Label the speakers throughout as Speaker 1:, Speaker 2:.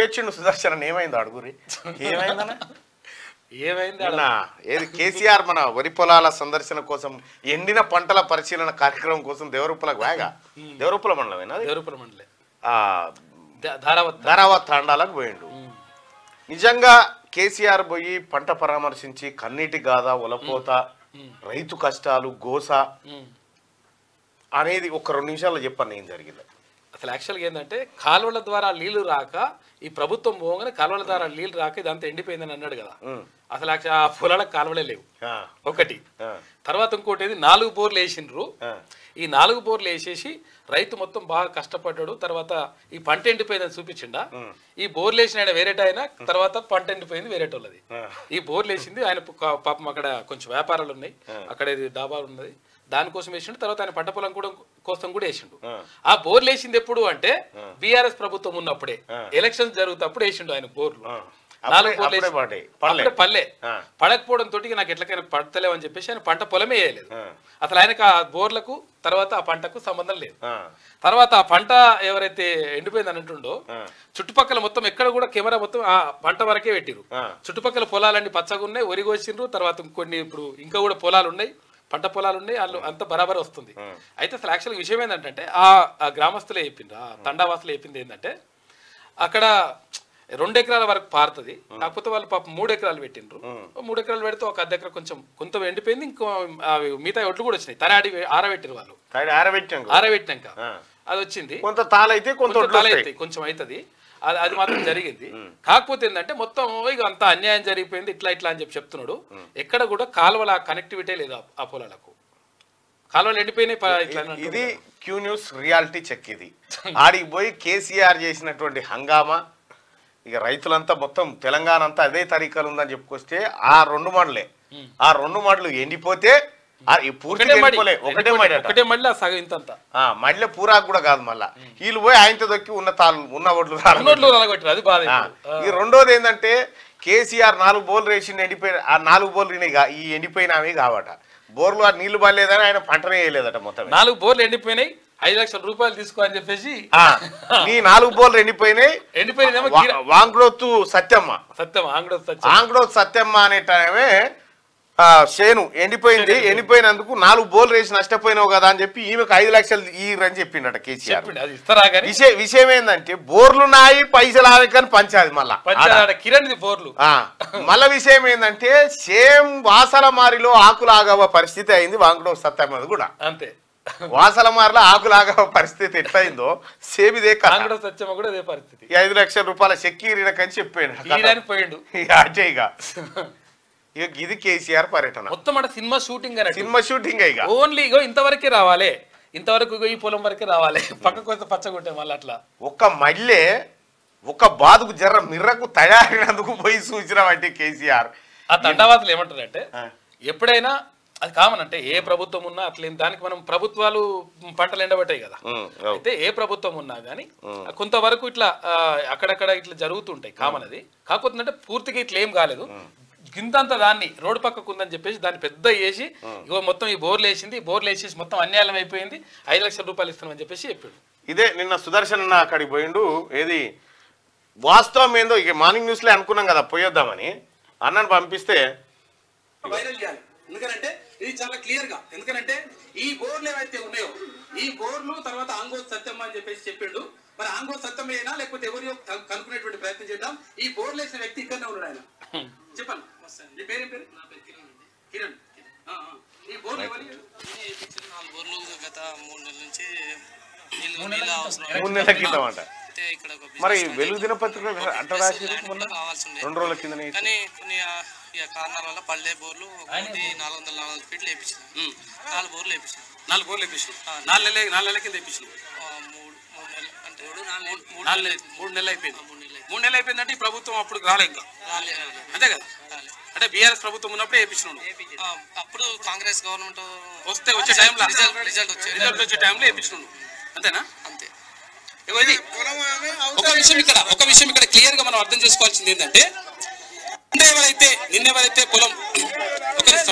Speaker 1: వచ్చిండు సుదర్శన్ ఏమైంది అడుగురి ఏమైందన్న
Speaker 2: ఏమైంది ఆడ?
Speaker 1: నిన్న ఏది కేసీఆర్ మన వరి పొలాల సందర్శన కోసం ఎండిన పంటల పరిశీలన కార్యక్రమం కోసం దేవరూపలకు వేగా దేవరూపల మండలమేనా అది?
Speaker 2: దేవరూపల మండలే
Speaker 1: ఆ
Speaker 2: దా- ధారావత్
Speaker 1: ధారావత్ తాండాలకు పోయిండు నిజంగా కేసీఆర్ పోయి పంట పరామర్శించి కన్నీటి గాథ ఒలపోత రైతు కష్టాలు గోస
Speaker 2: ఉమ్.
Speaker 1: అనేది ఒక రెండు నిమిషాల్లో చెప్పండి ఏం జరిగింది
Speaker 2: అసలు యాక్చువల్గా ఏంటంటే కాలువల ద్వారా నీళ్లు రాక ఈ ప్రభుత్వం పోగానే కాలువల ద్వారా నీళ్లు రాక ఇదంతా ఎండిపోయిందని అన్నాడు కదా
Speaker 1: ఉమ్.
Speaker 2: అసలు యాక్చువల్ ఆ పొలాలకు కాలువలే లేవు
Speaker 1: ఆ,
Speaker 2: ఒకటి
Speaker 1: ఆ,
Speaker 2: తర్వాత ఇంకోటి ఏది నాలుగు బోర్లు వేసిండ్రు
Speaker 1: ఆ.
Speaker 2: ఈ నాలుగు బోర్లు వేసేసి రైతు మొత్తం బాగా కష్టపడ్డాడు తర్వాత ఈ పంట ఎండిపోయిందని చూపించిండా ఈ బోర్లు వేసిన ఆయన వేరేట ఆయన తర్వాత పంట ఎండిపోయింది వేరేటోళ్ళది
Speaker 1: ఆ.
Speaker 2: ఈ బోర్లు వేసింది ఆయన ప- పాపం అక్కడ కొంచెం వ్యాపారాలు ఉన్నాయి అక్కడ ఇది డాబా ఉన్నది దానికోసం వేసిండు తర్వాత ఆయన పంట పొలం కూడా కోసం కూడా వేసిండు
Speaker 1: ఆ.
Speaker 2: ఆ బోర్లు వేసింది ఎప్పుడు అంటే బీఆర్ఎస్ ప్రభుత్వం ఉన్నప్పుడే ఎలక్షన్స్ జరుగుతప్పుడు వేసిండు ఆయన బోర్లు
Speaker 1: ఆ.
Speaker 2: నాలుగు
Speaker 1: అప్పుడే-
Speaker 2: బోర్లు
Speaker 1: అప్పుడే
Speaker 2: వేసి-
Speaker 1: పడ్డాయి. పడలే.
Speaker 2: అప్పుడే పల్లె
Speaker 1: ఆ.
Speaker 2: పడకపోవడం తోటి నాకు ఎట్లకైనా పడతలేవు అని చెప్పేసి ఆయన పంట పొలమే వేయలేదు
Speaker 1: ఆ.
Speaker 2: అసలు ఆయనకు ఆ బోర్లకు తర్వాత ఆ పంటకు సంబంధం లేదు
Speaker 1: ఆ,
Speaker 2: తర్వాత ఆ పంట ఎవరైతే ఎండిపోయింది అని అంటుండో
Speaker 1: ఆ.
Speaker 2: చుట్టుపక్కల మొత్తం ఎక్కడ కూడా కెమెరా మొత్తం ఆ పంట వరకే పెట్టిరు
Speaker 1: ఆ.
Speaker 2: చుట్టుపక్కల పొలాలన్నీ పచ్చగా ఉన్నాయి వరి కోసిండ్రు తర్వాత కొన్ని ఇప్పుడు ఇంకా కూడా పొలాలు ఉన్నాయి పంట పొలాలు ఉన్నాయి వాళ్ళు అంత బరాబర్ వస్తుంది అయితే అసలు యాక్చువల్ విషయం ఏంటంటే ఆ ఆ గ్రామస్తులే చెప్పిండ్రు ఆ తండావాసులు చెప్పింది ఏంటంటే అక్కడ రెండు ఎకరాల వరకు పారుతుంది కాకపోతే వాళ్ళు పాపం మూడు ఎకరాలు పెట్టిండ్రు మూడు ఎకరాలు పెడితే ఒక అర్ధ ఎకరా కొంచెం కొంత ఎండిపోయింది ఇంకో అవి మిగతా ఒడ్లు కూడా వచ్చినాయి తరాడి ఆరబెట్టిరు వాళ్ళు
Speaker 1: తాడి ఆరబెట్టాం కదా.
Speaker 2: ఆరబెట్టినాక
Speaker 1: ఆ.
Speaker 2: అది వచ్చింది
Speaker 1: కొంత తాళైతే కొంత
Speaker 2: కొంచెం
Speaker 1: ఒడ్లు
Speaker 2: తల
Speaker 1: వస్తాయి.
Speaker 2: ఎత్తాయి, కొంచెం అవుతుంది అది అది మాత్రం జరిగింది కాకపోతే ఏంటంటే మొత్తం ఇక అంత అన్యాయం జరిగిపోయింది ఇట్లా ఇట్లా అని చెప్పి చెప్తున్నాడు ఎక్కడ కూడా కాలువల కనెక్టివిటీ లేదు ఆ- ఆ పొలాలకు కాలువలు ఎండిపోయినాయి ప- ఇట్లా అని
Speaker 1: ఇది క్యూ న్యూస్ రియాలిటీ చెక్ ఇది ఆడికి పోయి కేసీఆర్ చేసినటువంటి హంగామా ఇక రైతులంతా మొత్తం తెలంగాణ అంతా అదే తరీకాలు ఉందని చెప్పుకొస్తే ఆ రెండు మడలే ఆ రెండు మడలు ఎండిపోతే ఆ ఈ పూర్తిగా
Speaker 2: ఒకటే మడి
Speaker 1: ఎండిపోలే ఒకటే మడి అట.
Speaker 2: ఒకటే మళ్ళీ ఆ సగం ఇంతంత
Speaker 1: ఆ మడిలో పూరాకు కూడా కాదు మళ్ళా వీళ్ళు పోయి ఆయనతో దొక్కి ఉన్న తాళ్ళు ఉన్న ఒడ్లు రాళ్ళు
Speaker 2: ఉన్నోట్లు అలగొట్టారు అది బాధ
Speaker 1: ఆ,
Speaker 2: ఇప్పుడు. ఆ.
Speaker 1: ఈ రెండోది ఏంటంటే కేసీఆర్ నాలుగు బోర్లు వేసిండు ఎండిపోయిన ఆ నాలుగు బోర్లు ఈయన కా- ఈ ఎండిపోయినవి కావట బోర్లు ఆ నీళ్లు పడలేదని ఆయన పంటనే వేయలేదట మొత్తం
Speaker 2: నాలుగు బోర్లు ఎండిపోయినాయి ఐదు లక్షల రూపాయలు తీసుకో అని చెప్పేసి
Speaker 1: ఆ, నీ నాలుగు బోర్లు ఎండిపోయినాయి
Speaker 2: ఎండిపోయినేమో
Speaker 1: వా-
Speaker 2: కీర-
Speaker 1: వాంగ్డోతు సత్యమ్మ
Speaker 2: సత్యం ఆంగ్డో సత్యం
Speaker 1: ఆంగ్డోతు సత్యమ్మ అనేటమే ఆ, శేను ఎండిపోయింది ఎండిపోయినందుకు నాలుగు బోర్లు వేసి నష్టపోయినావు కదా అని చెప్పి ఈమెకు ఐదు లక్షలు ఇయ్యరని చెప్పిండట కేసీఆర్
Speaker 2: చెప్పిండు అది ఇస్తారా కానీ
Speaker 1: విషయం విషయం ఏంటంటే బోర్లు నాయి పైసలు ఆవేకని పంచాది మళ్ళా
Speaker 2: పంచాడ కిరణ్ బోర్లు
Speaker 1: ఆ, మళ్ళా విషయం ఏంటంటే సేమ్ వాసల మారిలో ఆకులాగవ పరిస్థితి అయింది వాంకుడో సత్యమ్మది కూడా
Speaker 2: అంతే
Speaker 1: వాసల మారిలో ఆకులాగవ పరిస్థితి ఎట్లయిందో సేమ్ ఇదే కథ.
Speaker 2: ఆంగ్డో సత్యమ కూడా అదే పరిస్థితి
Speaker 1: ఈ ఐదు లక్షల రూపాయల చెక్కీరిన కని చెప్పాను
Speaker 2: ఈయనని పోయిండు
Speaker 1: ఇక అటే ఇక ఇక ఇది కేసీఆర్ పర్యటన
Speaker 2: మొత్తం అంటే సినిమా షూటింగ్ అన్నట్టు
Speaker 1: సినిమా షూటింగ్ ఇక
Speaker 2: ఓన్లీ ఇగో ఇంతవరకే రావాలి ఇంతవరకు ఇగో ఈ పొలం వరకే రావాలి పక్కకు వస్తే పచ్చగొట్టే మళ్ళీ అట్లా
Speaker 1: ఒక్క మళ్ళీ ఒక బాదుకు జర్ర మిర్రకు తయారైనందుకు పోయి సూచన అంటే కేసీఆర్
Speaker 2: ఆ తండావాదులు ఏమంటారంటే
Speaker 1: ఆ.
Speaker 2: ఎప్పుడైనా అది కామన్ అంటే ఏ ప్రభుత్వం ఉన్నా అట్లేం దానికి మనం ప్రభుత్వాలు పంటలు ఎండబెట్టాయి కదా
Speaker 1: ఉమ్, అవు.
Speaker 2: అయితే ఏ ప్రభుత్వం ఉన్నా కానీ కొంతవరకు ఇట్లా ఆ, అక్కడక్కడ ఇట్లా జరుగుతుంటాయి కామన్ అది కాకపోతే అంటే పూర్తిగా ఇట్లా ఏం కాలేదు గింతంత దాన్ని రోడ్డు పక్కకు ఉందని చెప్పేసి దాన్ని పెద్ద వేసి ఇగో మొత్తం ఈ బోర్లు వేసింది ఈ బోర్లు వేసేసి మొత్తం అన్యాయం అయిపోయింది ఐదు లక్షల రూపాయలు ఇస్తామని చెప్పేసి చెప్పాడు
Speaker 1: ఇదే నిన్న సుదర్శన్ అన్న అక్కడికి పోయిండు ఏది వాస్తవం ఏందో ఇక మార్నింగ్ న్యూస్ లో అనుకున్నాం కదా పోయొద్దామని అన్నను పంపిస్తే
Speaker 3: వైరల్ చేయాలి ఎందుకంటే ఇది చాలా క్లియర్ గా ఎందుకంటే ఈ బోర్లు ఏవైతే ఉన్నాయో ఈ బోర్లు తర్వాత ఆంగో సత్యమ్మ అని చెప్పేసి చెప్పిండు మరి ఆంగో సత్యమేనా లేకపోతే ఎవరియో కను- కనుక్కునేటువంటి ప్రయత్నం చేద్దాం ఈ బోర్లు వేసిన వ్యక్తి ఇక్కడనే ఉన్నాడు ఆయన చెప్పండి నీ పేరేం పేరు నా పేరు కిరణ్ కిరణ్ ఆ, ఆ. ఈ బోర్లు ఎవరి
Speaker 4: నాలుగు బోర్లు గత మూడు నెలల నుంచి నీళ్ళు నీళ్ళ అవసరం
Speaker 1: మూడు నెలల క్రితం అంట
Speaker 4: అయితే ఇక్కడ ఒక business
Speaker 1: మరి
Speaker 4: man
Speaker 1: వెలుగు దినపత్రికలో అంట రాసి
Speaker 4: ల్యాండ్ కూడా కావాల్సి ఉండే
Speaker 1: రెండు రోజుల కింద
Speaker 4: కానీ కొన్ని ఆ, ఇక కారణాల వల్ల పల్లె బోర్లు ఒకటి నాలుగు వందల నాలుగు వందల ఫీట్లు వేపించాను నాలుగు బోర్లు వేపించాను
Speaker 2: నాలుగు బోర్లు వేపించు నాలుగు నెలలు నాలుగు నెలల కింద వేపించు
Speaker 4: మూడు మూడు నెలలు అంటే మూడు మూడు
Speaker 2: నాలుగు
Speaker 4: నెలలు
Speaker 2: నెలలు మూడు నెలలు అయిపోయింది
Speaker 4: మూడు నెలలు
Speaker 2: మూడు నెలలు అయిపోయిందంటే ఈ ప్రభుత్వం అప్పుడు రాలే ఇంకా
Speaker 4: రాలే రాలే.
Speaker 2: అంతే కదా అంటే బీఆర్ఎస్ ప్రభుత్వం ఉన్నప్పుడే వేపించినాడు
Speaker 4: ఆ, అప్పుడు కాంగ్రెస్ గవర్నమెంట్
Speaker 2: వస్తే వచ్చే టైంలో
Speaker 4: రిజల్ట్ రిజల్ట్ వచ్చేది
Speaker 2: రిజల్ట్ వచ్చే టైంలో వేపించినాడు అంతేనా
Speaker 4: అంతే
Speaker 2: ఇగో ఇది ఒక విషయం ఇక్కడ ఒక విషయం ఇక్కడ క్లియర్ గా మనం అర్థం చేసుకోవాల్సింది ఏంటంటే నిన్నెవరైతే నిన్నెవరైతే పొలం ఒక నిమిషం.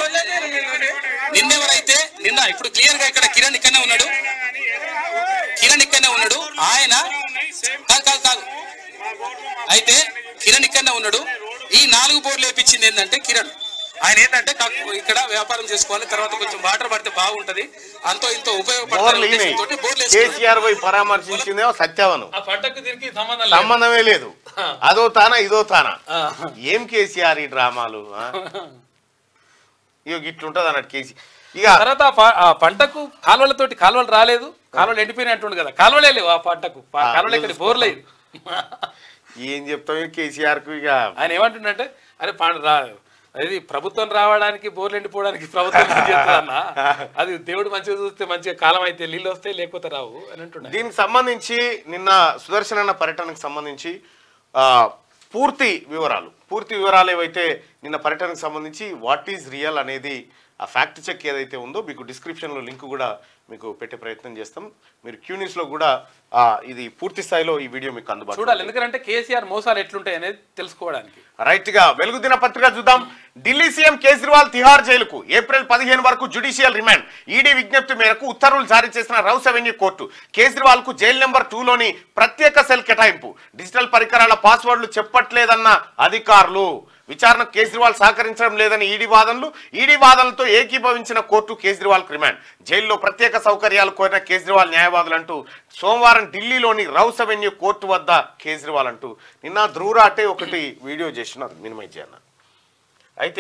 Speaker 2: నిన్నెవరైతే నిన్న ఇప్పుడు క్లియర్ గా ఇక్కడ కిరణ్ ఇక్కడనే ఉన్నాడు కిరణ్ ఇక్కడనే ఉన్నాడు ఆయన కాదు కాదు కాదు
Speaker 3: అయితే కిరణ్ ఇక్కడనే ఉన్నాడు ఈ నాలుగు బోర్లు వేపించింది ఏంటంటే కిరణ్ ఆయన ఏంటంటే కాకు- ఇక్కడ వ్యాపారం చేసుకోవాలి తర్వాత కొంచెం వాటర్ పడితే బాగుంటది అంతో ఇంతో
Speaker 1: బోర్లు
Speaker 3: ఉపయోగపడుతుంది
Speaker 1: ఈయనయి.
Speaker 3: బోర్లు వేసుకున్నాడు.
Speaker 1: కేసీఆర్ పోయి పరామర్శించిందేమో సత్యవను
Speaker 2: ఆ పంటకు దీనికి సంబంధం లేదు
Speaker 1: సంబంధమే లేదు అదో తానా ఇదో తానా
Speaker 2: ఆ.
Speaker 1: ఏం కేసీఆర్ ఈ డ్రామాలు ఆ? ఇగో ఇట్లుంటది అన్నట్టు కేసీ ఇక
Speaker 2: తర్వాత ఆ ప- ఆ పంటకు కాలువలతోటి కాలువలు రాలేదు కాలువలు ఎండిపోయినట్టుండు కదా కాలువలే లేవు ఆ పంటకు ప-
Speaker 1: ఆ,
Speaker 2: కాలువలు ఇక్కడ బోర్ లేదు
Speaker 1: ఏం చెప్తాం కేసీఆర్ కు ఇక
Speaker 2: ఆయన ఏమంటుండంటే అరే పంట రా అది ప్రభుత్వం రావడానికి బోర్లు ఎండిపోవడానికి ప్రభుత్వం ఏం చేస్తుందన్నా అది దేవుడు మంచిగా చూస్తే మంచిగా కాలం అయితే నీళ్ళు వస్తాయి లేకపోతే రావు అని అంటుండే
Speaker 1: దీనికి సంబంధించి నిన్న సుదర్శన్ అన్న పర్యటనకు సంబంధించి ఆ, పూర్తి వివరాలు పూర్తి వివరాలు ఏవైతే నిన్న పర్యటనకు సంబంధించి వాట్ ఈజ్ రియల్ అనేది ఆ ఫ్యాక్ట్ చెక్ ఏదైతే ఉందో మీకు డిస్క్రిప్షన్లో లింక్ కూడా మీకు పెట్టే ప్రయత్నం చేస్తాం మీరు క్యూ న్యూస్లో కూడా ఆ, ఇది పూర్తి స్థాయిలో ఈ వీడియో మీకు అందుబాటులో
Speaker 2: చూడాలి ఎందుకంటే కేసీఆర్ మోసాలు ఎట్లుంటాయి అనేది తెలుసుకోవడానికి
Speaker 1: రైట్ గా వెలుగు దినపత్రిక చూద్దాం ఢిల్లీ సీఎం కేజ్రీవాల్ తిహార్ జైలుకు ఏప్రిల్ పదిహేను వరకు జుడిషియల్ రిమాండ్ ఈడీ విజ్ఞప్తి మేరకు ఉత్తర్వులు జారీ చేసిన రౌస్ అవెన్యూ కోర్టు కేజ్రీవాల్ కు జైలు నెంబర్ టూలోని ప్రత్యేక సెల్ కేటాయింపు డిజిటల్ పరికరాల పాస్వర్డ్లు చెప్పట్లేదన్న అధికారులు విచారణకు కేజ్రీవాల్ సహకరించడం లేదని ఈడీ వాదనలు ఈడీ వాదనలతో ఏకీభవించిన కోర్టు కేజ్రీవాల్ రిమాండ్ జైల్లో ప్రత్యేక సౌకర్యాలు కోరిన కేజ్రీవాల్ న్యాయవాదులు అంటూ సోమవారం ఢిల్లీలోని రౌస్ అవెన్యూ కోర్టు వద్ద కేజ్రీవాల్ అంటూ నిన్న ధ్రువరాటే ఒకటి వీడియో చేసినారు మినిమైజ్ చేయన్న అయితే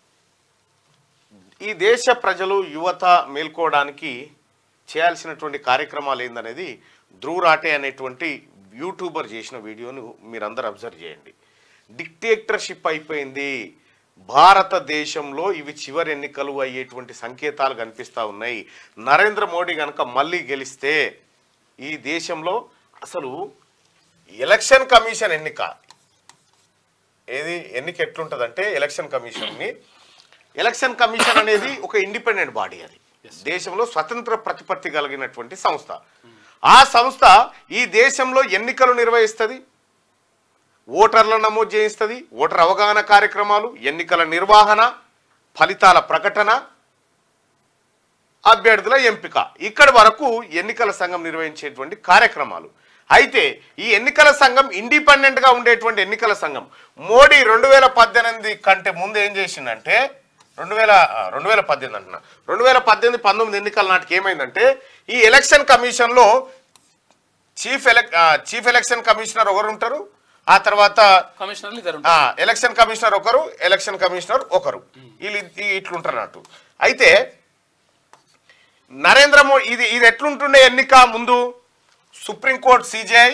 Speaker 1: ఈ దేశ ప్రజలు యువత మేల్కోవడానికి చేయాల్సినటువంటి కార్యక్రమాలు ఏందనేది ధ్రువరాటే అనేటువంటి యూట్యూబర్ చేసిన వీడియోను మీరందరూ అబ్జర్వ్ చేయండి డిక్టేటర్షిప్ అయిపోయింది భారతదేశంలో ఇవి చివరి ఎన్నికలు అయ్యేటువంటి సంకేతాలు కనిపిస్తూ ఉన్నాయి నరేంద్ర మోడీ కనుక మళ్ళీ గెలిస్తే ఈ దేశంలో అసలు ఎలక్షన్ కమిషన్ ఎన్నిక ఏది ఎన్నిక ఎట్లుంటదంటే ఎలక్షన్ కమిషన్ని ఎలక్షన్ కమిషన్ అనేది ఒక ఇండిపెండెంట్ బాడీ అది దేశంలో స్వతంత్ర ప్రతిపత్తి కలిగినటువంటి సంస్థ ఆ సంస్థ ఈ దేశంలో ఎన్నికలు నిర్వహిస్తుంది ఓటర్లను నమోదు చేయిస్తుంది ఓటర్ అవగాహన కార్యక్రమాలు ఎన్నికల నిర్వహణ ఫలితాల ప్రకటన అభ్యర్థుల ఎంపిక ఇక్కడి వరకు ఎన్నికల సంఘం నిర్వహించేటువంటి కార్యక్రమాలు అయితే ఈ ఎన్నికల సంఘం ఇండిపెండెంట్ గా ఉండేటువంటి ఎన్నికల సంఘం మోడీ రెండు వేల పద్దెనిమిది కంటే ముందు ఏం చేసిందంటే రెండు వేల ఆ, రెండు వేల పద్దెనిమిది అంటున్నా రెండు వేల పద్దెనిమిది పంతొమ్మిది ఎన్నికల నాటికి ఏమైందంటే ఈ ఎలక్షన్ కమిషన్లో చీఫ్ ఎలక్ ఆ, చీఫ్ ఎలక్షన్ కమిషనర్ ఒకరు ఉంటారు ఆ తర్వాత
Speaker 2: కమిషనర్లు ఇద్దరు
Speaker 1: ఆ, ఎలక్షన్ కమిషనర్ ఒకరు ఎలక్షన్ కమిషనర్ ఒకరు వీళ్ళు ఇ- ఇట్లుంటారు అన్నట్టు అయితే నరేంద్ర మోడీ ఇది ఇది ఎట్లుంటుండే ఎన్నిక ముందు supreme court CJI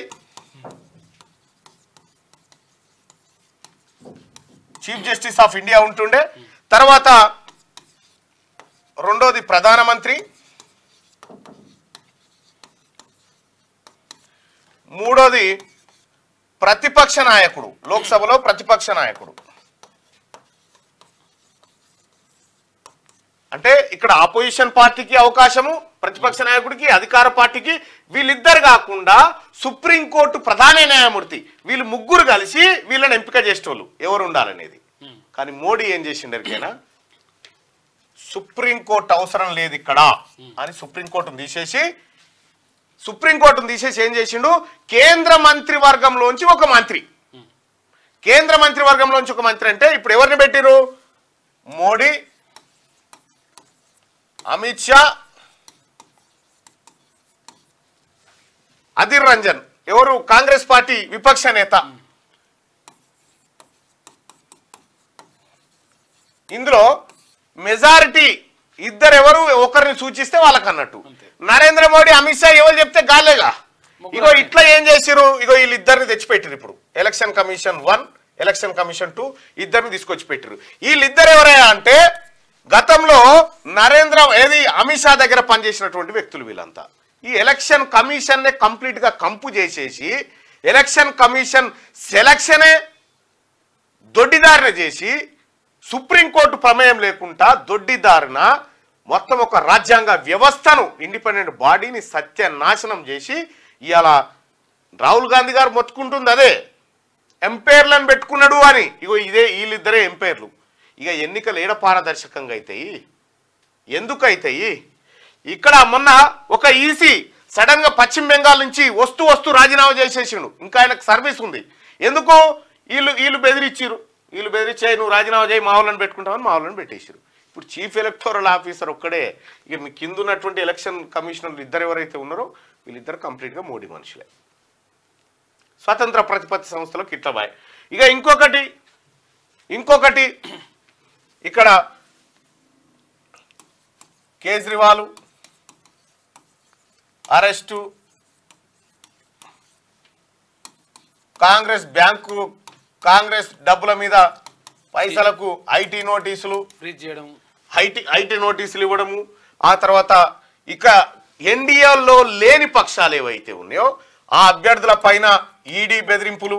Speaker 1: chief justice of India ఉంటుండే తర్వాత రెండోది ప్రధానమంత్రి మూడోది ప్రతిపక్ష నాయకుడు లోక్సభలో ప్రతిపక్ష నాయకుడు అంటే ఇక్కడ ఆపోజిషన్ పార్టీకి అవకాశము ప్రతిపక్ష నాయకుడికి అధికార పార్టీకి వీళ్ళిద్దరు కాకుండా సుప్రీంకోర్టు ప్రధాన న్యాయమూర్తి వీళ్ళు ముగ్గురు కలిసి వీళ్ళని ఎంపిక చేసేటోళ్ళు ఎవరు ఉండాలనేది కానీ మోడీ ఏం చేసిండు ఎరికైనా సుప్రీంకోర్టు అవసరం లేదు ఇక్కడ అని సుప్రీంకోర్టును తీసేసి సుప్రీంకోర్టును తీసేసి ఏం చేసిండు కేంద్ర మంత్రివర్గంలోంచి ఒక మంత్రి కేంద్ర మంత్రివర్గంలోంచి ఒక మంత్రి అంటే ఇప్పుడు ఎవరిని పెట్టిరు మోడీ అమిత్ షా అధీర్ రంజన్ ఎవరు కాంగ్రెస్ పార్టీ విపక్ష నేత ఇందులో మెజారిటీ ఇద్దరు ఎవరు ఒకరిని సూచిస్తే వాళ్ళకి అన్నట్టు నరేంద్ర మోడీ అమిత్ షా ఎవరు చెప్తే గాలేగా ఇగో ఇట్లా ఏం చేసిరు ఇగో వీళ్ళిద్దరిని తెచ్చిపెట్టిరు ఇప్పుడు election commission one election commission two ఇద్దరిని తీసుకొచ్చి పెట్టిరు వీళ్ళిద్దరు ఎవరయ్యా అంటే గతంలో నరేంద్ర ఏది అమిత్ షా దగ్గర పనిచేసినటువంటి వ్యక్తులు వీళ్ళంతా ఈ ఎలక్షన్ కమిషన్ నే కంప్లీట్ గా కంపు చేసేసి ఎలక్షన్ కమిషన్ సెలక్షనే దొడ్డిదారిన చేసి సుప్రీంకోర్టు ప్రమేయం లేకుండా దొడ్డిదారిన మొత్తం ఒక రాజ్యాంగ వ్యవస్థను ఇండిపెండెంట్ బాడీని సత్యనాశనం చేసి ఇవాళ రాహుల్ గాంధీ గారు మొత్తుకుంటుంది అదే ఎంపైర్లను పెట్టుకున్నాడు అని ఇగో ఇదే వీళ్ళిద్దరే ఎంపైర్లు ఇక ఎన్నికలు ఏడ పారదర్శకంగా అవుతాయి ఎందుకు అవుతాయి ఇక్కడ మొన్న ఒక ఈసీ సడన్ గా పశ్చిమ బెంగాల్ నుంచి వస్తూ వస్తూ రాజీనామా చేసేసిండు ఇంకా ఆయనకు సర్వీస్ ఉంది ఎందుకు వీళ్ళు వీళ్ళు బెదిరించారు వీళ్ళు బెదిరించాయి నువ్వు రాజీనామా చేయి మా వాళ్ళని పెట్టుకుంటామని మా వాళ్ళని పెట్టేశారు ఇప్పుడు చీఫ్ ఎలక్టోరల్ ఆఫీసర్ ఒక్కడే ఇక మీ కింద ఉన్నటువంటి ఎలక్షన్ కమిషనర్లు ఇద్దరు ఎవరైతే ఉన్నారో వీళ్ళిద్దరు కంప్లీట్గా మోడీ మనుషులే స్వతంత్ర ప్రతిపత్తి సంస్థలో కిట్లబాయ్ ఇక ఇంకొకటి ఇంకొకటి ఇక్కడ కేజ్రీవాల్ అరెస్టు కాంగ్రెస్ బ్యాంకు కాంగ్రెస్ డబ్బుల మీద పైసలకు ఐటీ నోటీసులు
Speaker 2: ఫ్రీజ్ చేయడం
Speaker 1: ఐటీ ఐటీ నోటీసులు ఇవ్వడము ఆ తర్వాత ఇక ఎన్డీఏలో లేని పక్షాలు ఏవైతే ఉన్నాయో ఆ అభ్యర్థుల పైన ఈడీ బెదిరింపులు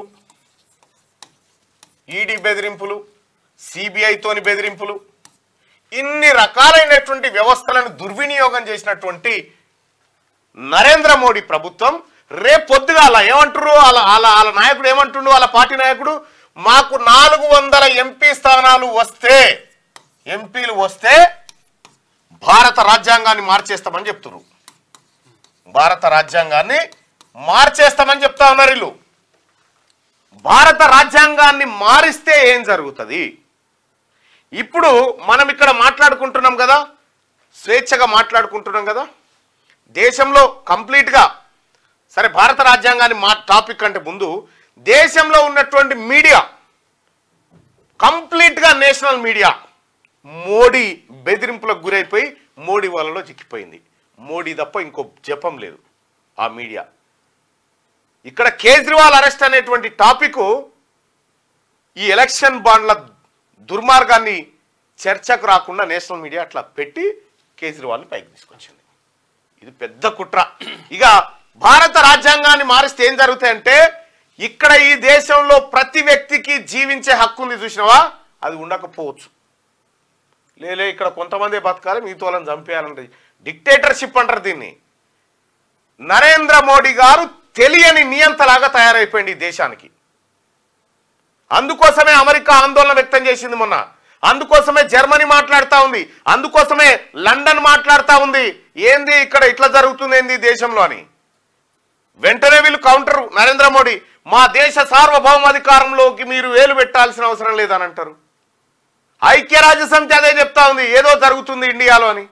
Speaker 1: ఈడీ బెదిరింపులు సిబిఐతోని బెదిరింపులు ఇన్ని రకాలైనటువంటి వ్యవస్థలను దుర్వినియోగం చేసినటువంటి నరేంద్ర మోడీ ప్రభుత్వం రేపు పొద్దుగాల ఏమంటారు వాళ్ళ వాళ్ళ వాళ్ళ నాయకుడు ఏమంటుండు వాళ్ళ పార్టీ నాయకుడు మాకు నాలుగు వందల ఎంపీ స్థానాలు వస్తే ఎంపీలు వస్తే భారత రాజ్యాంగాన్ని మార్చేస్తామని చెప్తున్నారు భారత రాజ్యాంగాన్ని మార్చేస్తామని చెప్తా ఉన్నారు వీళ్ళు భారత రాజ్యాంగాన్ని మారిస్తే ఏం జరుగుతుంది ఇప్పుడు మనం ఇక్కడ మాట్లాడుకుంటున్నాం కదా స్వేచ్ఛగా మాట్లాడుకుంటున్నాం కదా దేశంలో కంప్లీట్గా సరే భారత రాజ్యాంగాన్ని మా టాపిక్ అంటే ముందు దేశంలో ఉన్నటువంటి మీడియా కంప్లీట్గా నేషనల్ మీడియా మోడీ బెదిరింపులకు గురైపోయి మోడీ వాళ్ళలో చిక్కిపోయింది మోడీ తప్ప ఇంకో జపం లేదు ఆ మీడియా ఇక్కడ కేజ్రీవాల్ అరెస్ట్ అనేటువంటి టాపిక్ ఈ ఎలక్షన్ బాండ్ల దుర్మార్గాన్ని చర్చకు రాకుండా నేషనల్ మీడియా అట్లా పెట్టి కేజ్రీవాల్ని పైకి తీసుకొచ్చింది ఇది పెద్ద కుట్ర ఇక భారత రాజ్యాంగాన్ని మారిస్తే ఏం జరుగుతాయంటే ఇక్కడ ఈ దేశంలో ప్రతి వ్యక్తికి జీవించే హక్కు ఉంది చూసినావా అది ఉండకపోవచ్చు లేలే ఇక్కడ కొంతమంది బతకాలి మిగతా వాళ్ళని చంపేయాలంటే డిక్టేటర్షిప్ అంటారు దీన్ని నరేంద్ర మోడీ గారు తెలియని నియంతలాగా తయారైపోయింది ఈ దేశానికి అందుకోసమే అమెరికా ఆందోళన వ్యక్తం చేసింది మొన్న అందుకోసమే జర్మనీ మాట్లాడుతా ఉంది అందుకోసమే లండన్ మాట్లాడుతా ఉంది ఏంది ఇక్కడ ఇట్లా జరుగుతుంది ఏంది ఈ దేశంలో అని వెంటనే వీళ్ళు కౌంటర్ నరేంద్ర మోడీ మా దేశ సార్వభౌమాధికారంలోకి మీరు వేలు పెట్టాల్సిన అవసరం లేదని అంటారు ఐక్యరాజ్య సమితి అదే చెప్తా ఉంది ఏదో జరుగుతుంది ఇండియాలో అని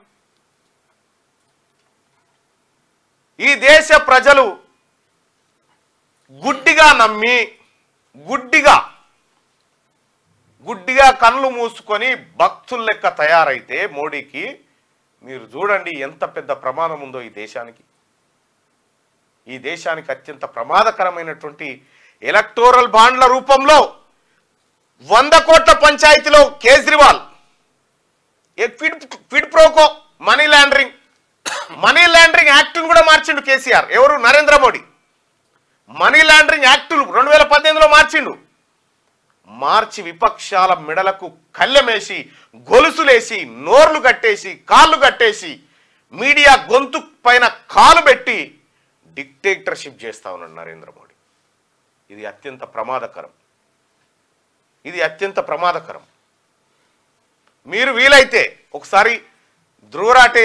Speaker 1: ఈ దేశ ప్రజలు గుడ్డిగా నమ్మి గుడ్డిగా గుడ్డిగా కళ్ళు మూసుకొని భక్తుల లెక్క తయారైతే మోడీకి మీరు చూడండి ఎంత పెద్ద ప్రమాదం ఉందో ఈ దేశానికి ఈ దేశానికి అత్యంత ప్రమాదకరమైనటువంటి ఎలక్టోరల్ బాండ్ల రూపంలో వంద కోట్ల పంచాయతీలో కేజ్రీవాల్ ఏ quid quid pro quo money laundering money laundering యాక్ట్ను కూడా మార్చిండు కేసీఆర్ ఎవరు నరేంద్ర మోడీ మనీ లాండరింగ్ యాక్టులు రెండు వేల పద్దెనిమిదిలో మార్చిండు మార్చి విపక్షాల మెడలకు కళ్ళెమేసి గొలుసులేసి నోర్లు కట్టేసి కాళ్ళు కట్టేసి మీడియా గొంతు పైన కాలు పెట్టి డిక్టేటర్షిప్ చేస్తా ఉన్నాడు నరేంద్ర మోడీ ఇది అత్యంత ప్రమాదకరం ఇది అత్యంత ప్రమాదకరం మీరు వీలైతే ఒకసారి ధ్రువరాటే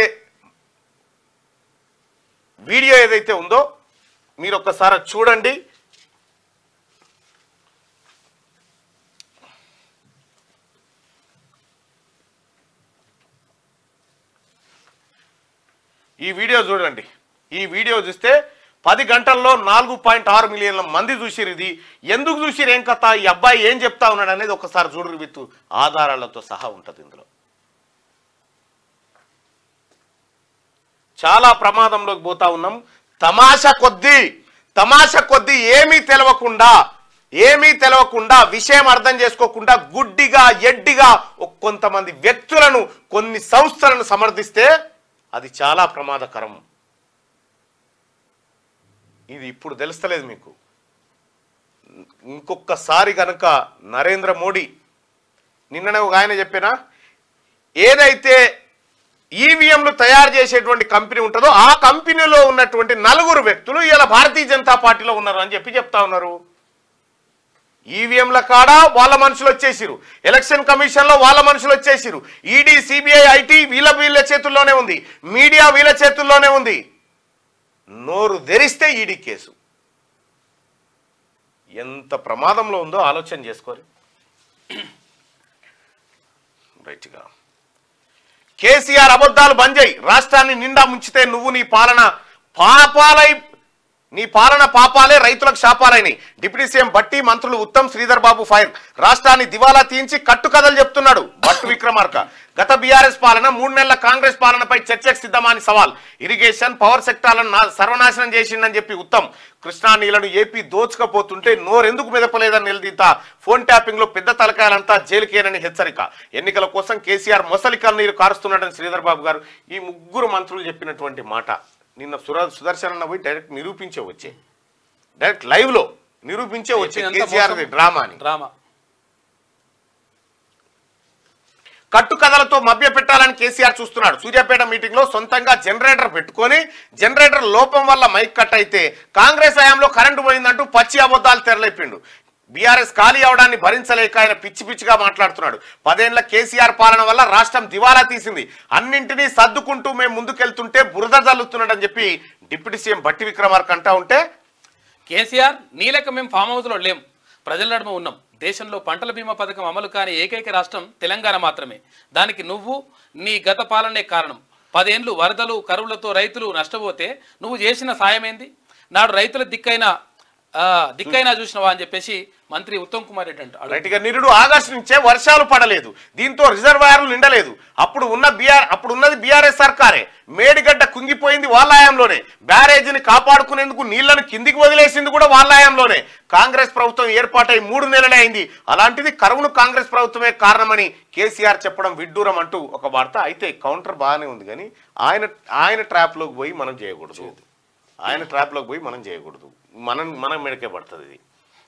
Speaker 1: వీడియో ఏదైతే ఉందో మీరు ఒక్కసారి అది చూడండి ఈ వీడియో చూడండి ఈ వీడియో చూస్తే పది గంటల్లో నాలుగు పాయింట్ ఆరు మిలియన్ల మంది చూసిరు ఇది ఎందుకు చూసిరు ఏం కథ ఈ అబ్బాయి ఏం చెప్తా ఉన్నాడు అనేది ఒకసారి చూడరు విత్ ఆధారాలతో సహా ఉంటుంది ఇందులో చాలా ప్రమాదంలోకి పోతా ఉన్నాం తమాషా కొద్దీ తమాషా కొద్దీ ఏమీ తెలవకుండా ఏమీ తెలవకుండా విషయం అర్థం చేసుకోకుండా గుడ్డిగా ఎడ్డిగా ఒక కొంతమంది వ్యక్తులను కొన్ని సంస్థలను సమర్థిస్తే అది చాలా ప్రమాదకరం ఇది ఇప్పుడు తెలుస్తలేదు మీకు ఇంకొకసారి కనుక నరేంద్ర మోడీ నిన్ననే ఒక ఆయన చెప్పినా ఏదైతే ఈవీఎంలు తయారు చేసేటువంటి కంపెనీ ఉంటుందో ఆ కంపెనీలో ఉన్నటువంటి నలుగురు వ్యక్తులు ఇలా భారతీయ జనతా పార్టీలో ఉన్నారు అని చెప్పి చెప్తా ఉన్నారు ఈవీఎంల కాడ వాళ్ళ మనుషులు వచ్చేసిరు ఎలక్షన్ కమిషన్లో వాళ్ళ మనుషులు వచ్చేసిరు ఈడీ సిబిఐ ఐటీ వీళ్ళ వీళ్ళ చేతుల్లోనే ఉంది మీడియా వీళ్ళ చేతుల్లోనే ఉంది నోరు తెరిస్తే ఈడీ కేసు ఎంత ప్రమాదంలో ఉందో ఆలోచన చేసుకోరు రైట్గా కేసీఆర్ అబద్ధాలు బంద్ చేయి రాష్ట్రాన్ని నిండా ముంచితే నువ్వు నీ పాలన పాపాలై నీ పాలన పాపాలే రైతులకు శాపాలైనవి డిప్యూటీ సీఎం బట్టి మంత్రులు ఉత్తమ్ శ్రీధర్ బాబు ఫైర్ రాష్ట్రాన్ని దివాలా తీయించి కట్టుకథలు చెప్తున్నాడు భట్టు విక్రమార్క గత బీఆర్ఎస్ పాలన మూడు నెలల కాంగ్రెస్ పాలనపై చర్చకు సిద్ధమని సవాల్ ఇరిగేషన్ పవర్ సెక్టార్లను నా- సర్వనాశనం చేసిందని చెప్పి ఉత్తమ్ కృష్ణా నీళ్లను ఏపీ దోచుకపోతుంటే నోరెందుకు మెదపలేదని నిలదీత ఫోన్ ట్యాపింగ్ లో పెద్ద తలకాయలంతా జైలుకేనని హెచ్చరిక ఎన్నికల కోసం కేసీఆర్ మొసలి కన్నీరు కారుస్తున్నాడని శ్రీధర్ బాబు గారు ఈ ముగ్గురు మంత్రులు చెప్పినటువంటి మాట నిన్న సుర సుదర్శన్ అన్న పోయి డైరెక్ట్ నిరూపించే వచ్చే డైరెక్ట్ లైవ్ లో నిరూపించే వచ్చే
Speaker 2: చెప్పిందంతా
Speaker 1: కేసీఆర్
Speaker 2: మోసం.
Speaker 1: డ్రామా అని
Speaker 2: డ్రామా
Speaker 1: కట్టుకథలతో మభ్య పెట్టాలని కేసీఆర్ చూస్తున్నాడు సూర్యాపేట మీటింగ్ లో సొంతంగా జనరేటర్ పెట్టుకొని జనరేటర్ లోపం వల్ల మైక్ కట్ అయితే కాంగ్రెస్ హయాంలో కరెంటు పోయిందంటూ పచ్చి అబద్ధాలు తెరలేపిండు బీఆర్ఎస్ ఖాళీ అవడాన్ని భరించలేక ఆయన పిచ్చి పిచ్చిగా మాట్లాడుతున్నాడు పదేళ్ల కేసీఆర్ పాలన వల్ల రాష్ట్రం దివాలా తీసింది అన్నింటినీ సర్దుకుంటూ మేము ముందుకెళ్తుంటే బురద జల్లుతున్నాడని చెప్పి డిప్యూటీ సీఎం బట్టి విక్రమార్క అంటా ఉంటే
Speaker 2: కేసీఆర్ నీ లెక్క మేము ఫామ్ హౌస్లో లేం ప్రజల నడుమ ఉన్నాం దేశంలో పంటల బీమా పథకం అమలు కాని ఏకైక రాష్ట్రం తెలంగాణ మాత్రమే దానికి నువ్వు నీ గత పాలనే కారణం పదేండ్లు వరదలు కరువులతో రైతులు నష్టపోతే నువ్వు చేసిన సాయమేంది నాడు రైతుల దిక్కైన ఆ, దిక్కైనా చూసినవా అని చెప్పేసి మంత్రి ఉత్తమ్ కుమార్ రెడ్డి అంటాడు
Speaker 1: రైట్ గా నిరుడు ఆగస్టు నుంచే వర్షాలు పడలేదు దీంతో రిజర్వాయర్లు నిండలేదు అప్పుడు ఉన్న బీఆర్ అప్పుడు ఉన్నది బీఆర్ఎస్ సర్కారే మేడిగడ్డ కుంగిపోయింది వాళ్ళ హయాంలోనే బ్యారేజీని కాపాడుకునేందుకు నీళ్లను కిందికి వదిలేసింది కూడా వాళ్ళ హయాంలోనే కాంగ్రెస్ ప్రభుత్వం ఏర్పాటై మూడు నెలలే అయింది అలాంటిది కరువును కాంగ్రెస్ ప్రభుత్వమే కారణమని కేసీఆర్ చెప్పడం విడ్డూరం అంటూ ఒక వార్త అయితే కౌంటర్ బాగానే ఉంది కానీ ఆయన ఆయన ట్రాప్లోకి పోయి మనం చేయకూడదు ఆయన ట్రాప్లోకి పోయి మనం చేయకూడదు మనం మనం మెడకే పడుతుంది ఇది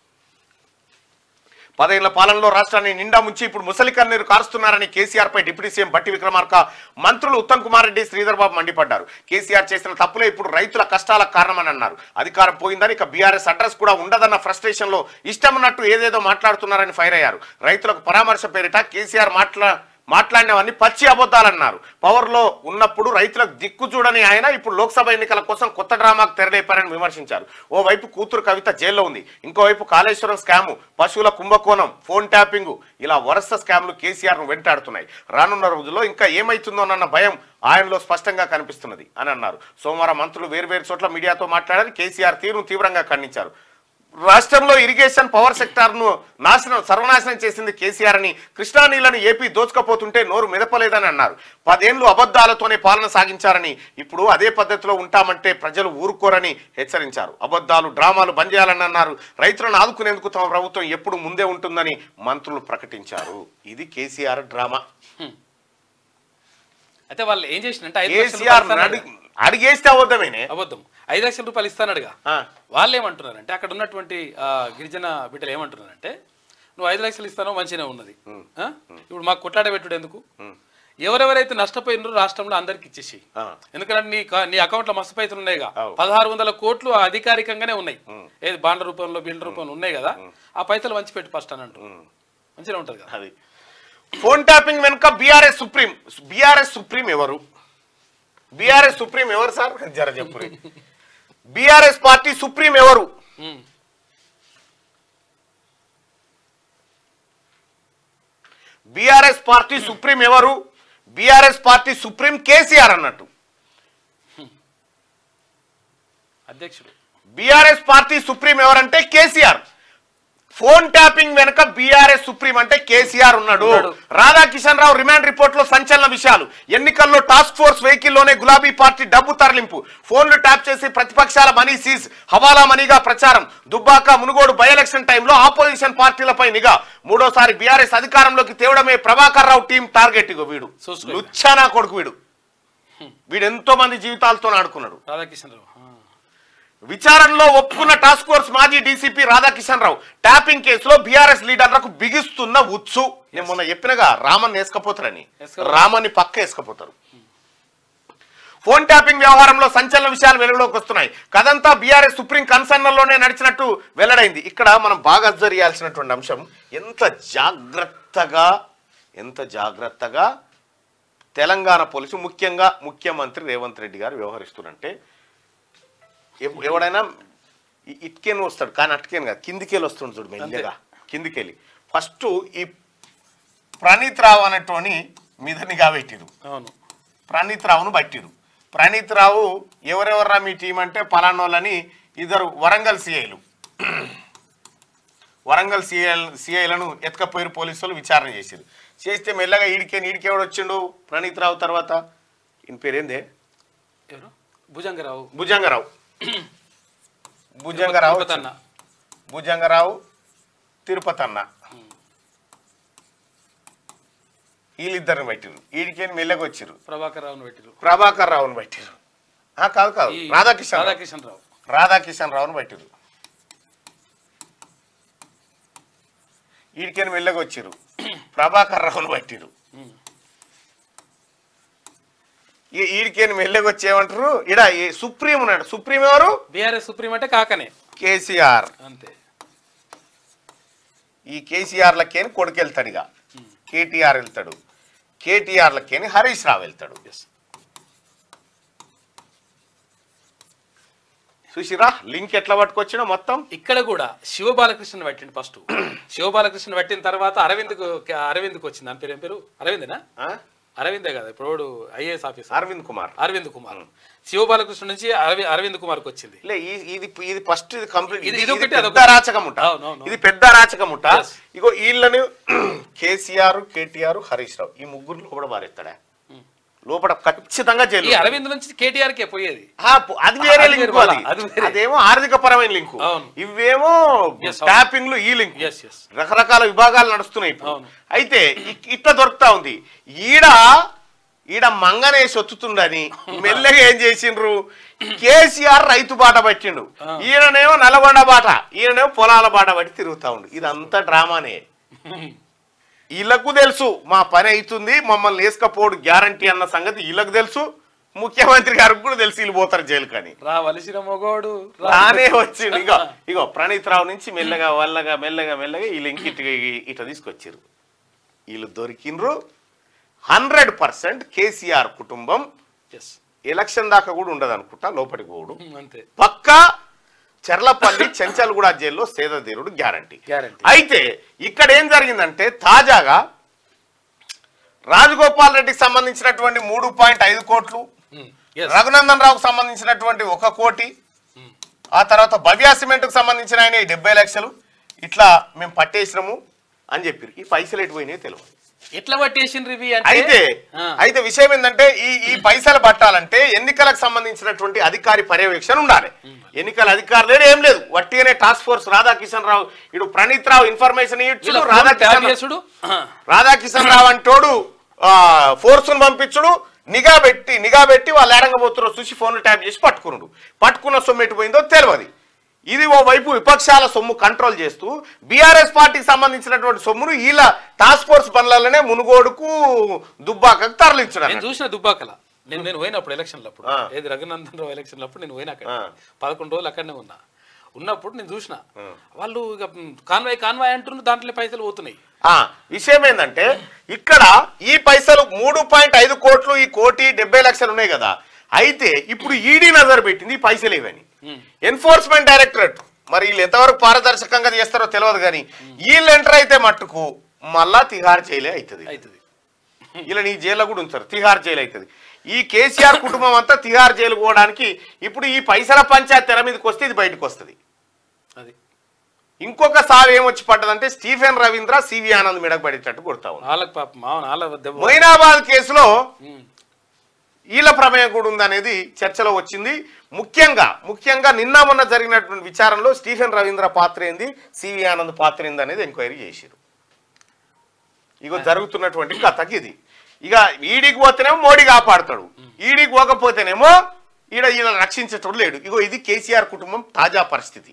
Speaker 1: పదేళ్ల పాలనలో రాష్ట్రాన్ని నిండా ముంచి ఇప్పుడు ముసలి కన్నీరు కారుస్తున్నారని కేసీఆర్ పై డిప్యూటీ సీఎం బట్టి విక్రమార్క మంత్రులు ఉత్తమ్ కుమార్ రెడ్డి శ్రీధర్ బాబు మండిపడ్డారు కేసీఆర్ చేసిన తప్పులే ఇప్పుడు రైతుల కష్టాలకు కారణమని అన్నారు అధికారం పోయిందని ఇక బీఆర్ఎస్ అడ్రస్ కూడా ఉండదన్న ఫ్రస్ట్రేషన్ లో ఇష్టం ఉన్నట్టు ఏదేదో మాట్లాడుతున్నారని ఫైర్ అయ్యారు రైతులకు పరామర్శ పేరిట కేసీఆర్ మాట్లా మాట్లాడినవన్నీ పచ్చి అబద్ధాలన్నారు పవర్లో ఉన్నప్పుడు రైతులకు దిక్కు చూడని ఆయన ఇప్పుడు లోక్సభ ఎన్నికల కోసం కొత్త డ్రామాకు తెరలేపారని విమర్శించారు ఓవైపు కూతురు కవిత జైల్లో ఉంది ఇంకోవైపు కాళేశ్వరం స్కాము పశువుల కుంభకోణం ఫోన్ ట్యాపింగ్ ఇలా వరుస స్కామ్లు కేసీఆర్ను వెంటాడుతున్నాయి రానున్న రోజుల్లో ఇంకా ఏమైతుందోనన్న భయం ఆయనలో స్పష్టంగా కనిపిస్తున్నది అని అన్నారు సోమవారం మంత్రులు వేర్వేరు చోట్ల మీడియాతో మాట్లాడారు కేసీఆర్ తీరును తీవ్రంగా ఖండించారు రాష్ట్రంలో ఇరిగేషన్ పవర్ సెక్టార్ను నాశనం సర్వనాశనం చేసింది కేసీఆర్ అని కృష్ణా నీళ్లను ఏపీ దోచుకపోతుంటే నోరు మెదపలేదని అన్నారు పదేళ్లు అబద్ధాలతోనే పాలన సాగించారని ఇప్పుడు అదే పద్ధతిలో ఉంటామంటే ప్రజలు ఊరుకోరని హెచ్చరించారు అబద్ధాలు డ్రామాలు బంద్ చేయాలని అన్నారు రైతులను ఆదుకునేందుకు తమ ప్రభుత్వం ఎప్పుడు ముందే ఉంటుందని మంత్రులు ప్రకటించారు ఇది కేసీఆర్ డ్రామా
Speaker 2: అయితే వాళ్ళు ఏం చేసినంటే ఐదు లక్షల
Speaker 1: కేసీఆర్
Speaker 2: రూపాయలు
Speaker 1: అడి-
Speaker 2: ఇస్తానన్నాడు.
Speaker 1: అడిగేస్తే అబద్ధమేనే
Speaker 2: అబద్ధం ఐదు లక్షల రూపాయలు ఇస్తానడుగా
Speaker 1: ఆ.
Speaker 2: వాళ్ళు ఏమంటున్నారంటే అక్కడ ఉన్నటువంటి ఆ, గిరిజన బిడ్డలు ఏమంటున్నారంటే నువ్వు ఐదు లక్షలు ఇస్తానో మంచిగా ఉన్నది ఆ? ఇప్పుడు మాకు కొట్లాడ పెట్టుడు ఎందుకు ఎవరెవరైతే నష్టపోయినారో రాష్ట్రంలో అందరికి ఇచ్చేసి
Speaker 1: ఆ.
Speaker 2: ఎందుకంటే నీ క- నీ అకౌంట్లో మస్తు పైసలు ఉన్నాయిగా
Speaker 1: అవు.
Speaker 2: పదహారు వందల కోట్లు అధికారికంగానే ఉన్నాయి ఏది బాండ్ల రూపంలో బిల్డ్ రూపంలో ఉన్నాయి కదా ఆ పైసలు వంచి పెట్టు ఫస్ట్ అని అంటూ మంచిగా ఉంటుంది కదా
Speaker 1: అది ఫోన్ ట్యాపింగ్ వెనుక బీఆర్ఎస్ సుప్రీం బీఆర్ఎస్ సుప్రీం ఎవరు బీఆర్ఎస్ సుప్రీం ఎవరు సార్ జర చెప్పు బీఆర్ఎస్ పార్టీ సుప్రీం ఎవరు
Speaker 2: ఉమ్.
Speaker 1: బీఆర్ఎస్ పార్టీ సుప్రీం ఎవరు బీఆర్ఎస్ పార్టీ సుప్రీం కేసీఆర్ అన్నట్టు
Speaker 2: అధ్యక్షుడు
Speaker 1: బీఆర్ఎస్ పార్టీ సుప్రీం ఎవరంటే కేసీఆర్ ఫోన్ ట్యాపింగ్ వెనుక బీఆర్ఎస్ సుప్రీం అంటే కేసీఆర్ ఉన్నాడు
Speaker 2: ఉన్నాడు.
Speaker 1: రాధాకిషన్ రావు రిమాండ్ రిపోర్ట్ లో సంచలన విషయాలు ఎన్నికల్లో టాస్క్ ఫోర్స్ వెహికల్ లోనే గులాబీ పార్టీ డబ్బు తరలింపు ఫోన్లు ట్యాప్ చేసి ప్రతిపక్షాల మనీ సీజ్ హవాలా మనీగా ప్రచారం దుబ్బాక మునుగోడు బై ఎలక్షన్ టైంలో ఆపోజిషన్ పార్టీలపై నిఘా మూడోసారి బీఆర్ఎస్ అధికారంలోకి తేవడమే ప్రభాకర్ రావు టీం టార్గెట్ ఇగో వీడు
Speaker 2: చూసుకో.
Speaker 1: లుచ్చానా కొడుకు వీడు వీడు ఎంతో మంది జీవితాలతో ఆడుకున్నాడు
Speaker 2: రాధాకిషన్ రావు ఆ.
Speaker 1: విచారణలో ఒప్పుకున్న టాస్క్ ఫోర్స్ మాజీ డీసీపీ రాధాకిషన్ రావు ట్యాపింగ్ కేసులో బీఆర్ఎస్ లీడర్లకు బిగిస్తున్న ఉత్సు నేను మొన్న చెప్పినగా రామన్ వేసుకపోతారని
Speaker 2: వేసుకో-
Speaker 1: రామన్ని పక్క వేసుకపోతారు ఫోన్ ట్యాపింగ్ వ్యవహారంలో సంచలన విషయాలు వెలుగులోకి వస్తున్నాయి కదంతా బీఆర్ఎస్ సుప్రీం కన్సర్న్లోనే నడిచినట్టు వెల్లడైంది ఇక్కడ మనం బాగా అబ్జర్వ్ చేయాల్సినటువంటి అంశం ఎంత జాగ్రత్తగా ఎంత జాగ్రత్తగా తెలంగాణ పోలీసు ముఖ్యంగా ముఖ్యమంత్రి రేవంత్ రెడ్డి గారు వ్యవహరిస్తున్నారంటే ఎవ- ఎవడైనా ఈ- ఇటుకెళ్ళి వస్తాడు కానీ అటుకెళ్ళి కాదు కిందికెళ్ళి వస్తుండు చూడు మెల్లగా కిందికెళ్ళి ఫస్ట్ ఈ ప్రణీత్ రావు అనేటోని మీద నిఘా పెట్టిరు
Speaker 2: అవును
Speaker 1: ప్రణీత్ రావును పట్టిరు ప్రణీత్ రావు ఎవరెవర్రా మీ టీం అంటే పలానోళ్ళని ఇద్దరు వరంగల్ సిఐలు వరంగల్ సిఐ సిఐలను ఎత్తుకపోయారు పోలీసులు విచారణ చేశారు చేస్తే మెల్లగా ఈడికే ఈడికేవాడు వచ్చిండు ప్రణీత్ రావు తర్వాత ఈయన పేరేందే
Speaker 2: ఎవరు భుజంగరావు
Speaker 1: భుజంగరావు భుజంగరావు
Speaker 2: తిరుపతి అన్న
Speaker 1: భుజంగరావు తిరుపతి అన్న వీళ్ళిద్దరిని పట్టిరు ఈడికేని మెల్లగా వచ్చిరు
Speaker 2: ప్రభాకర్ రావును పెట్టిరు
Speaker 1: ప్రభాకర్ రావును పట్టిరు ఆ, కాదు కాదు
Speaker 2: ఈ
Speaker 1: రాధాకిషన్ రావు.
Speaker 2: రాధాకిషన్ రావు
Speaker 1: రాధాకిషన్ రావును పట్టిరు ఈడికేని మెల్లగా వచ్చిరు ప్రభాకర్ రావును పట్టిరు
Speaker 2: ఉమ్.
Speaker 1: ఈ ఈడికేని మెల్లగా వచ్చి ఏమంటారు ఇడ ఈ సుప్రీం ఉన్నాడు సుప్రీం ఎవరు
Speaker 2: బీఆర్ఎస్ సుప్రీం అంటే కాకనే
Speaker 1: కేసీఆర్
Speaker 2: అంతే
Speaker 1: ఈ కేసీఆర్లకేని కొడుకు వెళ్తాడు ఇక కేటీఆర్ వెళ్తాడు కేటీఆర్లకేని హరీష్ రావు వెళ్తాడు
Speaker 2: ఎస్
Speaker 1: చూసిరా లింక్ ఎట్లా పట్టుకొచ్చినా మొత్తం
Speaker 2: ఇక్కడ కూడా శివబాలకృష్ణ పట్టిండు ఫస్ట్ శివబాలకృష్ణ పట్టిన తర్వాత అరవింద్కు అరవింద్కి వచ్చింది అని పేరు ఏం పేరు అరవిందేనా
Speaker 1: ఆ?
Speaker 2: అరవిందే కదా ఇప్పుడు ఐఏఎస్ ఆఫీసర్
Speaker 1: అరవింద్ కుమార్
Speaker 2: అరవింద్ కుమార్ శివబాలకృష్ణ నుంచి అరవి అరవింద్ కుమార్కి వచ్చింది
Speaker 1: లే ఈ- ఇది ఇది ఫస్ట్ ఇది కంప్లీట్
Speaker 2: ఇది-
Speaker 1: ఇది
Speaker 2: ఇది ఒకటి,
Speaker 1: పెద్ద
Speaker 2: అదొకటి.
Speaker 1: అరాచకం ఉంటా
Speaker 2: అవును, అవును.
Speaker 1: ఇది పెద్ద అరాచకం ఉంటా
Speaker 2: Yes.
Speaker 1: ఇగో వీళ్ళని కేసీఆర్ కేటీఆర్ హరీష్ రావు ఈ ముగ్గురు లోపల బారెత్తాడా లోపల ఖచ్చితంగా
Speaker 2: ఈ
Speaker 1: జైలు
Speaker 2: అరవింద్ నుంచి కేటీఆర్ కే పోయేది
Speaker 1: ఆ, పు- అది వేరే
Speaker 2: అది
Speaker 1: లింక్
Speaker 2: వేరే
Speaker 1: అది
Speaker 2: అది వేరే.
Speaker 1: అదేమో ఆర్థిక పరమైన లింకు
Speaker 2: అవును.
Speaker 1: ఇవేమో
Speaker 2: Yes, అవును.
Speaker 1: ట్యాపింగ్లు ఈ లింక్
Speaker 2: ఎస్ ఎస్
Speaker 1: రకరకాల విభాగాలు నడుస్తున్నాయి ఇప్పుడు
Speaker 2: అవును.
Speaker 1: అయితే ఇ- ఇట్లా దొరుకుతా ఉంది ఈడ ఈడ మంగనేసి ఒత్తుతుండని మెల్లగా ఏం చేసిండ్రు కేసీఆర్ రైతు బాట పట్టిండు ఈయననేమో నల్లగొండ బాట ఈయననేమో పొలాల బాట పట్టి తిరుగుతా ఉండు ఇదంతా డ్రామానే వీళ్ళకు తెలుసు మా పని అవుతుంది మమ్మల్ని వేసుకపోడు గ్యారంటీ అన్న సంగతి వీళ్ళకు తెలుసు ముఖ్యమంత్రి గారికి కూడా తెలిసి వీళ్ళు పోతారు జైలు కానీ
Speaker 2: రావలసిన మొగోడు రా-
Speaker 1: రానే వచ్చిండు ఇగో ఇగో ప్రణీత్ రావు నుంచి మెల్లగా వల్లగా మెల్లగా మెల్లగా వీళ్ళు ఇంక ఇటు ఇట తీసుకొచ్చారు వీళ్ళు దొరికిండ్రు హండ్రెడ్ పర్సెంట్ కేసీఆర్ కుటుంబం
Speaker 2: ఎస్
Speaker 1: ఎలక్షన్ దాకా కూడా ఉండదు అనుకుంటా లోపలికి పోడు
Speaker 2: అంతే
Speaker 1: పక్కా చెర్లపల్లి చెంచల్గూడ జైల్లో సేదతీరుడు గ్యారంటీ
Speaker 2: Guarantee.
Speaker 1: అయితే ఇక్కడ ఏం జరిగిందంటే తాజాగా రాజగోపాల్ రెడ్డికి సంబంధించినటువంటి మూడు పాయింట్ ఐదు కోట్లు
Speaker 2: ఎస్
Speaker 1: రఘునందన్ రావుకు సంబంధించినటువంటి ఒక కోటి ఆ తర్వాత భవ్య సిమెంట్కు సంబంధించిన ఆయన ఈ డెబ్బై లక్షలు ఇట్లా మేము పట్టేసినాము అని చెప్పారు ఈ పైసలు ఎటు పోయినాయో తెలియదు
Speaker 2: ఎట్లా పట్టేసిండ్రు ఇవి అంటే
Speaker 1: అయితే
Speaker 2: ఆ,
Speaker 1: అయితే విషయం ఏంటంటే ఈ ఈ పైసలు పట్టాలంటే ఎన్నికలకు సంబంధించినటువంటి అధికారి పర్యవేక్షణ ఉండాలి ఎన్నికల అధికారులు ఏం లేదు వట్టిగానే టాస్క్ ఫోర్స్ రాధాకిషన్ రావు ఇటు ప్రణీత్ రావు ఇన్ఫర్మేషన్
Speaker 2: వీళ్ళ
Speaker 1: ఇచ్చుడు
Speaker 2: ఫోన్ ట్యాప్
Speaker 1: రాధాకిషన్
Speaker 2: చేసుడు ఆ,
Speaker 1: రాధాకిషన్ రావు అంటోడు ఫోర్స్ను పంపించుడు నిఘా పెట్టి నిఘా పెట్టి వాళ్ళు ఏడంగబోతున్నారు చూసి ఫోన్ ట్యాప్ చేసి పట్టుకున్నాడు పట్టుకున్న సొమ్ము ఎటు పోయిందో తెలియదు ఇది ఓ వైపు విపక్షాల సొమ్ము కంట్రోల్ చేస్తూ బీఆర్ఎస్ పార్టీకి సంబంధించినటువంటి సొమ్మును వీళ్ళ టాస్క్ ఫోర్స్ పనులలోనే మునుగోడుకు దుబ్బాకకు తరలించడం
Speaker 2: నేను చూసిన దుబ్బాకల నేను నేను పోయినప్పుడు ఎలక్షన్లు అప్పుడు
Speaker 1: ఆ.
Speaker 2: ఏది రఘునందన్ రావు ఎలక్షన్లు అప్పుడు నేను పోయినా అక్కడ
Speaker 1: ఆ.
Speaker 2: పదకొండు రోజులు అక్కడనే ఉన్నా ఉన్నప్పుడు నేను చూసిన వాళ్ళు ఇక కాన్వాయ్ కాన్వాయ్ అంటున్నారు దాంట్లో పైసలు పోతున్నాయి
Speaker 1: ఆ విషయం ఏంటంటే ఇక్కడ ఈ పైసలు మూడు పాయింట్ ఐదు కోట్లు ఈ కోటి డెబ్బై లక్షలు ఉన్నాయి కదా అయితే ఇప్పుడు ఈడీ నజర్ పెట్టింది ఈ పైసలు ఇవని ఎన్ఫోర్స్మెంట్ డైరెక్టరేట్ మరి వీళ్ళు ఎంతవరకు పారదర్శకంగా చేస్తారో తెలియదు కానీ వీళ్ళు ఎంటర్ అయితే మట్టుకు మళ్ళా తిహార్ జైలే అవుతుంది
Speaker 2: అవుతుంది
Speaker 1: ఇలా నీ జైల్లో కూడా ఉంచారు తిహార్ జైలు అవుతుంది ఈ కేసీఆర్ కుటుంబం అంతా తిహార్ జైలు పోవడానికి ఇప్పుడు ఈ పైసల పంచాయత్ తెర మీదకి వస్తే ఇది బయటకు వస్తుంది
Speaker 2: అది
Speaker 1: ఇంకొక సారి ఏమొచ్చి పడ్డదంటే స్టీఫెన్ రవీంద్ర సివి ఆనంద్ మెడకు పడేటట్టు కొడతా ఉంది
Speaker 2: వాళ్ళకి పాప మావన వాళ్ళ దెబ్బ
Speaker 1: మొయినాబాద్ కేసులో
Speaker 2: ఉమ్.
Speaker 1: వీళ్ళ ప్రమేయం కూడా ఉందనేది చర్చలో వచ్చింది ముఖ్యంగా ముఖ్యంగా నిన్న మొన్న జరిగినటువంటి విచారణలో స్టీఫెన్ రవీంద్ర పాత్ర ఏంది సివి ఆనంద్ పాత్ర ఏంది అనేది ఎంక్వైరీ చేశారు ఇగో జరుగుతున్నటువంటి కథకి ఇది ఇక ఈడికి పోతేనేమో మోడీ కాపాడతాడు ఈడికి పోకపోతేనేమో ఈడ ఈయన రక్షించేటోడు లేడు ఇగో ఇది కేసీఆర్ కుటుంబం తాజా పరిస్థితి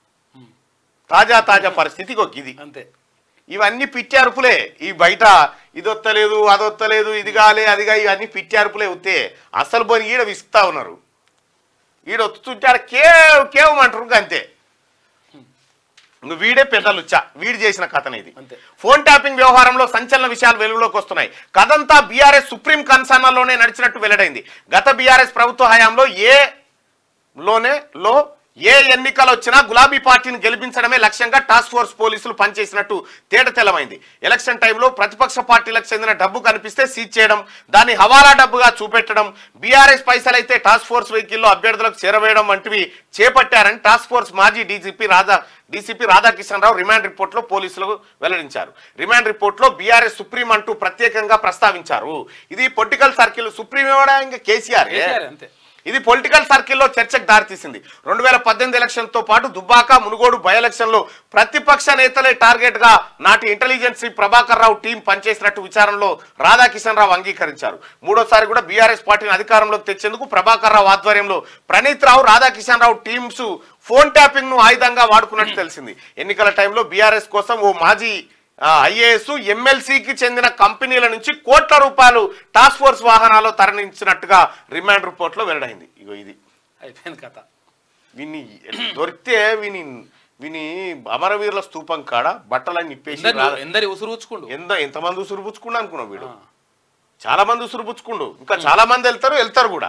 Speaker 1: తాజా తాజా పరిస్థితి ఇగో ఇది
Speaker 2: అంతే
Speaker 1: ఇవన్నీ పిచ్చి అరుపులే ఈ బయట ఇది వత్తలేదు అది వత్తలేదు ఇది కాలే అదిగా ఇవన్నీ పిచ్చి అరుపులే ఉత్తే అసలు పోయి ఈడ విసుకుతా ఉన్నారు ఈడ ఒత్తుతుంటే ఆడ కేవ్ కేవమంటారు అంతే నువ్వు వీడే పెద్దలుచ్చా వీడు చేసిన కథన ఇది
Speaker 2: అంతే.
Speaker 1: ఫోన్ ట్యాపింగ్ వ్యవహారంలో సంచలన విషయాలు వెలుగులోకి వస్తున్నాయి కథంతా బీఆర్ఎస్ సుప్రీం కన్సర్న్లోనే నడిచినట్టు వెల్లడైంది గత బీఆర్ఎస్ ప్రభుత్వ హయాంలో ఏ లోనే లో ఏ ఎన్నికలు వచ్చినా గులాబీ పార్టీని గెలిపించడమే లక్ష్యంగా టాస్క్ ఫోర్స్ పోలీసులు పనిచేసినట్టు తేట తెల్లమైంది ఎలక్షన్ టైంలో ప్రతిపక్ష పార్టీలకు చెందిన డబ్బు కనిపిస్తే సీజ్ చేయడం దాన్ని హవాలా డబ్బుగా చూపెట్టడం బీఆర్ఎస్ పైసలైతే టాస్క్ ఫోర్స్ వెహికల్లో అభ్యర్థులకు చేరవేయడం వంటివి చేపట్టారని టాస్క్ ఫోర్స్ మాజీ DGP Radha DCP Radhakishan Rao remand రిపోర్ట్లో పోలీసులు వెల్లడించారు రిమాండ్ రిపోర్ట్లో బీఆర్ఎస్ సుప్రీం అంటూ ప్రత్యేకంగా ప్రస్తావించారు ఇది పొలిటికల్ సర్కిల్ సుప్రీం ఎవడా ఇంకా కేసీఆర్
Speaker 2: కేసీఆర్ అంతే
Speaker 1: ఇది పొలిటికల్ సర్కిల్లో చర్చకు దారితీసింది రెండు వేల పద్దెనిమిది ఎలక్షన్ తో పాటు దుబ్బాక మునుగోడు బై ఎలక్షన్ లో ప్రతిపక్ష నేతలే టార్గెట్ గా నాటి ఇంటెలిజెన్స్ ప్రభాకర్ రావు టీం పనిచేసినట్టు విచారణలో రాధాకిషన్ రావు అంగీకరించారు మూడోసారి కూడా బీఆర్ఎస్ పార్టీని అధికారంలోకి తెచ్చేందుకు ప్రభాకర్ రావు ఆధ్వర్యంలో Praneeth Rao Radhakishan Rao teams phone tapping ను ఆయుధంగా వాడుకున్నట్టు తెలిసింది ఎన్నికల టైంలో బీఆర్ఎస్ కోసం ఓ మాజీ ఐఏఎస్ ఎమ్మెల్సీకి చెందిన కంపెనీల నుంచి కోట్ల రూపాయలు టాస్క్ ఫోర్స్ వాహనాల్లో తరలించినట్టుగా రిమాండ్ రిపోర్ట్ లో వెల్లడైంది ఇగో ఇది
Speaker 2: అయిపోయింది కథ
Speaker 1: విని దొరికితే విని విని అమరవీరుల స్తూపం కాడ బట్టలన్నీ ఇప్పేసి
Speaker 2: ఎందరి
Speaker 1: రా-
Speaker 2: ఎందరి ఉసురుచుకుండు
Speaker 1: ఎంత ఎంతమంది ఉసురుపుచ్చుకుండా అనుకున్నావు వీడు చాలా మంది ఉసురుపుచ్చుకుండు ఇంకా చాలా మంది వెళ్తారు వెళ్తారు కూడా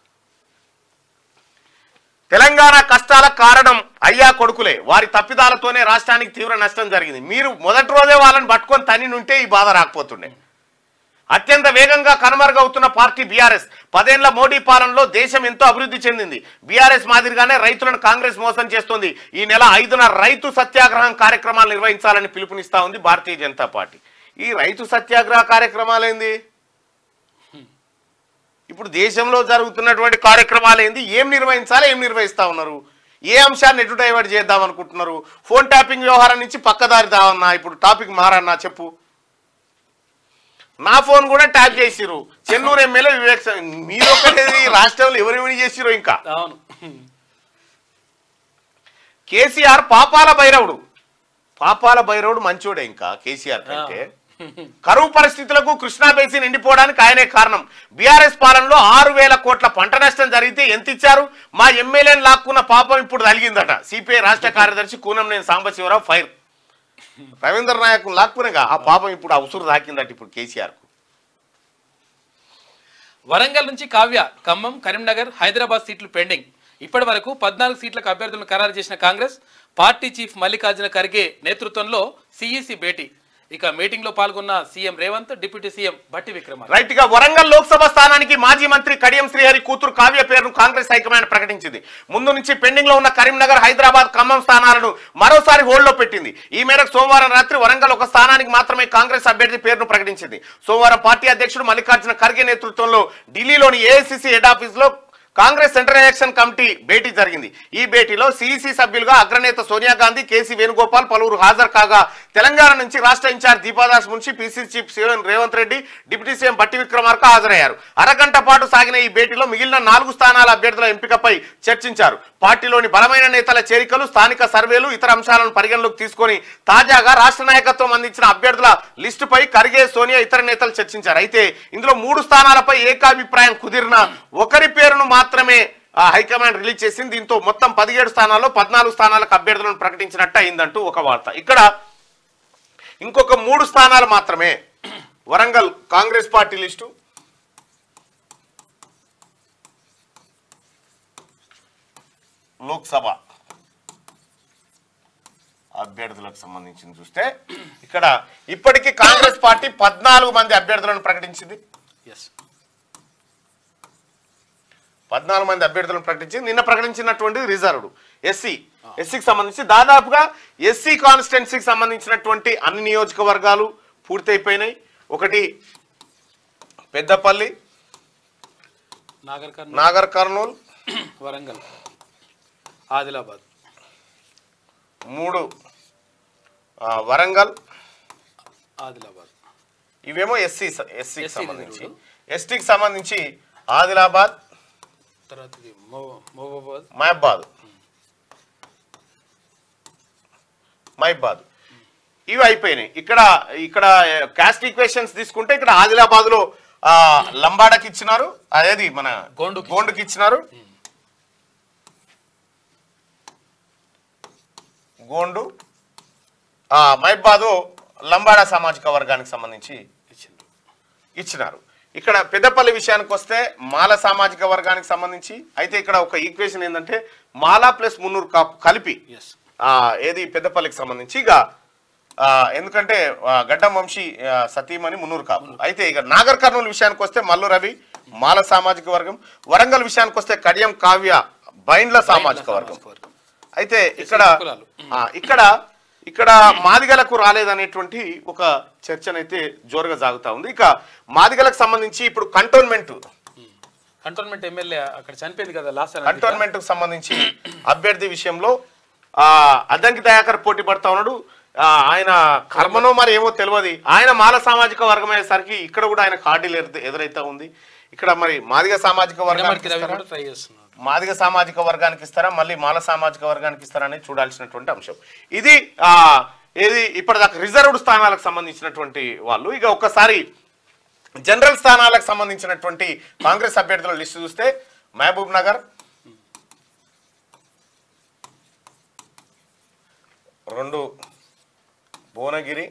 Speaker 1: తెలంగాణ కష్టాల కారణం అయ్యా కొడుకులే వారి తప్పిదాలతోనే రాష్ట్రానికి తీవ్ర నష్టం జరిగింది మీరు మొదటి రోజే వాళ్ళని పట్టుకొని తని నుంటే ఈ బాధ రాకపోతుండే అత్యంత వేగంగా కనుమరుగవుతున్న పార్టీ బీఆర్ఎస్ పదేళ్ల మోడీ పాలనలో దేశం ఎంతో అభివృద్ధి చెందింది బీఆర్ఎస్ మాదిరిగానే రైతులను కాంగ్రెస్ మోసం చేస్తోంది ఈ నెల ఐదున రైతు సత్యాగ్రహం కార్యక్రమాలు నిర్వహించాలని పిలుపునిస్తా ఉంది భారతీయ జనతా పార్టీ ఈ రైతు సత్యాగ్రహ కార్యక్రమాలు ఏంది ఇప్పుడు దేశంలో జరుగుతున్నటువంటి కార్యక్రమాలు ఏంది ఏం నిర్వహించాలి ఏం నిర్వహిస్తా ఉన్నారు ఏ అంశాన్ని ఎటు డైవర్ట్ చేద్దాం అనుకుంటున్నారు ఫోన్ ట్యాపింగ్ వ్యవహారం నుంచి పక్కదారి దావన్నా ఇప్పుడు టాపిక్ మారన్నా చెప్పు నా ఫోన్ కూడా ట్యాప్ చేసిరు చెన్నూరు ఎమ్మెల్యే వివేక్ స- మీరు ఒక్కటేది రాష్ట్రంలో ఎవరెవరి చేసిరో ఇంకా
Speaker 2: అవును
Speaker 1: కేసీఆర్ పాపాల భైరవుడు పాపాల భైరవుడు మంచోడే ఇంకా కేసీఆర్ కంటే కరువు పరిస్థితులకు కృష్ణా బేసిన్ ఎండిపోవడానికి ఆయనే కారణం బీఆర్ఎస్ పాలనలో ఆరు వేల కోట్ల పంట నష్టం జరిగితే ఎంత ఇచ్చారు మా ఎమ్మెల్యేని లాక్కున్న పాపం ఇప్పుడు తలిగిందట సిపిఐ రాష్ట్ర కార్యదర్శి కూనంనేని సాంబశివరావు ఫైర్ రవీంద్ర నాయక్ లాక్కునగా ఆ పాపం ఇప్పుడు ఆ ఉసురు తాకిందట ఇప్పుడు కేసీఆర్ కు
Speaker 2: వరంగల్ నుంచి కావ్య ఖమ్మం కరీంనగర్ హైదరాబాద్ సీట్లు పెండింగ్ ఇప్పటి వరకు పద్నాలుగు సీట్లకు అభ్యర్థులను ఖరారు చేసిన కాంగ్రెస్ పార్టీ చీఫ్ మల్లికార్జున ఖర్గే నేతృత్వంలో సిఈసి భేటీ ఇక మీటింగ్ లో పాల్గొన్న CM Revanth deputy CM Bhatti Vikramarka
Speaker 1: right గా వరంగల్ లోక్సభ స్థానానికి మాజీ మంత్రి కడియం శ్రీహరి కూతురు కావ్య పేరును కాంగ్రెస్ హైకమాండ్ ప్రకటించింది ముందు నుంచి పెండింగ్ లో ఉన్న కరీంనగర్ హైదరాబాద్ ఖమ్మం స్థానాలను మరోసారి హోల్డ్ లో పెట్టింది ఈ మేరకు సోమవారం రాత్రి వరంగల్ ఒక స్థానానికి మాత్రమే కాంగ్రెస్ అభ్యర్థి పేరును ప్రకటించింది సోమవారం పార్టీ అధ్యక్షుడు మల్లికార్జున ఖర్గే నేతృత్వంలో ఢిల్లీలోని ఏఐసిసి హెడ్ ఆఫీస్ లో కాంగ్రెస్ సెంట్రల్ ఎలక్షన్ కమిటీ భేటీ జరిగింది ఈ భేటీలో సిఇసి సభ్యులుగా అగ్రనేత సోనియా గాంధీ కేసీ వేణుగోపాల్ పలువురు హాజరు కాగా తెలంగాణ నుంచి రాష్ట్ర in charge Deepadas Munshi PCC chief CM Revanth Reddy deputy CM Bhatti Vikramarka హాజరయ్యారు అరగంట పాటు సాగిన ఈ భేటీలో మిగిలిన నాలుగు స్థానాల అభ్యర్థుల ఎంపికపై చర్చించారు పార్టీలోని బలమైన నేతల చేరికలు స్థానిక సర్వేలు ఇతర అంశాలను పరిగణలోకి తీసుకొని తాజాగా రాష్ట్ర నాయకత్వం అందించిన అభ్యర్థుల లిస్టుపై ఖర్గే సోనియా ఇతర నేతలు చర్చించారు అయితే ఇందులో మూడు స్థానాలపై ఏకాభిప్రాయం కుదిరిన ఒకరి పేరును మాత్రమే ఆ, హైకమాండ్ రిలీజ్ చేసింది దీంతో మొత్తం పదిహేడు స్థానాల్లో పద్నాలుగు స్థానాలకు అభ్యర్థులను ప్రకటించినట్టు అయిందంటూ ఒక వార్త ఇక్కడ ఇంకొక మూడు స్థానాలు మాత్రమే వరంగల్ కాంగ్రెస్ పార్టీ లిస్టు లోక్సభ అభ్యర్థులకు సంబంధించి చూస్తే ఇక్కడ ఇప్పటికీ కాంగ్రెస్ పార్టీ పద్నాలుగు మంది అభ్యర్థులను ప్రకటించింది
Speaker 2: ఎస్
Speaker 1: పద్నాలుగు మంది అభ్యర్థులను ప్రకటించి నిన్న ప్రకటించినటువంటి రిజర్వ్డ్ ఎస్సీ ఎస్సీకి సంబంధించి దాదాపుగా ఎస్సీ కాన్స్టిట్యున్సీకి సంబంధించినటువంటి అన్ని నియోజకవర్గాలు పూర్తయిపోయినాయి ఒకటి పెద్దపల్లి
Speaker 2: నాగర్ కర్నూల్
Speaker 1: నాగర్ కర్నూల్
Speaker 2: వరంగల్ ఆదిలాబాద్
Speaker 1: మూడు ఆ, వరంగల్
Speaker 2: ఆదిలాబాద్
Speaker 1: ఇవేమో ఎస్సీ ఎస్సీకి
Speaker 2: SC
Speaker 1: సంబంధించి
Speaker 2: రిజర్వ్డ్.
Speaker 1: ఎస్టీకి సంబంధించి ఆదిలాబాద్
Speaker 2: తర్వాత ఇది మో- మహబూబాబాద్
Speaker 1: మహబాద్ మహబాద్ ఇవి అయిపోయినాయి ఇక్కడ ఇక్కడ కాస్ట్ ఈక్వేషన్స్ తీసుకుంటే ఇక్కడ ఆదిలాబాద్ లో ఆ, లంబాడకి ఇచ్చినారు అదేది మన
Speaker 2: గోండుకి
Speaker 1: గోండుకి ఇచ్చినారు గోండు ఆ, మహబాదు లంబాడా సామాజిక వర్గానికి సంబంధించి
Speaker 2: ఇచ్చిండ్రు
Speaker 1: ఇచ్చినారు ఇక్కడ పెద్దపల్లి విషయానికి వస్తే మాల సామాజిక వర్గానికి సంబంధించి అయితే ఇక్కడ ఒక ఈక్వేషన్ ఏంటంటే మాలా ప్లస్ మున్నూరు కాపు కలిపి
Speaker 2: ఎస్
Speaker 1: ఆ, ఏది పెద్దపల్లికి సంబంధించి ఇక ఆ, ఎందుకంటే ఆ, గడ్డం వంశీ ఆ, సతీమణి మున్నూరు కాపు అయితే ఇక నాగర్ కర్నూలు విషయానికి వస్తే మల్లు రవి మాల సామాజిక వర్గం వరంగల్ విషయానికి వస్తే కడియం కావ్య బైండ్ల సామాజిక వర్గం అయితే ఇక్కడ
Speaker 2: కులాలు.
Speaker 1: ఆ, ఇక్కడ ఇక్కడ మాదిగలకు రాలేదనేటువంటి ఒక చర్చనైతే జోరుగా సాగుతా ఉంది ఇక మాదిగలకు సంబంధించి ఇప్పుడు కంటోన్మెంట్
Speaker 2: కంటోన్మెంట్ ఎమ్మెల్యే అక్కడ చనిపోయింది కదా లాస్ట్
Speaker 1: కంటోన్మెంట్ కు సంబంధించి అభ్యర్థి విషయంలో ఆ అద్దంకి దయాకర్ పోటీ పడతా ఉన్నాడు ఆ, ఆయన కర్మనో మరి ఏమో తెలియదు ఆయన మాల సామాజిక వర్గం అయ్యేసరికి ఇక్కడ కూడా ఆయన కార్డీలు ఎదురు- ఎదురైతే ఉంది ఇక్కడ మరి మాదిగ సామాజిక వర్గానికి
Speaker 2: రవి
Speaker 1: ఇస్తారా?
Speaker 2: కూడా ట్రై చేస్తున్నాడు
Speaker 1: మాదిగ సామాజిక వర్గానికి ఇస్తారా మళ్ళీ మాల సామాజిక వర్గానికి ఇస్తారా అనేది చూడాల్సినటువంటి అంశం ఇది ఆ ఏది ఇప్పటిదాకా రిజర్వ్డ్ స్థానాలకు సంబంధించినటువంటి వాళ్ళు ఇక ఒక్కసారి జనరల్ స్థానాలకు సంబంధించినటువంటి కాంగ్రెస్ అభ్యర్థుల లిస్టు చూస్తే మహబూబ్ నగర్ రెండు భువనగిరి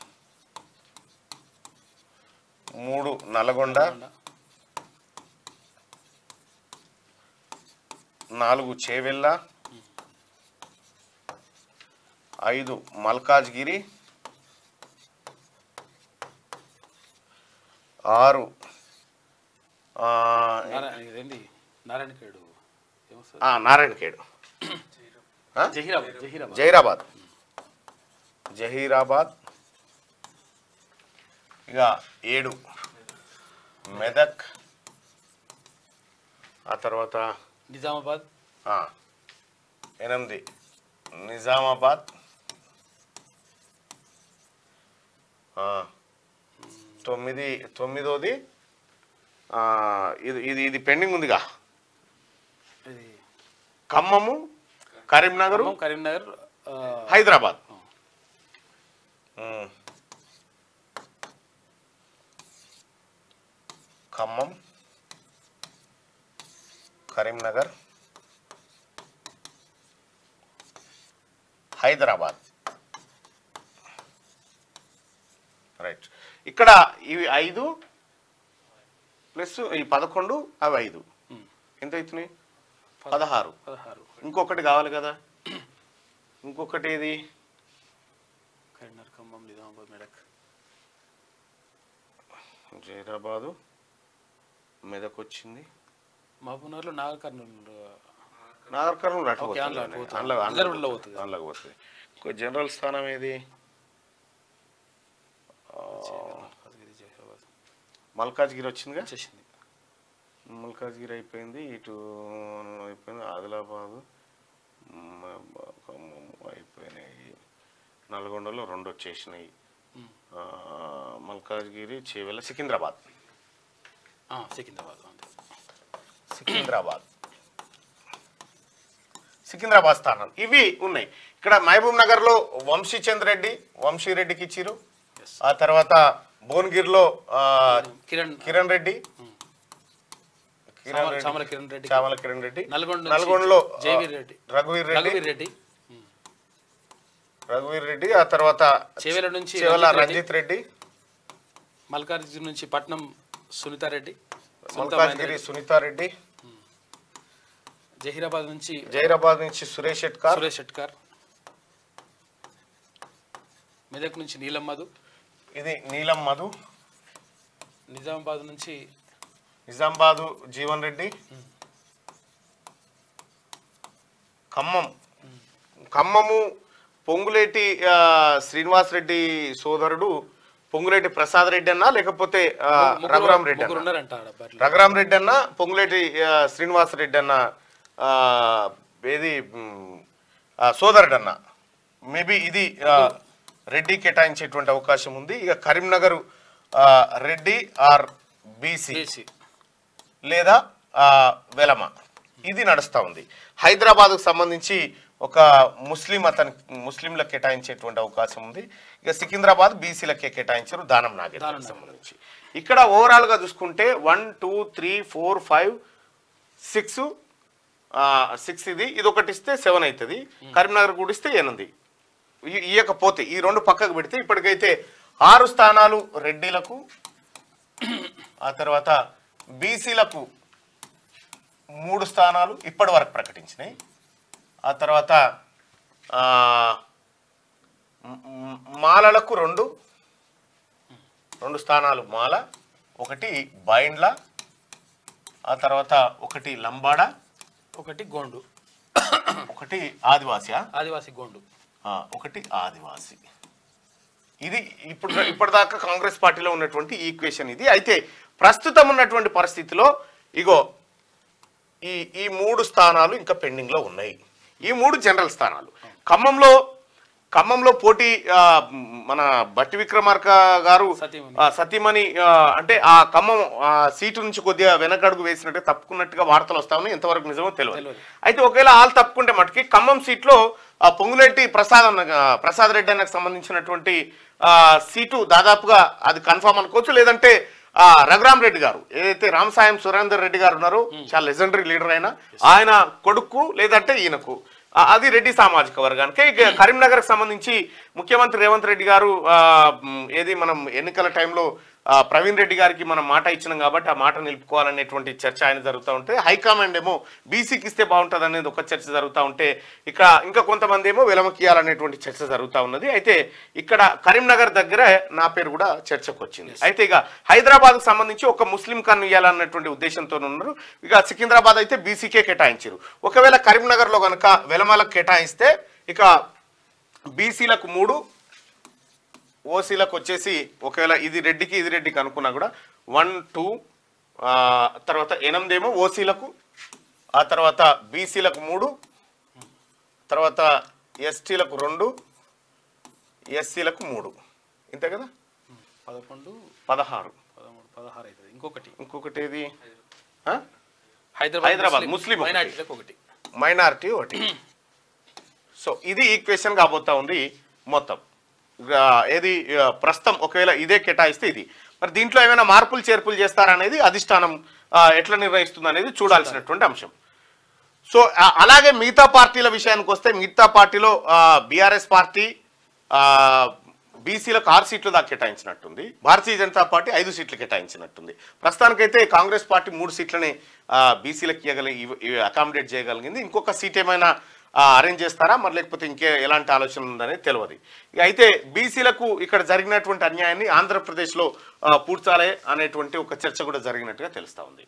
Speaker 1: మూడు నల్గొండ నాలుగు చేవెళ్ళ ఐదు మల్కాజ్గిరి ఆరు ఆ,
Speaker 2: నారాయణ ఇదేంటి నారాయణఖేడు ఏమొస్తుంది
Speaker 1: ఆ, నారాయణఖేడ్ ఆ?
Speaker 2: జహీరాబాద్ జహీరాబాద్
Speaker 1: జహీరాబాద్ జహీరాబాద్ ఇక ఏడు మెదక్ ఆ తర్వాత
Speaker 2: నిజామాబాద్
Speaker 1: ఆ, ఎనిమిది నిజామాబాద్ ఆ, తొమ్మిది తొమ్మిదోది ఆ, ఇది ఇది ఇది పెండింగ్ ఉందిగా
Speaker 2: ఇది
Speaker 1: ఖమ్మము కరీంనగర్
Speaker 2: ఖమ్మం, కరీంనగర్ ఆ,
Speaker 1: హైదరాబాద్ ఉమ్. ఖమ్మం కరీంనగర్ హైదరాబాద్ రైట్ ఇక్కడ ఇవి ఐదు ప్లస్ ఈ పదకొండు అవి ఐదు
Speaker 2: ఉమ్.
Speaker 1: ఎంత అవుతున్నాయి పదహారు
Speaker 2: పదహారు
Speaker 1: ఇంకొకటి కావాలి కదా ఇంకొకటి ఏది
Speaker 2: కరీంనగర్ ఖమ్మం నిజామాబాద్ మెదక్
Speaker 1: జైరాబాదు మెదక్ వచ్చింది
Speaker 2: మహబూబ్నగర్లో నాగర్ కర్నూలు
Speaker 1: నాగర్ కర్నూలు అటు
Speaker 2: ఓకే,
Speaker 1: పోతుంది.
Speaker 2: అందులో అటు పోతుంది.
Speaker 1: అందులో- అందులో
Speaker 2: రిజర్వ్లో
Speaker 1: పోతుంది.
Speaker 2: పోతుంది.
Speaker 1: అందులోకి పోతుంది ఇంకో జనరల్ స్థానం ఏది ఆ,
Speaker 2: మల్కాజ్గిరి, జహీరాబాద్
Speaker 1: మల్కాజ్గిరి వచ్చిందిగా
Speaker 2: వచ్చేసింది
Speaker 1: మల్కాజ్గిరి అయిపోయింది ఇటు అయిపోయింది ఆదిలాబాదు మ- ఖమ్మం అయిపోయినాయి నల్గొండలో రెండు వచ్చేసినాయి
Speaker 2: ఉమ్.
Speaker 1: ఆ, మల్కాజ్గిరి చేవెళ్ళ సికింద్రాబాద్
Speaker 2: ఆ, సికింద్రాబాద్ అంతే.
Speaker 1: సికింద్రాబాద్ సికింద్రాబాద్ స్థానం ఇవి ఉన్నాయి ఇక్కడ మహబూబ్ నగర్ లో వంశీచంద్ రెడ్డి వంశీరెడ్డికి ఇచ్చిరు
Speaker 2: Yes.
Speaker 1: ఆ తర్వాత భువనగిరిలో ఆ,
Speaker 2: కిరణ్
Speaker 1: కిరణ్ రెడ్డి కిరణ్
Speaker 2: చామల-
Speaker 1: రెడ్డి
Speaker 2: చామల కిరణ్ రెడ్డి
Speaker 1: చామల కిరణ్ రెడ్డి
Speaker 2: నల్గొండ నుంచి
Speaker 1: నల్గొండలో ఆ,
Speaker 2: జయవీర్ రెడ్డి
Speaker 1: రఘువీర్ రెడ్డి
Speaker 2: రఘువీర్ రెడ్డి ఉమ్.
Speaker 1: రఘువీర్ రెడ్డి ఆ తర్వాత
Speaker 2: చేవెళ్ళ నుంచి
Speaker 1: చేవల
Speaker 2: రంజిత్ రెడ్డి.
Speaker 1: రంజిత్ రెడ్డి
Speaker 2: మల్కార్జున నుంచి పట్నం సునీతారెడ్డి సునీతా
Speaker 1: మల్కాజ్గిరి
Speaker 2: మహేందర్
Speaker 1: సునీతారెడ్డి
Speaker 2: జహీరాబాద్ నుంచి
Speaker 1: జైరాబాద్ నుంచి సురేష్ షెట్కార్
Speaker 2: సురేష్ షెట్కర్ మెదక్ నుంచి నీలం మధు
Speaker 1: ఇది నీలం మధు
Speaker 2: నిజామాబాద్ నుంచి
Speaker 1: నిజామాబాదు జీవన్ రెడ్డి ఖమ్మం ఖమ్మము పొంగులేటి ఆ, శ్రీనివాస్ రెడ్డి సోదరుడు పొంగులేటి ప్రసాద్ రెడ్డి అన్నా లేకపోతే ఆ,
Speaker 2: ముగ్గురు-
Speaker 1: రఘురామ్ రెడ్డి
Speaker 2: ముగ్గురు
Speaker 1: అన్న
Speaker 2: ఉన్నారంట ఆడ బర్రెలు.
Speaker 1: రఘురామ్ రెడ్డి అన్న పొంగులేటి ఆ, శ్రీనివాస్ రెడ్డి అన్న ఆ, ఏది మ్, ఆ, సోదరుడు అన్న మేబీ ఇది ఆ, రెడ్డి కేటాయించేటువంటి అవకాశం ఉంది ఇక కరీంనగర్ ఆ, రెడ్డి ఆర్ బీసీ
Speaker 2: బీసీ
Speaker 1: లేదా ఆ, వెలమ ఇది నడుస్తూ ఉంది హైదరాబాద్కు సంబంధించి ఒక ముస్లిం అతని ముస్లింలకు కేటాయించేటువంటి అవకాశం ఉంది ఇక సికింద్రాబాద్ బీసీలకే కేటాయించారు దానం నాగేంద్రకు
Speaker 2: దానం
Speaker 1: సంబంధించి ఇక్కడ ఓవరాల్ గా చూసుకుంటే one two three four five six six ఇది ఇది ఒకటి ఇస్తే సెవెన్ అవుతుంది కరీంనగర్ కూడా ఇస్తే ఎనిమిది ఇ- ఇయ్యకపోతే ఈ రెండు పక్కకు పెడితే ఇప్పటికైతే ఆరు స్థానాలు రెడ్డిలకు ఆ తర్వాత బీసీలకు మూడు స్థానాలు ఇప్పటి వరకు ప్రకటించినాయి ఆ తర్వాత ఆ, మ్- మ్- మాలలకు రెండు రెండు స్థానాలు మాల ఒకటి బైండ్ల ఆ తర్వాత ఒకటి లంబాడ
Speaker 2: ఒకటి గోండు
Speaker 1: ఒకటి ఆదివాసియా
Speaker 2: ఆదివాసి గోండు
Speaker 1: ఆ, ఒకటి ఆదివాసి ఇది ఇప్పుడు ఇప్పటిదాకా కాంగ్రెస్ పార్టీలో ఉన్నటువంటి ఈక్వేషన్ ఇది అయితే ప్రస్తుతం ఉన్నటువంటి పరిస్థితిలో ఇగో ఈ ఈ మూడు స్థానాలు ఇంకా పెండింగ్లో ఉన్నాయి ఈ మూడు జనరల్ స్థానాలు ఖమ్మంలో ఖమ్మంలో పోటీ ఆ, మన బట్టి విక్రమార్క గారు
Speaker 2: సతీమణి.
Speaker 1: ఆ, సతీమణి ఆ, అంటే ఆ ఖమ్మం ఆ, సీటు నుంచి కొద్దిగా వెనకడుగు వేసినట్టు తప్పుకున్నట్టుగా వార్తలు వస్తా ఉన్నాయి ఎంతవరకు నిజమో తెలియదు
Speaker 2: తెలియదు.
Speaker 1: అయితే ఒకవేళ వాళ్ళు తప్పుకుంటే మటుకి ఖమ్మం సీట్లో ఆ, పొంగులేటి ప్రసాద్ అన్న ఆ, ప్రసాద్ రెడ్డి అన్నకు సంబంధించినటువంటి ఆ, సీటు దాదాపుగా అది కన్ఫామ్ అనుకోవచ్చు లేదంటే ఆ, రఘురామ్ రెడ్డి గారు ఏదైతే రామసాయం సురేందర్ రెడ్డి గారు ఉన్నారో చాలా లెజెండరీ లీడర్ అయినా ఆయన కొడుకు లేదంటే ఈయనకు ఆ, అది రెడ్డి సామాజిక వర్గానికి ఇక కరీంనగర్కి సంబంధించి ముఖ్యమంత్రి రేవంత్ రెడ్డి గారు ఆ, మ్, ఏది మనం ఎన్నికల టైంలో ఆ, ప్రవీణ్ రెడ్డి గారికి మనం మాట ఇచ్చినాం కాబట్టి ఆ మాట నిలుపుకోవాలనేటువంటి చర్చ ఆయన జరుగుతూ ఉంటే హైకమాండ్ ఏమో బీసీకి ఇస్తే బాగుంటుంది అనేది ఒక చర్చ జరుగుతూ ఉంటే ఇక్కడ ఇంకా కొంతమంది ఏమో విలమకియాలనేటువంటి చర్చ జరుగుతూ ఉన్నది అయితే ఇక్కడ కరీంనగర్ దగ్గర నా పేరు కూడా చర్చకు వచ్చింది అయితే ఇక హైదరాబాద్కు సంబంధించి ఒక ముస్లిం కన్ను ఇవ్వాలన్నటువంటి ఉద్దేశంతో ఉన్నారు ఇక సికింద్రాబాద్ అయితే బీసీకే కేటాయించారు ఒకవేళ కరీంనగర్లో కనుక వెలమలకు కేటాయిస్తే ఇక బీసీలకు మూడు ఓసీలకు వచ్చేసి ఒకవేళ ఇది రెడ్డికి ఇది రెడ్డికి అనుకున్నా కూడా వన్ టూ తర్వాత ఎనిమిదేమో ఓసీలకు ఆ తర్వాత బీసీలకు మూడు తర్వాత ఎస్టీలకు రెండు ఎస్సీలకు మూడు ఇంతే కదా
Speaker 2: పదకొండు
Speaker 1: పదహారు
Speaker 2: పదమూడు పదహారు అవుతుంది ఇంకొకటి
Speaker 1: ఇంకొకటి ఏది ఆ?
Speaker 2: హైదరాబాద్
Speaker 1: హైదరాబాద్ ముస్లిం ఒకటి.
Speaker 2: మైనార్టీలకు ఒకటి
Speaker 1: మైనారిటీ ఒకటి సో ఇది ఈక్వేషన్ కాబోతా ఉంది మొత్తం ఇక ఏది ఇక ప్రస్తుతం ఒకవేళ ఇదే కేటాయిస్తే ఇది మరి దీంట్లో ఏమైనా మార్పులు చేర్పులు చేస్తారనేది అధిష్టానం ఆ, ఎట్లా నిర్ణయిస్తుంది అనేది చూడాల్సినటువంటి అంశం సో ఆ, అలాగే మిగతా పార్టీల విషయానికి వస్తే మిగతా పార్టీలో బీఆర్ఎస్ పార్టీ బీసీలకు ఆరు సీట్లు దాకా కేటాయించినట్టుంది భారతీయ జనతా పార్టీ ఐదు సీట్లు కేటాయించినట్టుంది ప్రస్తుతానికైతే కాంగ్రెస్ పార్టీ మూడు సీట్లని బీసీలకు ఇవ్వగలి అకామిడేట్ చేయగలిగింది ఇంకొక సీట్ ఏమైనా అరేంజ్ చేస్తారా మరి లేకపోతే ఇంకే ఎలాంటి ఆలోచన ఉందనేది తెలియదు ఇక అయితే బీసీలకు ఇక్కడ జరిగినటువంటి అన్యాయాన్ని ఆంధ్రప్రదేశ్లో ఆ, పూడ్చాలి అనేటువంటి ఒక చర్చ కూడా జరిగినట్టుగా తెలుస్తా ఉంది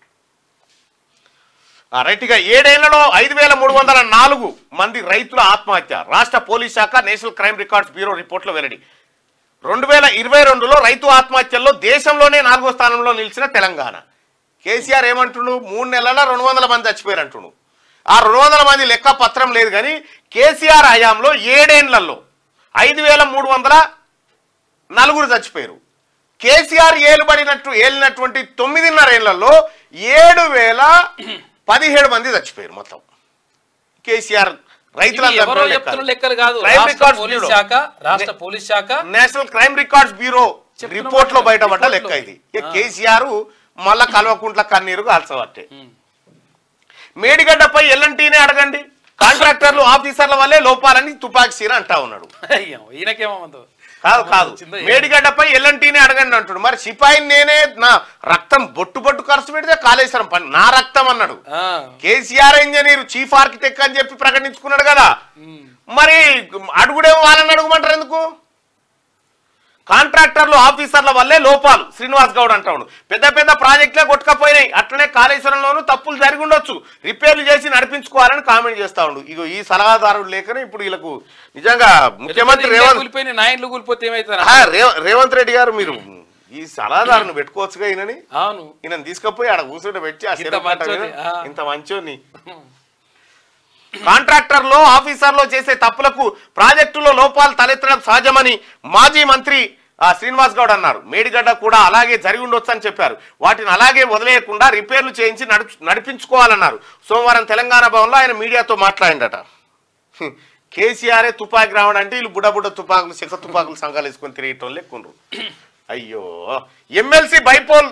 Speaker 1: ఆ, రైట్ ఇక ఏడేళ్లలో ఐదు వేల మూడు వందల నాలుగు మంది రైతుల ఆత్మహత్య రాష్ట్ర పోలీస్ శాఖ నేషనల్ క్రైమ్ రికార్డ్స్ బ్యూరో రిపోర్ట్లో వెల్లడి రెండు వేల ఇరవై రెండులో రైతు ఆత్మహత్యల్లో దేశంలోనే నాలుగో స్థానంలో నిలిచిన తెలంగాణ కేసీఆర్ ఏమంటుండు మూడు నెలల రెండు వందల మంది చచ్చిపోయారు అంటుండు ఆ రెండు వందల మంది లెక్క పత్రం లేదు కానీ కేసీఆర్ హయాంలో ఏడేండ్లలో ఐదు వేల మూడు వందల నలుగురు చచ్చిపోయారు కేసీఆర్ ఏలుబడినట్టు ఏలినటువంటి తొమ్మిదిన్నర ఏళ్లలో ఏడు వేల పదిహేడు మంది చచ్చిపోయారు మొత్తం కేసీఆర్
Speaker 2: ఇవి ఎవరో
Speaker 1: రైతులందరూ
Speaker 2: చెప్తున్న లెక్కలు కాదు
Speaker 1: Crime
Speaker 2: రాష్ట్ర
Speaker 1: Records
Speaker 2: పోలీస్
Speaker 1: Bureau.
Speaker 2: శాఖ రాష్ట్ర పోలీస్ శాఖ
Speaker 1: నేషనల్ క్రైమ్ రికార్డ్స్ బ్యూరో
Speaker 2: చెప్తున్న
Speaker 1: రిపోర్ట్ లో
Speaker 2: మాట,
Speaker 1: బయటపడ్డ
Speaker 2: రిపోర్ట్లో.
Speaker 1: లెక్క ఇది ఇక
Speaker 2: ఆ.
Speaker 1: కేసీఆర్ మళ్ళా కల్వకుంట్ల కన్నీరు కాల్చబట్టే
Speaker 2: ఉమ్.
Speaker 1: మేడిగడ్డపై ఎల్లంటీనే అడగండి కాంట్రాక్టర్లు ఆఫీసర్ల వల్లే లోపాలని తుపాకి సీర అంటా ఉన్నాడు
Speaker 2: అయ్యో, ఈయనకేమో అంత
Speaker 1: కాదు కాదు
Speaker 2: వచ్చిందో ఏమో.
Speaker 1: మేడిగడ్డపై ఎల్లంటీనే అడగండి అంటాడు మరి సిపాయిని నేనే నా రక్తం బొట్టు బొట్టు ఖర్చు పెడితే కాళేశ్వరం పని నా రక్తం అన్నాడు
Speaker 2: ఆ,
Speaker 1: కేసీఆర్ ఇంజనీర్ చీఫ్ ఆర్కిటెక్ట్ అని చెప్పి ప్రకటించుకున్నాడు కదా
Speaker 2: ఉమ్.
Speaker 1: మరి అడుగుడేమో వాళ్ళని అడుగుమంటారు ఎందుకు కాంట్రాక్టర్లు ఆఫీసర్ల వల్లే లోపాలు శ్రీనివాస్ గౌడ్ అంటాడు పెద్ద పెద్ద ప్రాజెక్టులే కొట్టుకపోయినాయి అట్లనే కాళేశ్వరంలోనూ తప్పులు జరిగి ఉండొచ్చు రిపేర్లు చేసి నడిపించుకోవాలని కామెంట్ చేస్తా ఉండు ఇగో ఈ సలహాదారుడు లేకనే ఇప్పుడు వీళ్ళకు నిజంగా ముఖ్యమంత్రి
Speaker 2: ఇండియా
Speaker 1: రేవంత్
Speaker 2: కూలిపోయిన నాయన్లు కూలిపోతే ఏమైతారు
Speaker 1: ఆ, రేవ- రేవంత్ రెడ్డి గారు మీరు ఈ సలహాదారుని పెట్టుకోవచ్చుగా ఈయనని
Speaker 2: అవును
Speaker 1: ఈయన తీసుకపోయి ఆడ కూర్చొని పెట్టి ఆ
Speaker 2: ఇంత
Speaker 1: చెరువు కట్ట మీద
Speaker 2: మంచోని, ఆ.
Speaker 1: ఇంత మంచోని కాంట్రాక్టర్లో ఆఫీసర్లో చేసే తప్పులకు ప్రాజెక్టులో లోపాలు తలెత్తడం సహజమని మాజీ మంత్రి ఆ, శ్రీనివాస్ గౌడ్ అన్నారు మేడిగడ్డ కూడా అలాగే జరిగి ఉండొచ్చు అని చెప్పారు వాటిని అలాగే వదిలేయకుండా రిపేర్లు చేయించి నడుచు నడిపించుకోవాలన్నారు సోమవారం తెలంగాణ భవన్లో ఆయన మీడియాతో మాట్లాడిండట హ్మ్. కేసీఆరే తుపాకి రావడం అంటే వీళ్ళు బుడ్డ బుడ్డ తుపాకులు శిఖ తుపాకులు సంఘాలు వేసుకొని తిరిగేటోళ్ళు ఎక్కుండ్రు అయ్యో ఎమ్మెల్సీ బైపోల్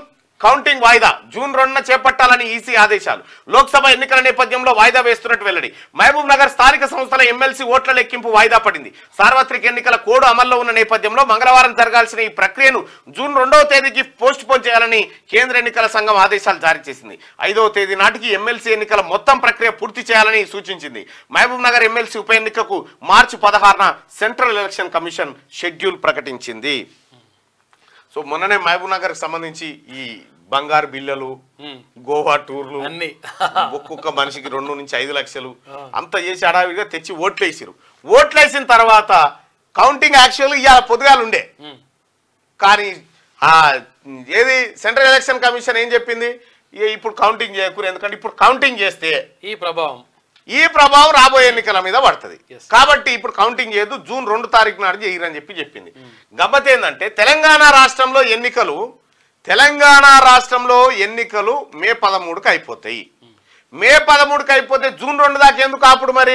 Speaker 1: కౌంటింగ్ వాయిదా జూన్ రెండున చేపట్టాలని ఈసీ ఆదేశాలు లోక్సభ ఎన్నికల నేపథ్యంలో వాయిదా వేస్తున్నట్టు వెల్లడి మహబూబ్ నగర్ స్థానిక సంస్థల ఎమ్మెల్సీ ఓట్ల లెక్కింపు వాయిదా పడింది సార్వత్రిక ఎన్నికల కోడ్ అమల్లో ఉన్న నేపథ్యంలో మంగళవారం జరగాల్సిన ఈ ప్రక్రియను జూన్ రెండవ తేదీకి పోస్ట్ పోన్ చేయాలని కేంద్ర ఎన్నికల సంఘం ఆదేశాలు జారీ చేసింది ఐదవ తేదీ నాటికి ఎమ్మెల్సీ ఎన్నికల మొత్తం ప్రక్రియ పూర్తి చేయాలని సూచించింది మహబూబ్ నగర్ ఎమ్మెల్సీ ఉప ఎన్నికకు మార్చి పదహారున సెంట్రల్ ఎలక్షన్ కమిషన్ షెడ్యూల్ ప్రకటించింది సో మొన్ననే మహబూబ్ నగర్ సంబంధించి ఈ బంగారు బిల్లలు గోవా టూర్లు
Speaker 2: అన్ని
Speaker 1: ఒక్కొక్క మనిషికి రెండు నుంచి ఐదు లక్షలు అంత చేసి అడావిడిగా తెచ్చి ఓట్లు వేసిరు ఓట్లు వేసిన తర్వాత కౌంటింగ్ యాక్చువల్ ఇవాళ పొద్దుగాలు ఉండే
Speaker 2: ఉమ్.
Speaker 1: కానీ ఆ ఏది సెంట్రల్ ఎలక్షన్ కమిషన్ ఏం చెప్పింది ఇక ఇప్పుడు కౌంటింగ్ చేయకూడదు ఎందుకంటే ఇప్పుడు కౌంటింగ్ చేస్తే
Speaker 2: ఈ ప్రభావం
Speaker 1: ఈ ప్రభావం రాబోయే ఎన్నికల మీద పడుతుంది
Speaker 2: Yes.
Speaker 1: కాబట్టి ఇప్పుడు కౌంటింగ్ చేయొద్దు జూన్ రెండు తారీఖు నాడు చేయరని చెప్పి చెప్పింది గమ్మత్ ఏంటంటే తెలంగాణ రాష్ట్రంలో ఎన్నికలు తెలంగాణ రాష్ట్రంలో ఎన్నికలు మే పదమూడుకి అయిపోతాయి మే పదమూడుకి అయిపోతే జూన్ రెండు దాకా ఎందుకు అప్పుడు మరి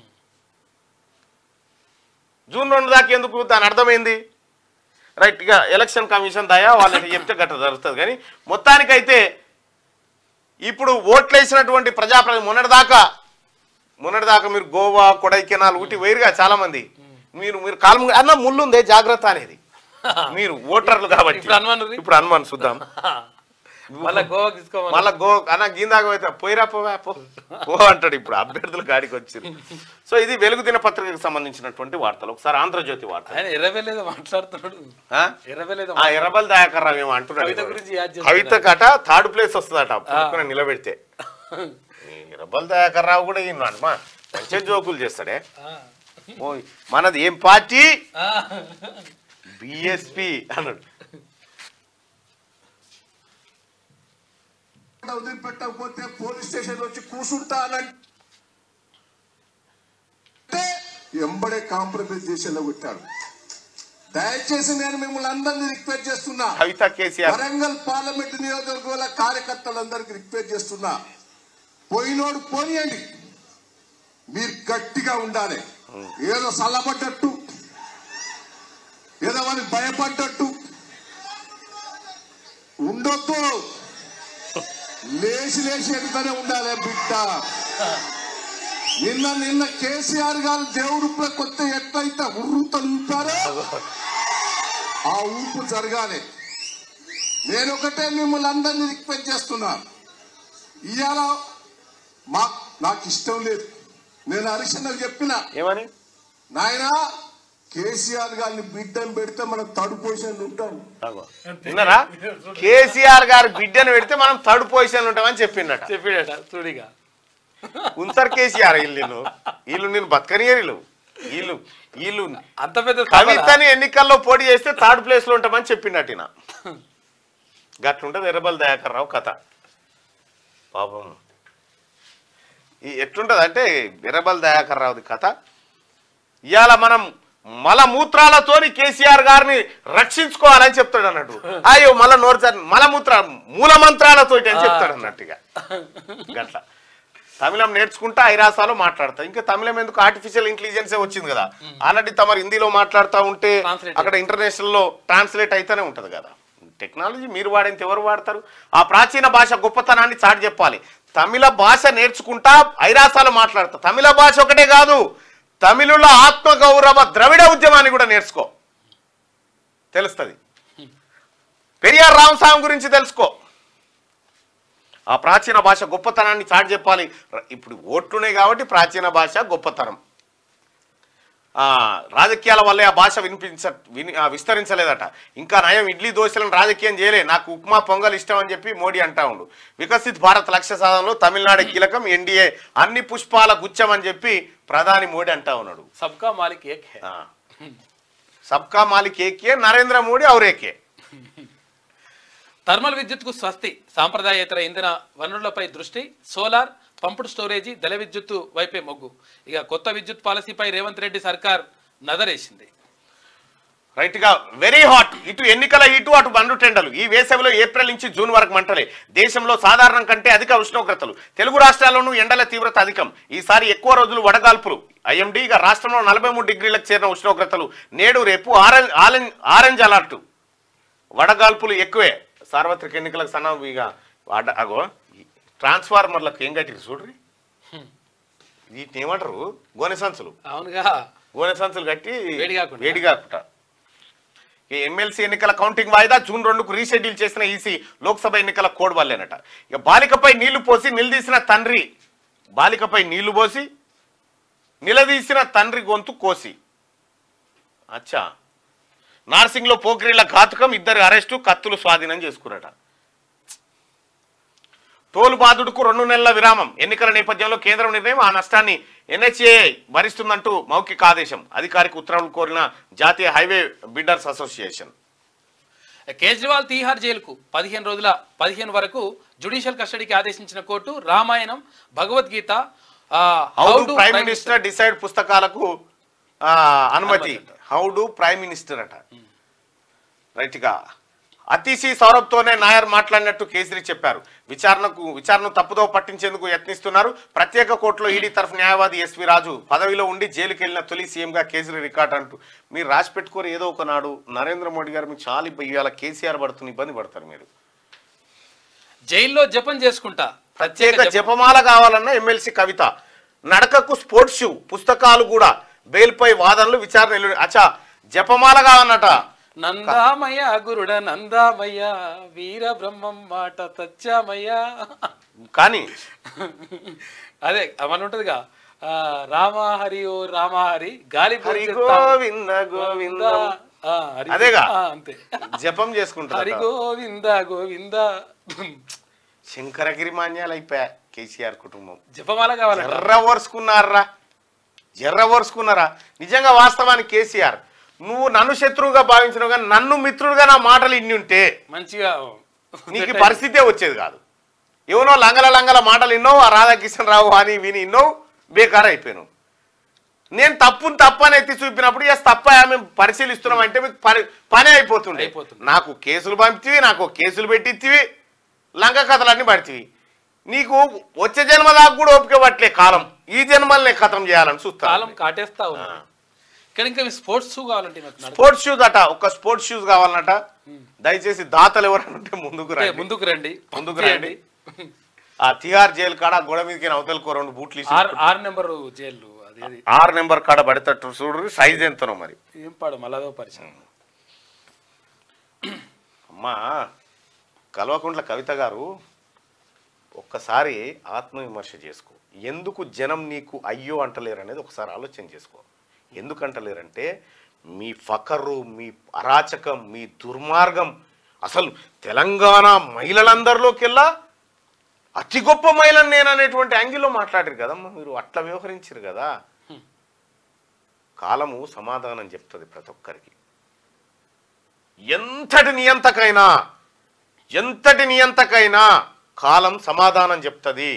Speaker 1: జూన్ రెండు దాకా ఎందుకు దాని అర్థమైంది రైట్ ఇక ఎలక్షన్ కమిషన్ దయా వాళ్ళకి చెప్తే గట్ట జరుగుతుంది కానీ మొత్తానికైతే ఇప్పుడు ఓట్లేసినటువంటి ప్రజాప్రతి మొన్నటిదాకా మొన్నటిదాకా మీరు గోవా కొడైకెనాల్ ఊటి వేరుగా చాలా మంది మీరు మీరు కాలం అన్న ముళ్ళుందే జాగ్రత్త అనేది మీరు ఓటర్లు కాబట్టి
Speaker 2: ఇప్పుడు అనుమానం
Speaker 1: ఇప్పుడు అనుమానం చూద్దాం
Speaker 2: మళ్ళా గోవాకి తీసుకోమని
Speaker 1: మళ్ళా గో అన్న గీందాక అయితే పోయిరా పోవా పో పో అంటాడు ఇప్పుడు అభ్యర్థులు గాడికి వచ్చారు సో ఇది వెలుగు దినపత్రికకు సంబంధించినటువంటి వార్తలు ఒకసారి ఆంధ్రజ్యోతి వార్త
Speaker 2: ఆయన ఎర్రవేలేదో మాట్లాడుతున్నాడు
Speaker 1: ఆ?
Speaker 2: ఎర్రవేలేదో
Speaker 1: ఆ ఎర్రబల్ దయాకర్ రావు ఏమో అంటున్నాడు
Speaker 2: కవిత
Speaker 1: ఇప్పుడు.
Speaker 2: గురించి యాద్
Speaker 1: కవిత
Speaker 2: చేస్తున్నాడు.
Speaker 1: కట థర్డ్ ప్లేస్ వస్తుందట పక్కన నిలబెడితే ఈ ఎర్రబల్ దయాకర్ రావు కూడా ఈయన అమ్మా మంచి జోకులు చేస్తాడే
Speaker 2: ఆ.
Speaker 1: ఓయ్ మనది ఏం పార్టీ
Speaker 2: ఆ.
Speaker 1: బిఎస్పి అన్నాడు
Speaker 5: వదిలిపెట్టకపోతే పోలీస్ స్టేషన్ వచ్చి కూర్చుంటానంటే ఎంబడే కాంప్రమైజ్ చేసేలా కొట్టాడు దయచేసి నేను మిమ్మల్ని అందరినీ రిక్వెస్ట్ చేస్తున్నా
Speaker 1: కవిత కేసీఆర్
Speaker 5: వరంగల్ పార్లమెంట్ నియోజకవర్గాల కార్యకర్తలందరికీ రిక్వెస్ట్ చేస్తున్నా పోయినోడు పోనీయండి మీరు గట్టిగా ఉండాలి ఏదో సల్లబడ్డట్టు ఏదో వాళ్ళకి భయపడ్డట్టు ఉండొద్దు లేచి లేచి ఎదుగుతూనే ఉండాలి బిడ్డ నిన్న నిన్న కేసీఆర్ గారు దేవుడు కొత్త ఎట్లయితే ఉర్రుతో ఊపారో ఆ ఊపు జరగాలి నేను ఒకటే మిమ్మల్ని అందరినీ రిక్వెస్ట్ చేస్తున్నా ఇవాళ మా నాకు ఇష్టం లేదు నేను హరిశన్నకు చెప్పిన
Speaker 1: ఏమని
Speaker 5: నాయన కేసీఆర్ గారిని బిడ్డను పెడితే మనం థర్డ్ పొజిషన్ ఉంటాం
Speaker 1: అగో. విన్నారా కేసీఆర్ గారి బిడ్డను పెడితే మనం థర్డ్ పొజిషన్ ఉంటామని చెప్పిండట
Speaker 2: చెప్పాడట చూడిగా
Speaker 1: ఉంచర్ కేసీఆర్ వీళ్ళు వీళ్ళు నేను బతకనియరు వీళ్ళు వీళ్ళు
Speaker 2: అంత పెద్ద సభలా?
Speaker 1: కవితని ఎన్నికల్లో పోటీ చేస్తే థర్డ్ ప్లేస్ లో ఉంటామని చెప్పిండట ఈయన గట్లుంటది ఎర్రబల్ దయాకర్ రావు కథ పాపం ఈ ఎట్లుంటది అంటే ఎర్రబల్ దయాకర్ రావుది కథ ఇవాళ మనం మలమూత్రాలతోని కేసీఆర్ గారిని రక్షించుకోవాలని చెప్తాడు అన్నట్టు అయ్యో మల నోరు మలమూత్ర మూల మంత్రాలతోటి అని చెప్తాడు అన్నట్టుగా గట్ల తమిళం నేర్చుకుంటా ఐరాసాలో మాట్లాడతా ఇంకా తమిళం ఎందుకు ఆర్టిఫిషియల్ ఇంటెలిజెన్సే వచ్చింది కదా ఆల్రెడీ తమరు హిందీలో మాట్లాడుతూ ఉంటే
Speaker 2: Translate
Speaker 1: అక్కడ ఇంటర్నేషనల్ లో ట్రాన్స్లేట్ అయితేనే ఉంటది కదా టెక్నాలజీ మీరు వాడేంత ఎవరు వాడతారు ఆ ప్రాచీన భాష గొప్పతనాన్ని చాటి చెప్పాలి తమిళ భాష నేర్చుకుంటా ఐరాసాలో మాట్లాడతా తమిళ భాష ఒకటే కాదు తమిళుల ఆత్మగౌరవ ద్రవిడ ఉద్యమాన్ని కూడా నేర్చుకో తెలుస్తుంది పెరియార్ రామస్వామి గురించి తెలుసుకో ఆ ప్రాచీన భాష గొప్పతనాన్ని చాటి చెప్పాలి ర- ఇప్పుడు ఓట్లున్నాయి కాబట్టి ప్రాచీన భాష గొప్పతనం ఆ, రాజకీయాల వల్లే ఆ భాష వినిపించ విని ఆ, విస్తరించలేదట ఇంకా నయం ఇడ్లీ దోశలను రాజకీయం చేయలే నాకు ఉప్మా పొంగల్ ఇష్టం అని చెప్పి మోడీ అంటా ఉండు వికసిత్ భారత్ లక్ష్య సాధనలో తమిళనాడు కీలకం ఎన్డీఏ అన్ని పుష్పాల గుచ్చం అని చెప్పి ప్రధాని మోడీ అంటా ఉన్నాడు
Speaker 2: సబ్కా మాలిక్ ఏక్ హై
Speaker 1: ఆ. సబ్కా మాలిక్ ఏకే నరేంద్ర మోడీ ఔరేకే
Speaker 2: థర్మల్ విద్యుత్కు స్వస్తి సాంప్రదాయేతర ఇంధన వనరులపై దృష్టి సోలార్ పంపుడు స్టోరేజీ జల విద్యుత్తు వైపే మొగ్గు ఇక కొత్త విద్యుత్ పాలసీపై రేవంత్ రెడ్డి సర్కార్ నజరేసింది
Speaker 1: రైట్ గా వెరీ హాట్ ఇటు ఎన్నికల ఇటు అటు బండు టెండలు ఈ వేసవిలో ఏప్రిల్ నుంచి జూన్ వరకు మంటలే దేశంలో సాధారణం కంటే అధిక ఉష్ణోగ్రతలు తెలుగు రాష్ట్రాల్లోనూ ఎండల తీవ్రత అధికం ఈసారి ఎక్కువ రోజులు వడగాల్పులు ఐఎండీ ఇక రాష్ట్రంలో నలభై మూడు డిగ్రీలకు చేరిన ఉష్ణోగ్రతలు నేడు రేపు ఆరెంజ్ ఆరెంజ్ ఆరెంజ్ అలర్ట్ వడగాల్పులు ఎక్కువే సార్వత్రిక ఎన్నికలకు సన్న ఇక అడ్డ- అగో ఈ ట్రాన్స్ఫార్మర్లకు ఏం కట్టిరు చూడ్రి వీటిని ఏమంటారు గోనె సంచులు
Speaker 2: అవునుగా
Speaker 1: గోనె సంచులు కట్టి
Speaker 2: వేడి కాకుండా.
Speaker 1: వేడి కాకుండా ఈ ఎమ్మెల్సీ ఎన్నికల కౌంటింగ్ వాయిదా జూన్ రెండుకు రీషెడ్యూల్ చేసిన ఈసీ లోక్సభ ఎన్నికల కోడ్ వల్లేనట ఇక బాలికపై నీళ్లు పోసి నిలదీసిన తండ్రి బాలికపై నీళ్లు పోసి నిలదీసిన తండ్రి గొంతు కోసి అచ్చా నార్సింగ్లో పోకిరీల ఘాతుకం ఇద్దరు అరెస్టు కత్తులు స్వాధీనం చేసుకున్నట టోల్ బాధుడుకు రెండు నెలల విరామం ఎన్నికల నేపథ్యంలో కేంద్రం నిర్ణయం ఆ నష్టాన్ని ఎన్హెచ్ఏ భరిస్తుందంటూ మౌఖిక ఆదేశం అధికారిక ఉత్తర్వులు కోరిన జాతీయ highway builders association
Speaker 2: Kejriwal Tihar జైలుకు పదిహేను రోజుల పదిహేను వరకు జుడిషియల్ కస్టడీకి ఆదేశించిన కోర్టు రామాయణం భగవద్గీత ఆ,
Speaker 1: how
Speaker 2: How
Speaker 1: do
Speaker 2: to
Speaker 1: prime
Speaker 2: Prime
Speaker 1: minister decide పుస్తకాలకు ఆ, అనుమతి
Speaker 2: అనుమతి.
Speaker 1: హౌ డు ప్రైమ్ మినిస్టర్ అట రైట్ గా అతిశి సౌరభ్తోనే నాయర్ మాట్లాడినట్టు కేసరి చెప్పారు విచారణకు విచారణను తప్పుదో పట్టించేందుకు యత్నిస్తున్నారు ప్రత్యేక కోర్టులో ఈడీ తరఫు న్యాయవాది ఎస్వి రాజు పదవిలో ఉండి జైలుకి వెళ్ళిన తొలి సీఎంగా కేసరి రికార్డ్ అంటూ మీరు రాసి పెట్టుకోరు ఏదో ఒక నాడు నరేంద్ర మోడీ గారు మీకు చాలా ఇబ్బంది ఇవాళ కేసీఆర్ పడుతున్న ఇబ్బంది పడతారు మీరు
Speaker 2: జైల్లో జపం చేసుకుంటా
Speaker 1: ప్రత్యేక
Speaker 2: జపం.
Speaker 1: జపమాల కావాలన్న ఎమ్మెల్సీ కవిత నడకకు స్పోర్ట్స్ షూ పుస్తకాలు కూడా బెయిల్పై వాదనలు విచారణ ఎల్లుండి అచ్చా జపమాల కావన్నట
Speaker 2: నందామయ్య గురుడ నందామయ్య వీర బ్రహ్మం మాట సత్యామయ్య
Speaker 1: కానీ
Speaker 2: అదే మన ఉంటదిగా ఆ, రామ హరి ఓ రామ హరి గాలి
Speaker 1: హరి
Speaker 2: పోచెత్తా.
Speaker 1: గోవింద గోవింద
Speaker 2: ఆ, హరి-
Speaker 1: అదేగా.
Speaker 2: ఆ, అంతే
Speaker 1: జపం
Speaker 2: హరి
Speaker 1: చేసుకుంటారు
Speaker 2: గోవింద గోవింద
Speaker 1: శంకరగిరి మాన్యాలు అయిపోయా కేసీఆర్ కుటుంబం
Speaker 2: జపమాల కావాలంట
Speaker 1: జర్ర వరుసుకున్నారా జర్ర వరుసుకున్నారా నిజంగా వాస్తవానికి కేసీఆర్ నువ్వు నన్ను శత్రువుగా భావించినావు కానీ నన్ను మిత్రుడుగా నా మాటలు ఇన్ని ఉంటే
Speaker 2: మంచిగా
Speaker 1: నీకు ఈ పరిస్థితే వచ్చేది కాదు ఎవనో లంగల లంగల మాటలు విన్నావు ఆ రాధాకిషన్ రావు అని విని విన్నావు బేకార్ అయిపోయాను నేను తప్పును తప్పని ఎత్తి చూపినప్పుడు ఎస్ తప్ప మేము పరిశీలిస్తున్నాం అంటే మీకు పని పని అయిపోతుండే
Speaker 2: అయిపోతుంది.
Speaker 1: నాకు కేసులు పంపితివి నాకు కేసులు పెట్టిత్తివి లంక కథలన్నీ పడితివి నీకు వచ్చే జన్మ దాకా కూడా ఓపిక పట్టలే కాలం ఈ జన్మల్ని ఖతం చేయాలని చూస్తాను
Speaker 2: కాలం కాటేస్తా ఉన్నా ఇక్కడ ఇంకా స్పోర్ట్స్ షూ కావాలంటే నాకు నడక.
Speaker 1: స్పోర్ట్స్ షూస్ అట ఒక స్పోర్ట్స్ షూస్ కావాలన్నట దయచేసి దాతలు ఎవరైనా ఉంటే ముందుకు
Speaker 2: అంటే
Speaker 1: రండి
Speaker 2: ముందుకు రండి
Speaker 1: ముందుకు రండి ఆ తిహార్ జైలు కాడ గోడ మీదకి అవతలకు రెండు బూట్లు ఇసి
Speaker 2: ఆరు ఆరు నెంబర్ జైలు అదేది
Speaker 1: ఆరు నెంబర్ కాడ పడేటట్టు చూడు సైజ్ ఎంతనో మరి
Speaker 2: ఏం పాడు మళ్ళదో పరిచయం
Speaker 1: అమ్మా కల్వకుంట్ల కవిత గారు ఒక్కసారి ఆత్మవిమర్శ చేసుకో ఎందుకు జనం నీకు అయ్యో అంటలేరు అనేది ఒకసారి ఆలోచన చేసుకో ఎందుకు అంటలేరంటే మీ ఫకరు మీ అరాచకం మీ దుర్మార్గం అసలు తెలంగాణ మహిళలందరిలోకెల్లా అతి గొప్ప మహిళను నేను అనేటువంటి యాంగిల్లో మాట్లాడారు కదమ్మా మీరు అట్లా వ్యవహరించారు కదా కాలము సమాధానం చెప్తుంది ప్రతి ఒక్కరికి ఎంతటి నియంతకైనా ఎంతటి నియంతకైనా కాలం సమాధానం చెప్తుంది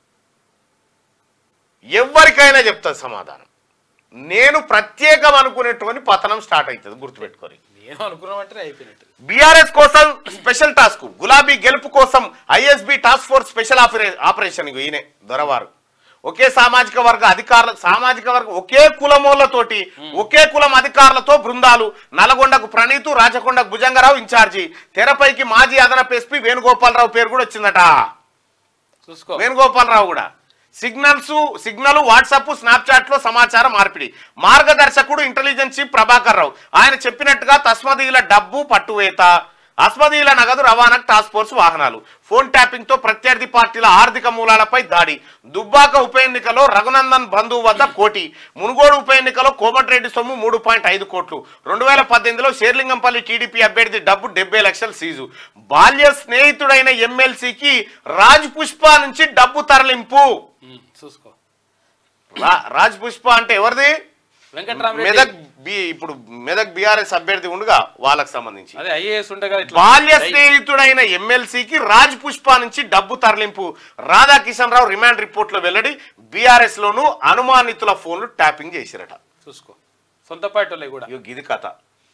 Speaker 1: ఎవరికైనా చెప్తుంది సమాధానం నేను ప్రత్యేకం అనుకునేటువంటి పతనం స్టార్ట్ అవుతుంది గుర్తుపెట్టుకొని
Speaker 2: నేను అనుకున్నామంటే అయిపోయినట్టు
Speaker 1: బీఆర్ఎస్ కోసం స్పెషల్ టాస్క్ గులాబీ గెలుపు కోసం ఐఎస్బి టాస్క్ ఫోర్స్ స్పెషల్ ఆపరే ఆపరేషన్ ఇగో ఈయనే దొరవారు ఒకే సామాజిక వర్గ అధికారుల సామాజిక వర్గం ఒకే కులమోళ్లతోటి ఒకే కులం అధికారులతో బృందాలు నల్గొండకు ప్రణీతు రాచకొండకు భుజంగరావు ఇన్ఛార్జి తెరపైకి మాజీ అదనపు ఎస్పీ వేణుగోపాలరావు పేరు కూడా వచ్చిందట
Speaker 2: చూసుకో
Speaker 1: వేణుగోపాలరావు కూడా సిగ్నల్స్ సిగ్నల్ వాట్సాప్ స్నాప్చాట్ లో సమాచారం మార్పిడి మార్గదర్శకుడు ఇంటెలిజెన్స్ చీఫ్ ప్రభాకర్ రావు ఆయన చెప్పినట్టుగా తస్మదీల డబ్బు పట్టువేత అస్మదీల నగదు రవాణాకు టాస్క్ ఫోర్స్ వాహనాలు ఫోన్ ట్యాపింగ్ తో ప్రత్యర్థి పార్టీల ఆర్థిక మూలాలపై దాడి దుబ్బాక ఉప ఎన్నికలో రఘునందన్ బంధువు వద్ద కోటి మునుగోడు ఉప ఎన్నికలో కోమటిరెడ్డి సొమ్ము మూడు పాయింట్ ఐదు కోట్లు రెండు వేల పద్దెనిమిదిలో షేర్లింగంపల్లి టీడీపీ అభ్యర్థి డబ్బు డెబ్బై లక్షలు సీజు బాల్య స్నేహితుడైన ఎమ్మెల్సీకి రాజ్ పుష్ప నుంచి డబ్బు తరలింపు
Speaker 2: ఉమ్, చూసుకో
Speaker 1: రా- రాజ్ పుష్ప అంటే ఎవరిది
Speaker 2: వెంకట్రామరెడ్డి
Speaker 1: మెదక్ బి ఇప్పుడు మెదక్ బీఆర్ఎస్ అభ్యర్థి ఉండుగా వాళ్ళకి సంబంధించి
Speaker 2: అదే ఐఏఎస్ ఉండగా ఇట్లా
Speaker 1: బాల్య స్నేహితుడైన ఎమ్మెల్సీకి రాజ్ పుష్ప నుంచి డబ్బు తరలింపు రాధాకిషన్ రావు రిమాండ్ రిపోర్ట్ లో వెల్లడి బీఆర్ఎస్ లోను అనుమానితుల ఫోన్లు ట్యాపింగ్ చేసిరట
Speaker 2: చూసుకో సొంత పార్టీ వాళ్ళే కూడా
Speaker 1: ఇగో గిది కథ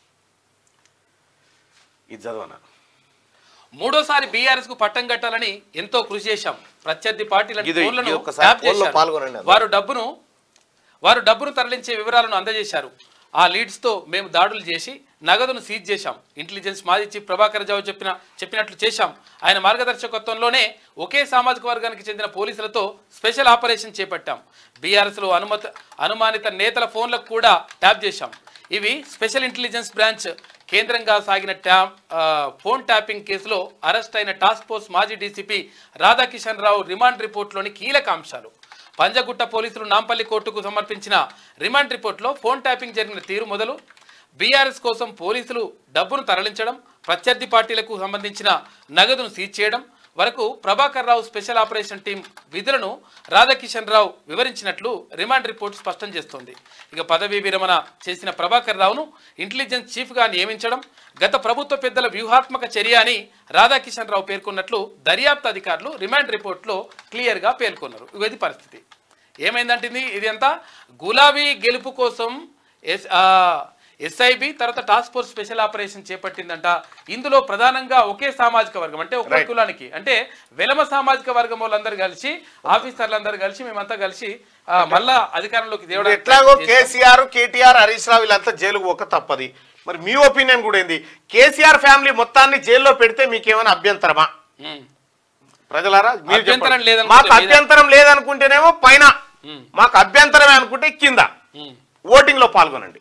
Speaker 1: ఇది చదవనా
Speaker 2: మూడోసారి బీఆర్ఎస్ కు పట్టం కట్టాలని ఎంతో కృషి చేశాం ప్రత్యర్థి పార్టీలను
Speaker 1: ఇది-
Speaker 2: ఫోన్లను
Speaker 1: ఇది ఒక్కసారి
Speaker 2: ట్యాప్
Speaker 1: ఫోన్లో
Speaker 2: చేశారు.
Speaker 1: పాల్గొనండి అందరూ.
Speaker 2: వారు డబ్బును వారు డబ్బును తరలించే వివరాలను అందజేశారు ఆ లీడ్స్తో మేము దాడులు చేసి నగదును సీజ్ చేశాం ఇంటెలిజెన్స్ మాజీ చీఫ్ ప్రభాకర్ రావు చెప్పిన చెప్పినట్లు చేశాం ఆయన మార్గదర్శకత్వంలోనే ఒకే సామాజిక వర్గానికి చెందిన పోలీసులతో స్పెషల్ ఆపరేషన్ చేపట్టాం బీఆర్ఎస్లో అనుమతి అనుమానిత నేతల ఫోన్లకు కూడా ట్యాప్ చేశాం ఇవి స్పెషల్ ఇంటెలిజెన్స్ బ్రాంచ్ కేంద్రంగా సాగిన ట్యాప్ ఆ, ఫోన్ ట్యాపింగ్ కేసులో అరెస్ట్ అయిన టాస్క్ ఫోర్స్ మాజీ డీసీపీ రాధాకిషన్ రావు రిమాండ్ రిపోర్ట్లోని కీలక అంశాలు పంజగుట్ట పోలీసులు నాంపల్లి కోర్టుకు సమర్పించిన రిమాండ్ రిపోర్ట్లో ఫోన్ ట్యాపింగ్ జరిగిన తీరు మొదలు బీఆర్ఎస్ కోసం పోలీసులు డబ్బును తరలించడం ప్రత్యర్థి పార్టీలకు సంబంధించిన నగదును సీజ్ చేయడం వరకు Prabhakar Rao special operation team విధులను రాధాకిషన్ రావు వివరించినట్లు రిమాండ్ రిపోర్ట్ స్పష్టం చేస్తోంది ఇక పదవీ విరమణ చేసిన ప్రభాకర్ రావును ఇంటెలిజెన్స్ చీఫ్గా నియమించడం గత ప్రభుత్వ పెద్దల వ్యూహాత్మక చర్య అని రాధాకిషన్ రావు పేర్కొన్నట్లు దర్యాప్తు అధికారులు రిమాండ్ రిపోర్ట్లో క్లియర్గా పేర్కొన్నారు ఇది పరిస్థితి ఏమైందంటే ఇది ఇది అంతా గులాబీ గెలుపు కోసం ఎస్ ఆ, ఎస్ఐబి తర్వాత టాస్క్ ఫోర్స్ స్పెషల్ ఆపరేషన్ చేపట్టిందంట ఇందులో ప్రధానంగా ఒకే సామాజిక వర్గం అంటే ఒకే
Speaker 1: Right.
Speaker 2: కులానికి అంటే వెలమ సామాజిక వర్గం వాళ్ళందరూ కలిసి ఆఫీసర్లందరూ కలిసి మేమంతా కలిసి ఆ, మళ్ళా అధికారంలోకి
Speaker 1: ఇప్పుడు
Speaker 2: తేవడానికి
Speaker 1: ఎట్లాగో
Speaker 2: ప్రయత్నం చేస్తాం.
Speaker 1: కేసీఆర్ కేటీఆర్ హరీష్ రావు వీళ్ళంతా జైలుకు ఒక తప్పది మరి మీ ఒపీనియన్ కూడా ఏంది కేసీఆర్ ఫ్యామిలీ మొత్తాన్ని జైల్లో పెడితే మీకేమైనా అభ్యంతరమా
Speaker 2: ఉమ్.
Speaker 1: ప్రజలారా మీరు
Speaker 2: అభ్యంతరం
Speaker 1: చెప్పండి.
Speaker 2: లేదనుకుంటే
Speaker 1: మాకు
Speaker 2: మీద-
Speaker 1: అభ్యంతరం లేదనుకుంటేనేమో పైన
Speaker 2: ఉమ్.
Speaker 1: మాకు అభ్యంతరమే అనుకుంటే కింద
Speaker 2: ఉమ్.
Speaker 1: ఓటింగ్ లో పాల్గొనండి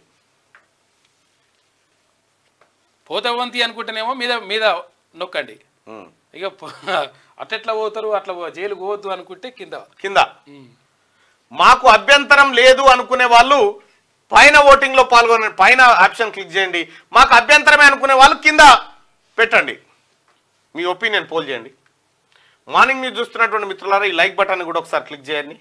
Speaker 2: పోతవంతి అనుకుంటేనేమో మీద మీద నొక్కండి
Speaker 1: ఉమ్.
Speaker 2: ఇక పో- అట్లెట్లా పోతారు అట్లా పో- జైలుకు పోవద్దు అనుకుంటే కింద
Speaker 1: కింద
Speaker 2: ఉమ్.
Speaker 1: మాకు అభ్యంతరం లేదు అనుకునే వాళ్ళు పైన ఓటింగ్ లో పాల్గొనండి పైన ఆప్షన్ క్లిక్ చేయండి మాకు అభ్యంతరమే అనుకునే వాళ్ళు కింద పెట్టండి మీ ఒపీనియన్ పోల్ చేయండి మార్నింగ్ న్యూస్ చూస్తున్నటువంటి మిత్రులారా ఈ లైక్ బటన్ కూడా ఒకసారి క్లిక్ చేయండి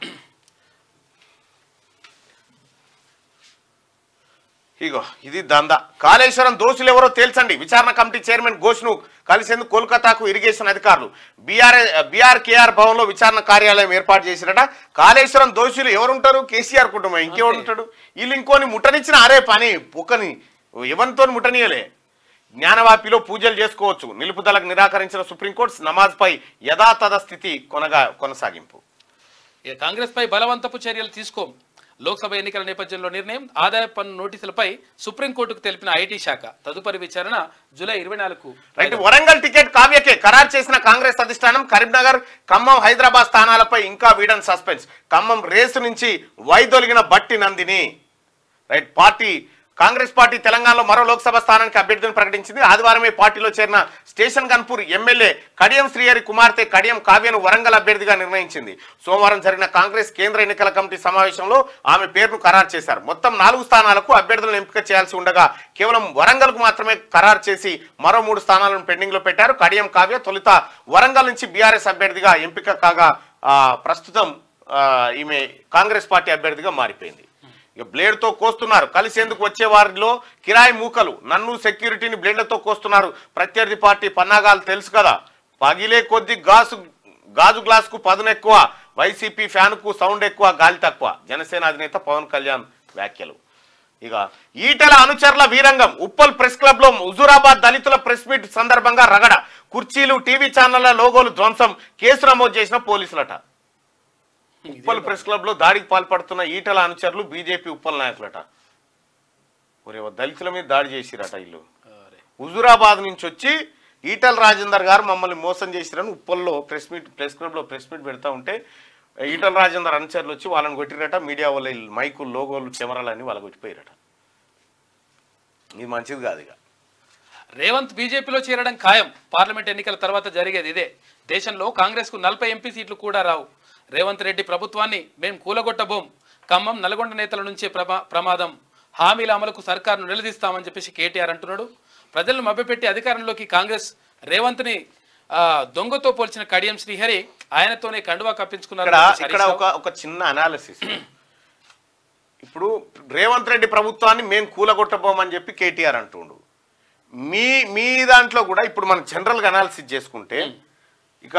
Speaker 1: ఇగో ఇది దందా కాళేశ్వరం దోషులు ఎవరో తేల్చండి విచారణ కమిటీ చైర్మన్ ఘోష్ను కలిసేందుకు కోల్కతాకు ఇరిగేషన్ అధికారులు బీఆర్ బీఆర్కేఆర్ భవన్లో విచారణ కార్యాలయం ఏర్పాటు చేసిరట కాళేశ్వరం దోషులు ఎవరుంటారు కేసీఆర్ కుటుంబం ఇంకెవరు ఉంటాడు వీళ్ళు ఇంకోని ముట్టనిచ్చిన అరే పని పొక్కని ఎవరితో ముట్టనీయలే జ్ఞానవాపిలో పూజలు చేసుకోవచ్చు నిలుపుదలకు నిరాకరించిన సుప్రీంకోర్టు నమాజ్పై యథాతథ స్థితి కొనగా కొనసాగింపు
Speaker 2: ఇక కాంగ్రెస్ పై బలవంతపు చర్యలు తీసుకోం లోక్సభ ఎన్నికల నేపథ్యంలో నిర్ణయం ఆదాయ పన్ను నోటీసులపై సుప్రీంకోర్టుకు తెలిపిన ఐటీ శాఖ తదుపరి విచారణ జూలై ఇరవై నాలుగు
Speaker 1: రైట్ వరంగల్ టికెట్ కావ్యకే ఖరారు చేసిన కాంగ్రెస్ అధిష్టానం కరీంనగర్ ఖమ్మం హైదరాబాద్ స్థానాలపై ఇంకా వీడన్ సస్పెన్స్ ఖమ్మం రేసు నుంచి వైదొలిగిన Bhatti Nandini right party Congress party తెలంగాణలో మరో లోక్సభ స్థానానికి అభ్యర్థిని ప్రకటించింది ఆదివారమే పార్టీలో చేరిన స్టేషన్ గన్పూర్ ఎమ్మెల్యే కడియం శ్రీహరి కుమార్తె కడియం కావ్యను వరంగల్ అభ్యర్థిగా నిర్ణయించింది సోమవారం జరిగిన కాంగ్రెస్ కేంద్ర ఎన్నికల కమిటీ సమావేశంలో ఆమె పేరును ఖరారు చేశారు మొత్తం నాలుగు స్థానాలకు అభ్యర్థులను ఎంపిక చేయాల్సి ఉండగా కేవలం వరంగల్కు మాత్రమే ఖరారు చేసి మరో మూడు స్థానాలను పెండింగ్ లో పెట్టారు కడియం కావ్య తొలుత వరంగల్ నుంచి బీఆర్ఎస్ అభ్యర్థిగా ఎంపిక కాగా ఆ, ప్రస్తుతం ఆ, ఈమె కాంగ్రెస్ పార్టీ అభ్యర్థిగా మారిపోయింది ఇక బ్లేడ్తో కోస్తున్నారు కలిసేందుకు వచ్చే వారిలో కిరాయి మూకలు నన్ను సెక్యూరిటీని బ్లేడ్లతో కోస్తున్నారు ప్రత్యర్థి పార్టీ పన్నాగాలు తెలుసు కదా పగిలే కొద్ది గాసు గాజు గ్లాస్కు పదును ఎక్కువ వైసీపీ ఫ్యాన్కు సౌండ్ ఎక్కువ గాలి తక్కువ జనసేన అధినేత పవన్ కళ్యాణ్ వ్యాఖ్యలు ఇక ఈటెల అనుచరుల వీరంగం ఉప్పల్ ప్రెస్ క్లబ్ లో హుజూరాబాద్ దళితుల ప్రెస్ మీట్ సందర్భంగా రగడ కుర్చీలు టీవీ ఛానళ్ల లోగోలు ధ్వంసం కేసు నమోదు చేసిన పోలీసులట ఉప్పల్ ప్రెస్ క్లబ్ లో దాడికి పాల్పడుతున్న ఈటల అనుచరులు బీజేపీ ఉప్పల్ నాయకులట ఒరే ఓ దళితుల మీద దాడి చేసిరట వీళ్ళు హుజూరాబాద్ నుంచి వచ్చి ఈటల రాజేందర్ గారు మమ్మల్ని మోసం చేసిరని ఉప్పల్లో ప్రెస్ మీట్ ప్రెస్ క్లబ్ లో ప్రెస్ మీట్ పెడతా ఉంటే ఈటల రాజేందర్ అనుచరులు వచ్చి వాళ్ళని కొట్టిరట మీడియా వాళ్ళ మైకులు లోగోలు కెమెరాలన్నీ వాళ్ళకి కొట్టిపోయారట ఇది మంచిది కాదు ఇక
Speaker 2: రేవంత్ బీజేపీలో చేరడం ఖాయం పార్లమెంట్ ఎన్నికల తర్వాత జరిగేది ఇదే దేశంలో కాంగ్రెస్ కు నలభై ఎంపీ సీట్లు కూడా రావు రేవంత్ రెడ్డి ప్రభుత్వాన్ని మేం కూలగొట్టబోం ఖమ్మం నల్గొండ నేతల నుంచే ప్రమా ప్రమాదం హామీల అమలుకు సర్కారును నిలదీస్తామని చెప్పేసి కేటీఆర్ అంటున్నాడు ప్రజలను మభ్యపెట్టి అధికారంలోకి కాంగ్రెస్ రేవంత్ని ఆ, దొంగతో పోల్చిన కడియం శ్రీహరి ఆయనతోనే కండువా కప్పించుకున్నారు
Speaker 1: ఇక్కడ
Speaker 2: అని చెప్పేసి
Speaker 1: ఇక్కడ
Speaker 2: హరీష్
Speaker 1: ఒక ఒక చిన్న అనాలిసిస్ ఇప్పుడు రేవంత్ రెడ్డి ప్రభుత్వాన్ని మేము కూలగొట్టబోమని చెప్పి కేటీఆర్ అంటుండు మీ మీ దాంట్లో కూడా ఇప్పుడు మనం జనరల్గా అనాలిసిస్ చేసుకుంటే ఇక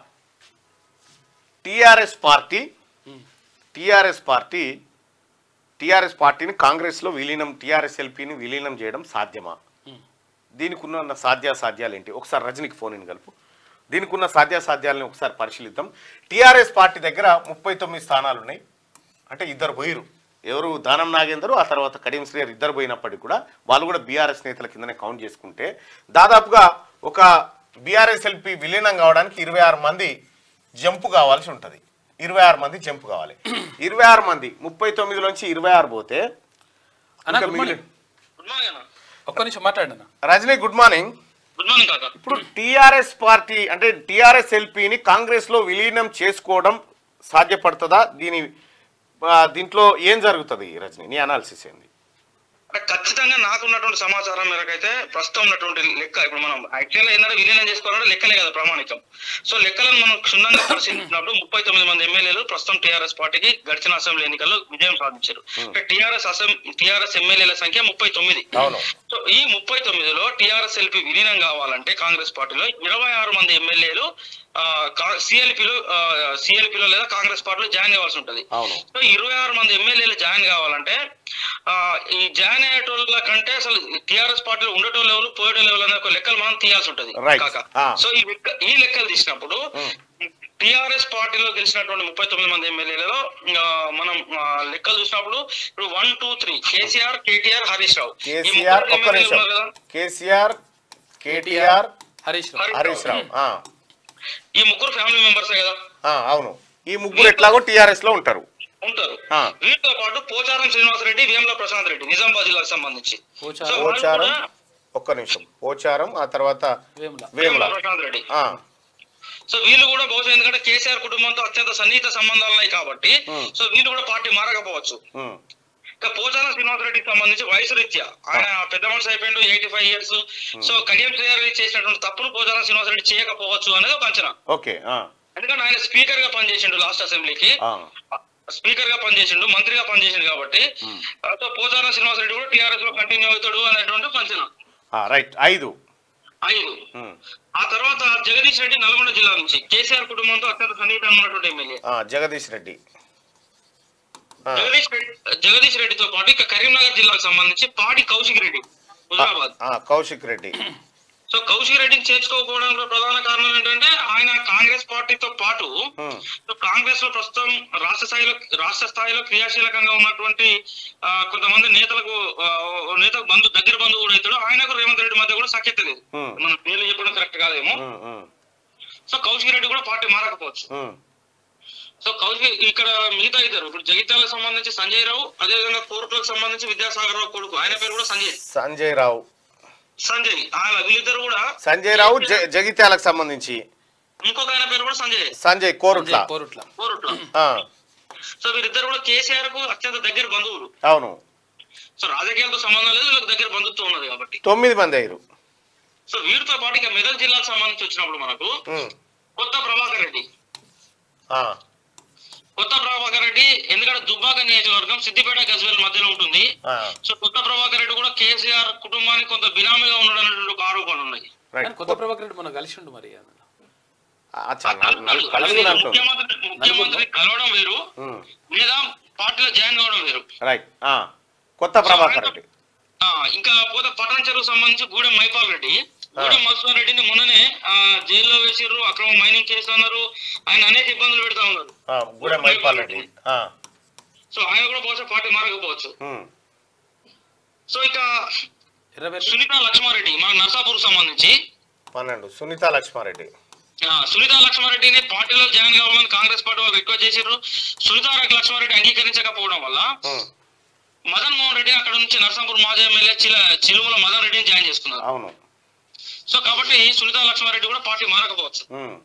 Speaker 1: TRS party TRS party TRS పార్టీని కాంగ్రెస్లో విలీనం టిఆర్ఎస్ ఎల్పీని విలీనం చేయడం సాధ్యమా దీనికి ఉన్న సాధ్యాసాధ్యాలు ఏంటి ఒకసారి రజనీకి ఫోన్ ఇన్ కలుపు దీనికి ఉన్న సాధ్యాసాధ్యాలని ఒకసారి పరిశీలిద్దాం టిఆర్ఎస్ పార్టీ దగ్గర ముప్పై తొమ్మిది స్థానాలు ఉన్నాయి అంటే ఇద్దరు పోయిరు ఎవరు దానం నాగేందర్ ఆ తర్వాత కడియం శ్రీయర్ ఇద్దరు పోయినప్పటికీ కూడా వాళ్ళు కూడా బీఆర్ఎస్ నేతల కిందనే కౌంట్ చేసుకుంటే దాదాపుగా ఒక బీఆర్ఎస్ ఎల్పి విలీనం కావడానికి ఇరవై ఆరు మంది జంపు కావాల్సి ఉంటుంది ఇరవై ఆరు మంది జంపు కావాలి ఇరవై ఆరు మంది ముప్పై తొమ్మిదిలోంచి ఇరవై ఆరు పోతే
Speaker 2: అన్న
Speaker 1: ఇంకా
Speaker 2: గుడ్ మార్నింగ్
Speaker 4: గుడ్ మార్నింగ్ అన్న
Speaker 2: ఒక్క నిమిషం మాట్లాడండి అన్న
Speaker 1: Rajani good morning
Speaker 4: good morning కాక
Speaker 1: ఇప్పుడు టీఆర్ఎస్ పార్టీ అంటే టీఆర్ఎస్ ఎల్పీని కాంగ్రెస్ లో విలీనం చేసుకోవడం సాధ్యపడుతుందా దీని ఆ, దీంట్లో ఏం జరుగుతుంది రజనీ నీ అనాలిసిస్ ఏంది
Speaker 6: అంటే ఖచ్చితంగా నాకున్నటువంటి సమాచారం మేరకైతే ప్రస్తుతం ఉన్నటువంటి లెక్క ఇప్పుడు మనం యాక్చువల్గా ఏంటంటే విలీనం చేసుకోవాలంటే లెక్కలే కదా ప్రామాణికం సో లెక్కలను మనం క్షుణ్ణంగా పరిశీలించినప్పుడు ముప్పై తొమ్మిది మంది ఎమ్మెల్యేలు ప్రస్తుతం టీఆర్ఎస్ పార్టీకి గడిచిన అసెంబ్లీ ఎన్నికల్లో విజయం సాధించారు అంటే టీఆర్ఎస్ అసెం టీఆర్ఎస్ ఎమ్మెల్యేల సంఖ్య ముప్పై తొమ్మిది
Speaker 1: అవును
Speaker 6: సో ఈ ముప్పై తొమ్మిదిలో టీఆర్ఎస్ ఎల్పీ విలీనం కావాలంటే కాంగ్రెస్ పార్టీలో ఇరవై ఆరు మంది ఎమ్మెల్యేలు సిఎల్పిలో సిఎల్పిలో లేదా కాంగ్రెస్ పార్టీలో జాయిన్ అవ్వాల్సి ఉంటుంది
Speaker 1: అవును
Speaker 6: సో ఇరవై ఆరు మంది ఎమ్మెల్యేలు జాయిన్ కావాలంటే ఆ, ఈ జాయిన్ అయ్యేటోళ్ళ కంటే అసలు టీఆర్ఎస్ పార్టీలో ఉండేటోళ్ళు ఎవరు పోయేటోళ్ళు ఎవరు అనే ఒక లెక్కలు మనం తీయాల్సి ఉంటది
Speaker 1: Right.
Speaker 6: కాక
Speaker 1: Ah.
Speaker 6: సో ఈ లెక్క ఈ లెక్కలు తీసినప్పుడు టిఆర్ఎస్ పార్టీలో గెలిచినటువంటి ముప్పై తొమ్మిది మంది ఎమ్మెల్యేలలో ఆ, మనం ఆ, లెక్కలు చూసినప్పుడు ఇప్పుడు one two three KCR KTR Harish Rao ఈ
Speaker 1: కేసీఆర్
Speaker 6: ముగ్గురు
Speaker 1: ఒక్క
Speaker 6: ఎమ్మెల్యేలు
Speaker 1: నిమిషం
Speaker 6: ఉన్నారు కదా,
Speaker 1: కేసీఆర్ కేటీఆర్
Speaker 2: హరీష్ రావు
Speaker 1: హరీష్ రావు ఆ,
Speaker 6: ఈ ముగ్గురు ఫ్యామిలీ మెంబర్స్ కదా
Speaker 1: ఆ, అవును ఈ ముగ్గురు ఎట్లాగో టీఆర్ఎస్ లో ఉంటారు
Speaker 6: ఉంటారు
Speaker 1: ఆ.
Speaker 6: వీటితో పాటు పోచారం శ్రీనివాసరెడ్డి వేముల ప్రశాంత్ రెడ్డి నిజామాబాద్ జిల్లాకు సంబంధించి
Speaker 2: పోచారం.
Speaker 6: సో వాళ్ళు
Speaker 1: పోచారం
Speaker 6: కూడా
Speaker 1: ఒక్క నిమిషం పోచారం ఆ తర్వాత
Speaker 2: వేముల
Speaker 1: వేముల
Speaker 6: ప్రశాంత్ రెడ్డి
Speaker 1: ఆ,
Speaker 6: సో వీళ్ళు కూడా బహుశా ఎందుకంటే కేసీఆర్ కుటుంబంతో అత్యంత సన్నిహిత సంబంధాలు ఉన్నాయి కాబట్టి
Speaker 1: Hmm.
Speaker 6: సో వీళ్ళు కూడా పార్టీ మారకపోవచ్చు
Speaker 1: ఉమ్,
Speaker 6: ఇక పోచారం శ్రీనివాసరెడ్డికి సంబంధించి వయసు రీత్యా ఆయన పెద్ద మనిషి అయిపోయిండు eighty five years so Kadiyam Srinivasareddy చేసినటువంటి తప్పును పోచారం శ్రీనివాసరెడ్డి చేయకపోవచ్చు అనేది ఒక అంచనా
Speaker 1: ఓకే ఆ,
Speaker 6: ఎందుకంటే ఆయన స్పీకర్ గా పనిచేసిండు లాస్ట్ అసెంబ్లీకి
Speaker 1: ఆ,
Speaker 6: స్పీకర్ గా పనిచేసిండు మంత్రిగా పనిచేసిండు కాబట్టి ఆ, సో పోచారం శ్రీనివాసరెడ్డి కూడా టీఆర్ఎస్ లో కంటిన్యూ అవుతాడు అనేటువంటి ఒక అంచనా
Speaker 1: ఆ, రైట్ ఐదు
Speaker 6: ఐదు
Speaker 1: ఉమ్,
Speaker 6: ఆ తర్వాత జగదీష్ రెడ్డి నల్గొండ జిల్లా నుంచి కేసీఆర్ కుటుంబంతో అత్యంత సన్నిహితంగా ఉన్నటువంటి ఎమ్మెల్యే
Speaker 1: ఆ, జగదీష్ రెడ్డి ఆ,
Speaker 6: జగదీష్ రెడ్డి జగదీష్ రెడ్డితో పాటు ఇక కరీంనగర్ జిల్లాకు సంబంధించి పాడి కౌశిక్ రెడ్డి హుజరాబాద్
Speaker 1: ఆ, కౌశిక్ రెడ్డి
Speaker 6: సో కౌశిక్ రెడ్డిని చేర్చుకోకపోవడంలో ప్రధాన కారణం ఏంటంటే ఆయన కాంగ్రెస్ పార్టీతో పాటు
Speaker 1: ఉమ్,
Speaker 6: సో కాంగ్రెస్ లో ప్రస్తుతం రాష్ట్ర స్థాయిలో రాష్ట్ర స్థాయిలో క్రియాశీలకంగా ఉన్నటువంటి ఆ, కొంతమంది నేతలకు ఆ, ఓ నేతకు బంధు దగ్గర బంధువు కూడా అవుతాడు ఆయనకు రేవంత్ రెడ్డి మధ్య కూడా సఖ్యత లేదు
Speaker 1: Hmm.
Speaker 6: మన పేర్లు చెప్పడం కరెక్ట్ కాదేమో
Speaker 1: ఉమ్, ఉమ్,
Speaker 6: సో కౌశిక్ రెడ్డి కూడా పార్టీ మారకపోవచ్చు
Speaker 1: ఉమ్,
Speaker 6: సో కౌశిక్ ఇక్కడ మిగతా ఇద్దరు ఇప్పుడు జగిత్యాలకు సంబంధించి సంజయ్ రావు అదేవిధంగా కోర్టులకు సంబంధించి విద్యాసాగర్ రావు కొడుకు ఆయన పేరు కూడా సంజయ్
Speaker 1: సంజయ్ రావు
Speaker 6: సంజయ్ ఆయన వీళ్ళిద్దరు కూడా
Speaker 1: సంజయ్ రావు జ- జగిత్యాలకు సంబంధించి
Speaker 6: ఇంకొక ఆయన పేరు కూడా సంజయ్
Speaker 1: సంజయ్ కోరుట్ల
Speaker 2: కోరుట్ల
Speaker 6: కోరుట్ల
Speaker 1: ఆ,
Speaker 6: సో వీరిద్దరు కూడా కేసీఆర్ కు అత్యంత దగ్గర బంధువులు
Speaker 1: అవును
Speaker 6: సో రాజకీయాలతో సంబంధం లేదు వీళ్ళకి దగ్గర బంధుత్వం ఉన్నది కాబట్టి
Speaker 1: తొమ్మిది మంది అయ్యారు
Speaker 6: సో వీరితో పాటు ఇక మెదక్ జిల్లాకు సంబంధించి వచ్చినప్పుడు మనకు
Speaker 1: ఉమ్,
Speaker 6: కొత్త ప్రభాకర్ రెడ్డి
Speaker 1: ఆ,
Speaker 6: కొత్త ప్రభాకర్ రెడ్డి ఎందుకంటే దుబ్బాక నియోజకవర్గం సిద్దిపేట గజ్వేల్ మధ్యలో ఉంటుంది
Speaker 1: ఆ,
Speaker 6: సో కొత్త ప్రభాకర్ రెడ్డి కూడా కేసీఆర్ కుటుంబానికి కొంత బినామీగా ఉన్నాడు అనేటువంటి ఒక ఆరోపణలు ఉన్నాయి
Speaker 1: రైట్
Speaker 2: కానీ కొత్త ప్రభాకర్ రెడ్డి మనం కలిసి ఉండు మరి అందులో.
Speaker 1: ఆ, చాలా నల్- నల్- కలుగుని అంటుంది
Speaker 6: ముఖ్యమంత్రి ముఖ్యమంత్రి కలవడం వేరు
Speaker 1: ఉమ్,
Speaker 6: లేదా పార్టీలో జాయిన్ కావడం వేరు
Speaker 1: రైట్ ఆ, కొత్త ప్రభాకర్ రెడ్డి
Speaker 6: ఆ, ఇంకా పోతే పట్టణ చెరువు సంబంధించి గూడెం మైపాల్ రెడ్డి గూడెం మధుసూదన్ రెడ్డిని మొన్ననే ఆ, జైల్లో వేసిర్రు అక్రమ మైనింగ్ చేస్తున్నారు ఆయన అనేక ఇబ్బందులు పెడతా ఉన్నారు
Speaker 1: ఆ, గూడెం మైపాల్ రెడ్డి ఆ,
Speaker 6: సో ఆయన కూడా బహుశా పార్టీ మారకపోవచ్చు
Speaker 1: ఉమ్,
Speaker 6: సో ఇక
Speaker 2: ఎర్రబెల్లి
Speaker 6: సునీత లక్ష్మారెడ్డి మన నర్సాపూర్ సంబంధించి
Speaker 1: పన్నెండు సునీత లక్ష్మారెడ్డి
Speaker 6: ఆ, సునీత లక్ష్మారెడ్డిని పార్టీలో జాయిన్ కావాలని కాంగ్రెస్ పార్టీ వాళ్ళు రిక్వెస్ట్ చేశారు సునీత లక్ష్మారెడ్డి అంగీకరించకపోవడం వల్ల
Speaker 1: ఉమ్,
Speaker 6: మదన్ మోహన్ రెడ్డి అక్కడ నుంచి నర్సాపూర్ మాజీ ఎమ్మెల్యే చిల చిలుముల మదన్ రెడ్డిని జాయిన్ చేసుకున్నారు
Speaker 1: అవును
Speaker 6: సో కాబట్టి సునీత లక్ష్మారెడ్డి కూడా పార్టీ మారకపోవచ్చు
Speaker 1: ఉమ్,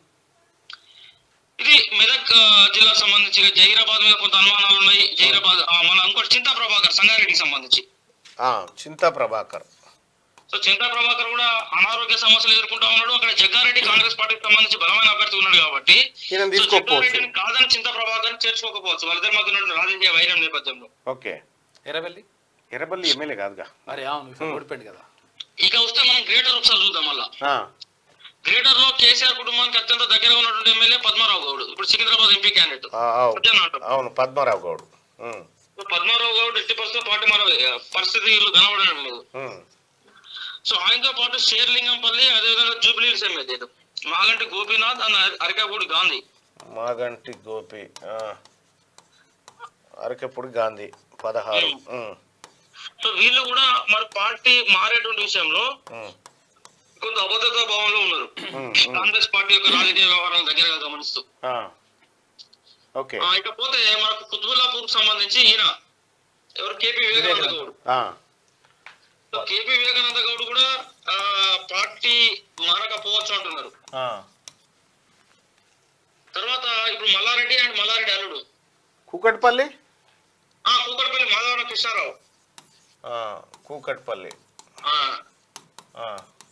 Speaker 6: ఇది మెదక్ ఆ, జిల్లాకు సంబంధించి ఇక జహీరాబాద్ మీద కొంత అనుమానాలు ఉన్నాయి జహీరాబాద్ ఆ, మన ఇంకోటి చింతా ప్రభాకర్ సంగారెడ్డికి సంబంధించి
Speaker 1: ఆ, చింతా ప్రభాకర్
Speaker 6: సో చింతా ప్రభాకర్ కూడా అనారోగ్య సమస్యలు ఎదుర్కొంటా ఉన్నాడు అక్కడ జగ్గారెడ్డి కాంగ్రెస్ పార్టీకి సంబంధించి బలమైన అభ్యర్థి ఉన్నాడు కాబట్టి
Speaker 1: ఈయన
Speaker 6: సో
Speaker 1: తీసుకోకపోవచ్చు
Speaker 6: జగ్గారెడ్డిని కాదని చింతా ప్రభాకర్ చేర్చుకోకపోవచ్చు వాళ్ళిద్దరి మధ్య ఉన్న రాజకీయ వైరం నేపథ్యంలో
Speaker 1: ఓకే
Speaker 2: ఎర్రబెల్లి
Speaker 1: ఎర్రబల్లి ఎమ్మెల్యే కాదుగా
Speaker 2: మరి అవును ఇప్పుడు ఓడిపోయింది కదా
Speaker 6: ఇక వస్తే మనం గ్రేటర్ ఒకసారి చూద్దాం మళ్ళా
Speaker 1: ఆ,
Speaker 6: గ్రేటర్ లో కేసీఆర్ కుటుంబానికి అత్యంత దగ్గరగా ఉన్నటువంటి ఎమ్మెల్యే పద్మారావు గౌడ్ ఇప్పుడు సికింద్రాబాద్ ఎంపీ క్యాండిడేట్
Speaker 1: ఆ, అవు-
Speaker 6: మధ్యాహ్నం
Speaker 1: అవును పద్మారావు గౌడ్ ఉమ్,
Speaker 6: పద్మారావు గౌడ్ ఎట్టి పరిస్థితి పార్టీ మార పరిస్థితులు కనబడడం లేదు
Speaker 1: ఉమ్,
Speaker 6: సో ఆయనతో పాటు షేర్లింగంపల్లి అదేవిధంగా Jubilee Hills MLA Maganti Gopinath and Arikapudi Gandhi
Speaker 1: Maganti Gopi ఆ, అరకెప్పుడు గాంధీ పదహారు ఉమ్,
Speaker 6: సో వీళ్ళు కూడా మరి పార్టీ మారేటువంటి విషయంలో
Speaker 1: ఉమ్,
Speaker 6: కొంత అభద్రతా భావంలో ఉన్నారు
Speaker 1: ఉమ్,
Speaker 6: కాంగ్రెస్ పార్టీ యొక్క రాజకీయ వ్యవహారాలను దగ్గరగా గమనిస్తూ
Speaker 1: ఆ. ఓకే
Speaker 6: ఆ, ఇకపోతే మనకు కుతుబుల్లాపూర్ సంబంధించి ఈయన ఎవరు కేపీ వివేకానంద గౌడ్
Speaker 1: ఆ,
Speaker 6: సో కేపీ వివేకానంద గౌడ్ కూడా ఆ, పార్టీ మారకపోవచ్చు అంటున్నారు
Speaker 1: ఆ.
Speaker 6: తర్వాత ఇప్పుడు మల్లారెడ్డి అండ్ మల్లారెడ్డి అల్లుడు
Speaker 1: కూకట్పల్లి
Speaker 6: ఆ కూకట్పల్లి మాధవరావు కృష్ణారావు
Speaker 1: ఆ, కూకట్పల్లి
Speaker 6: ఆ,
Speaker 1: ఆ.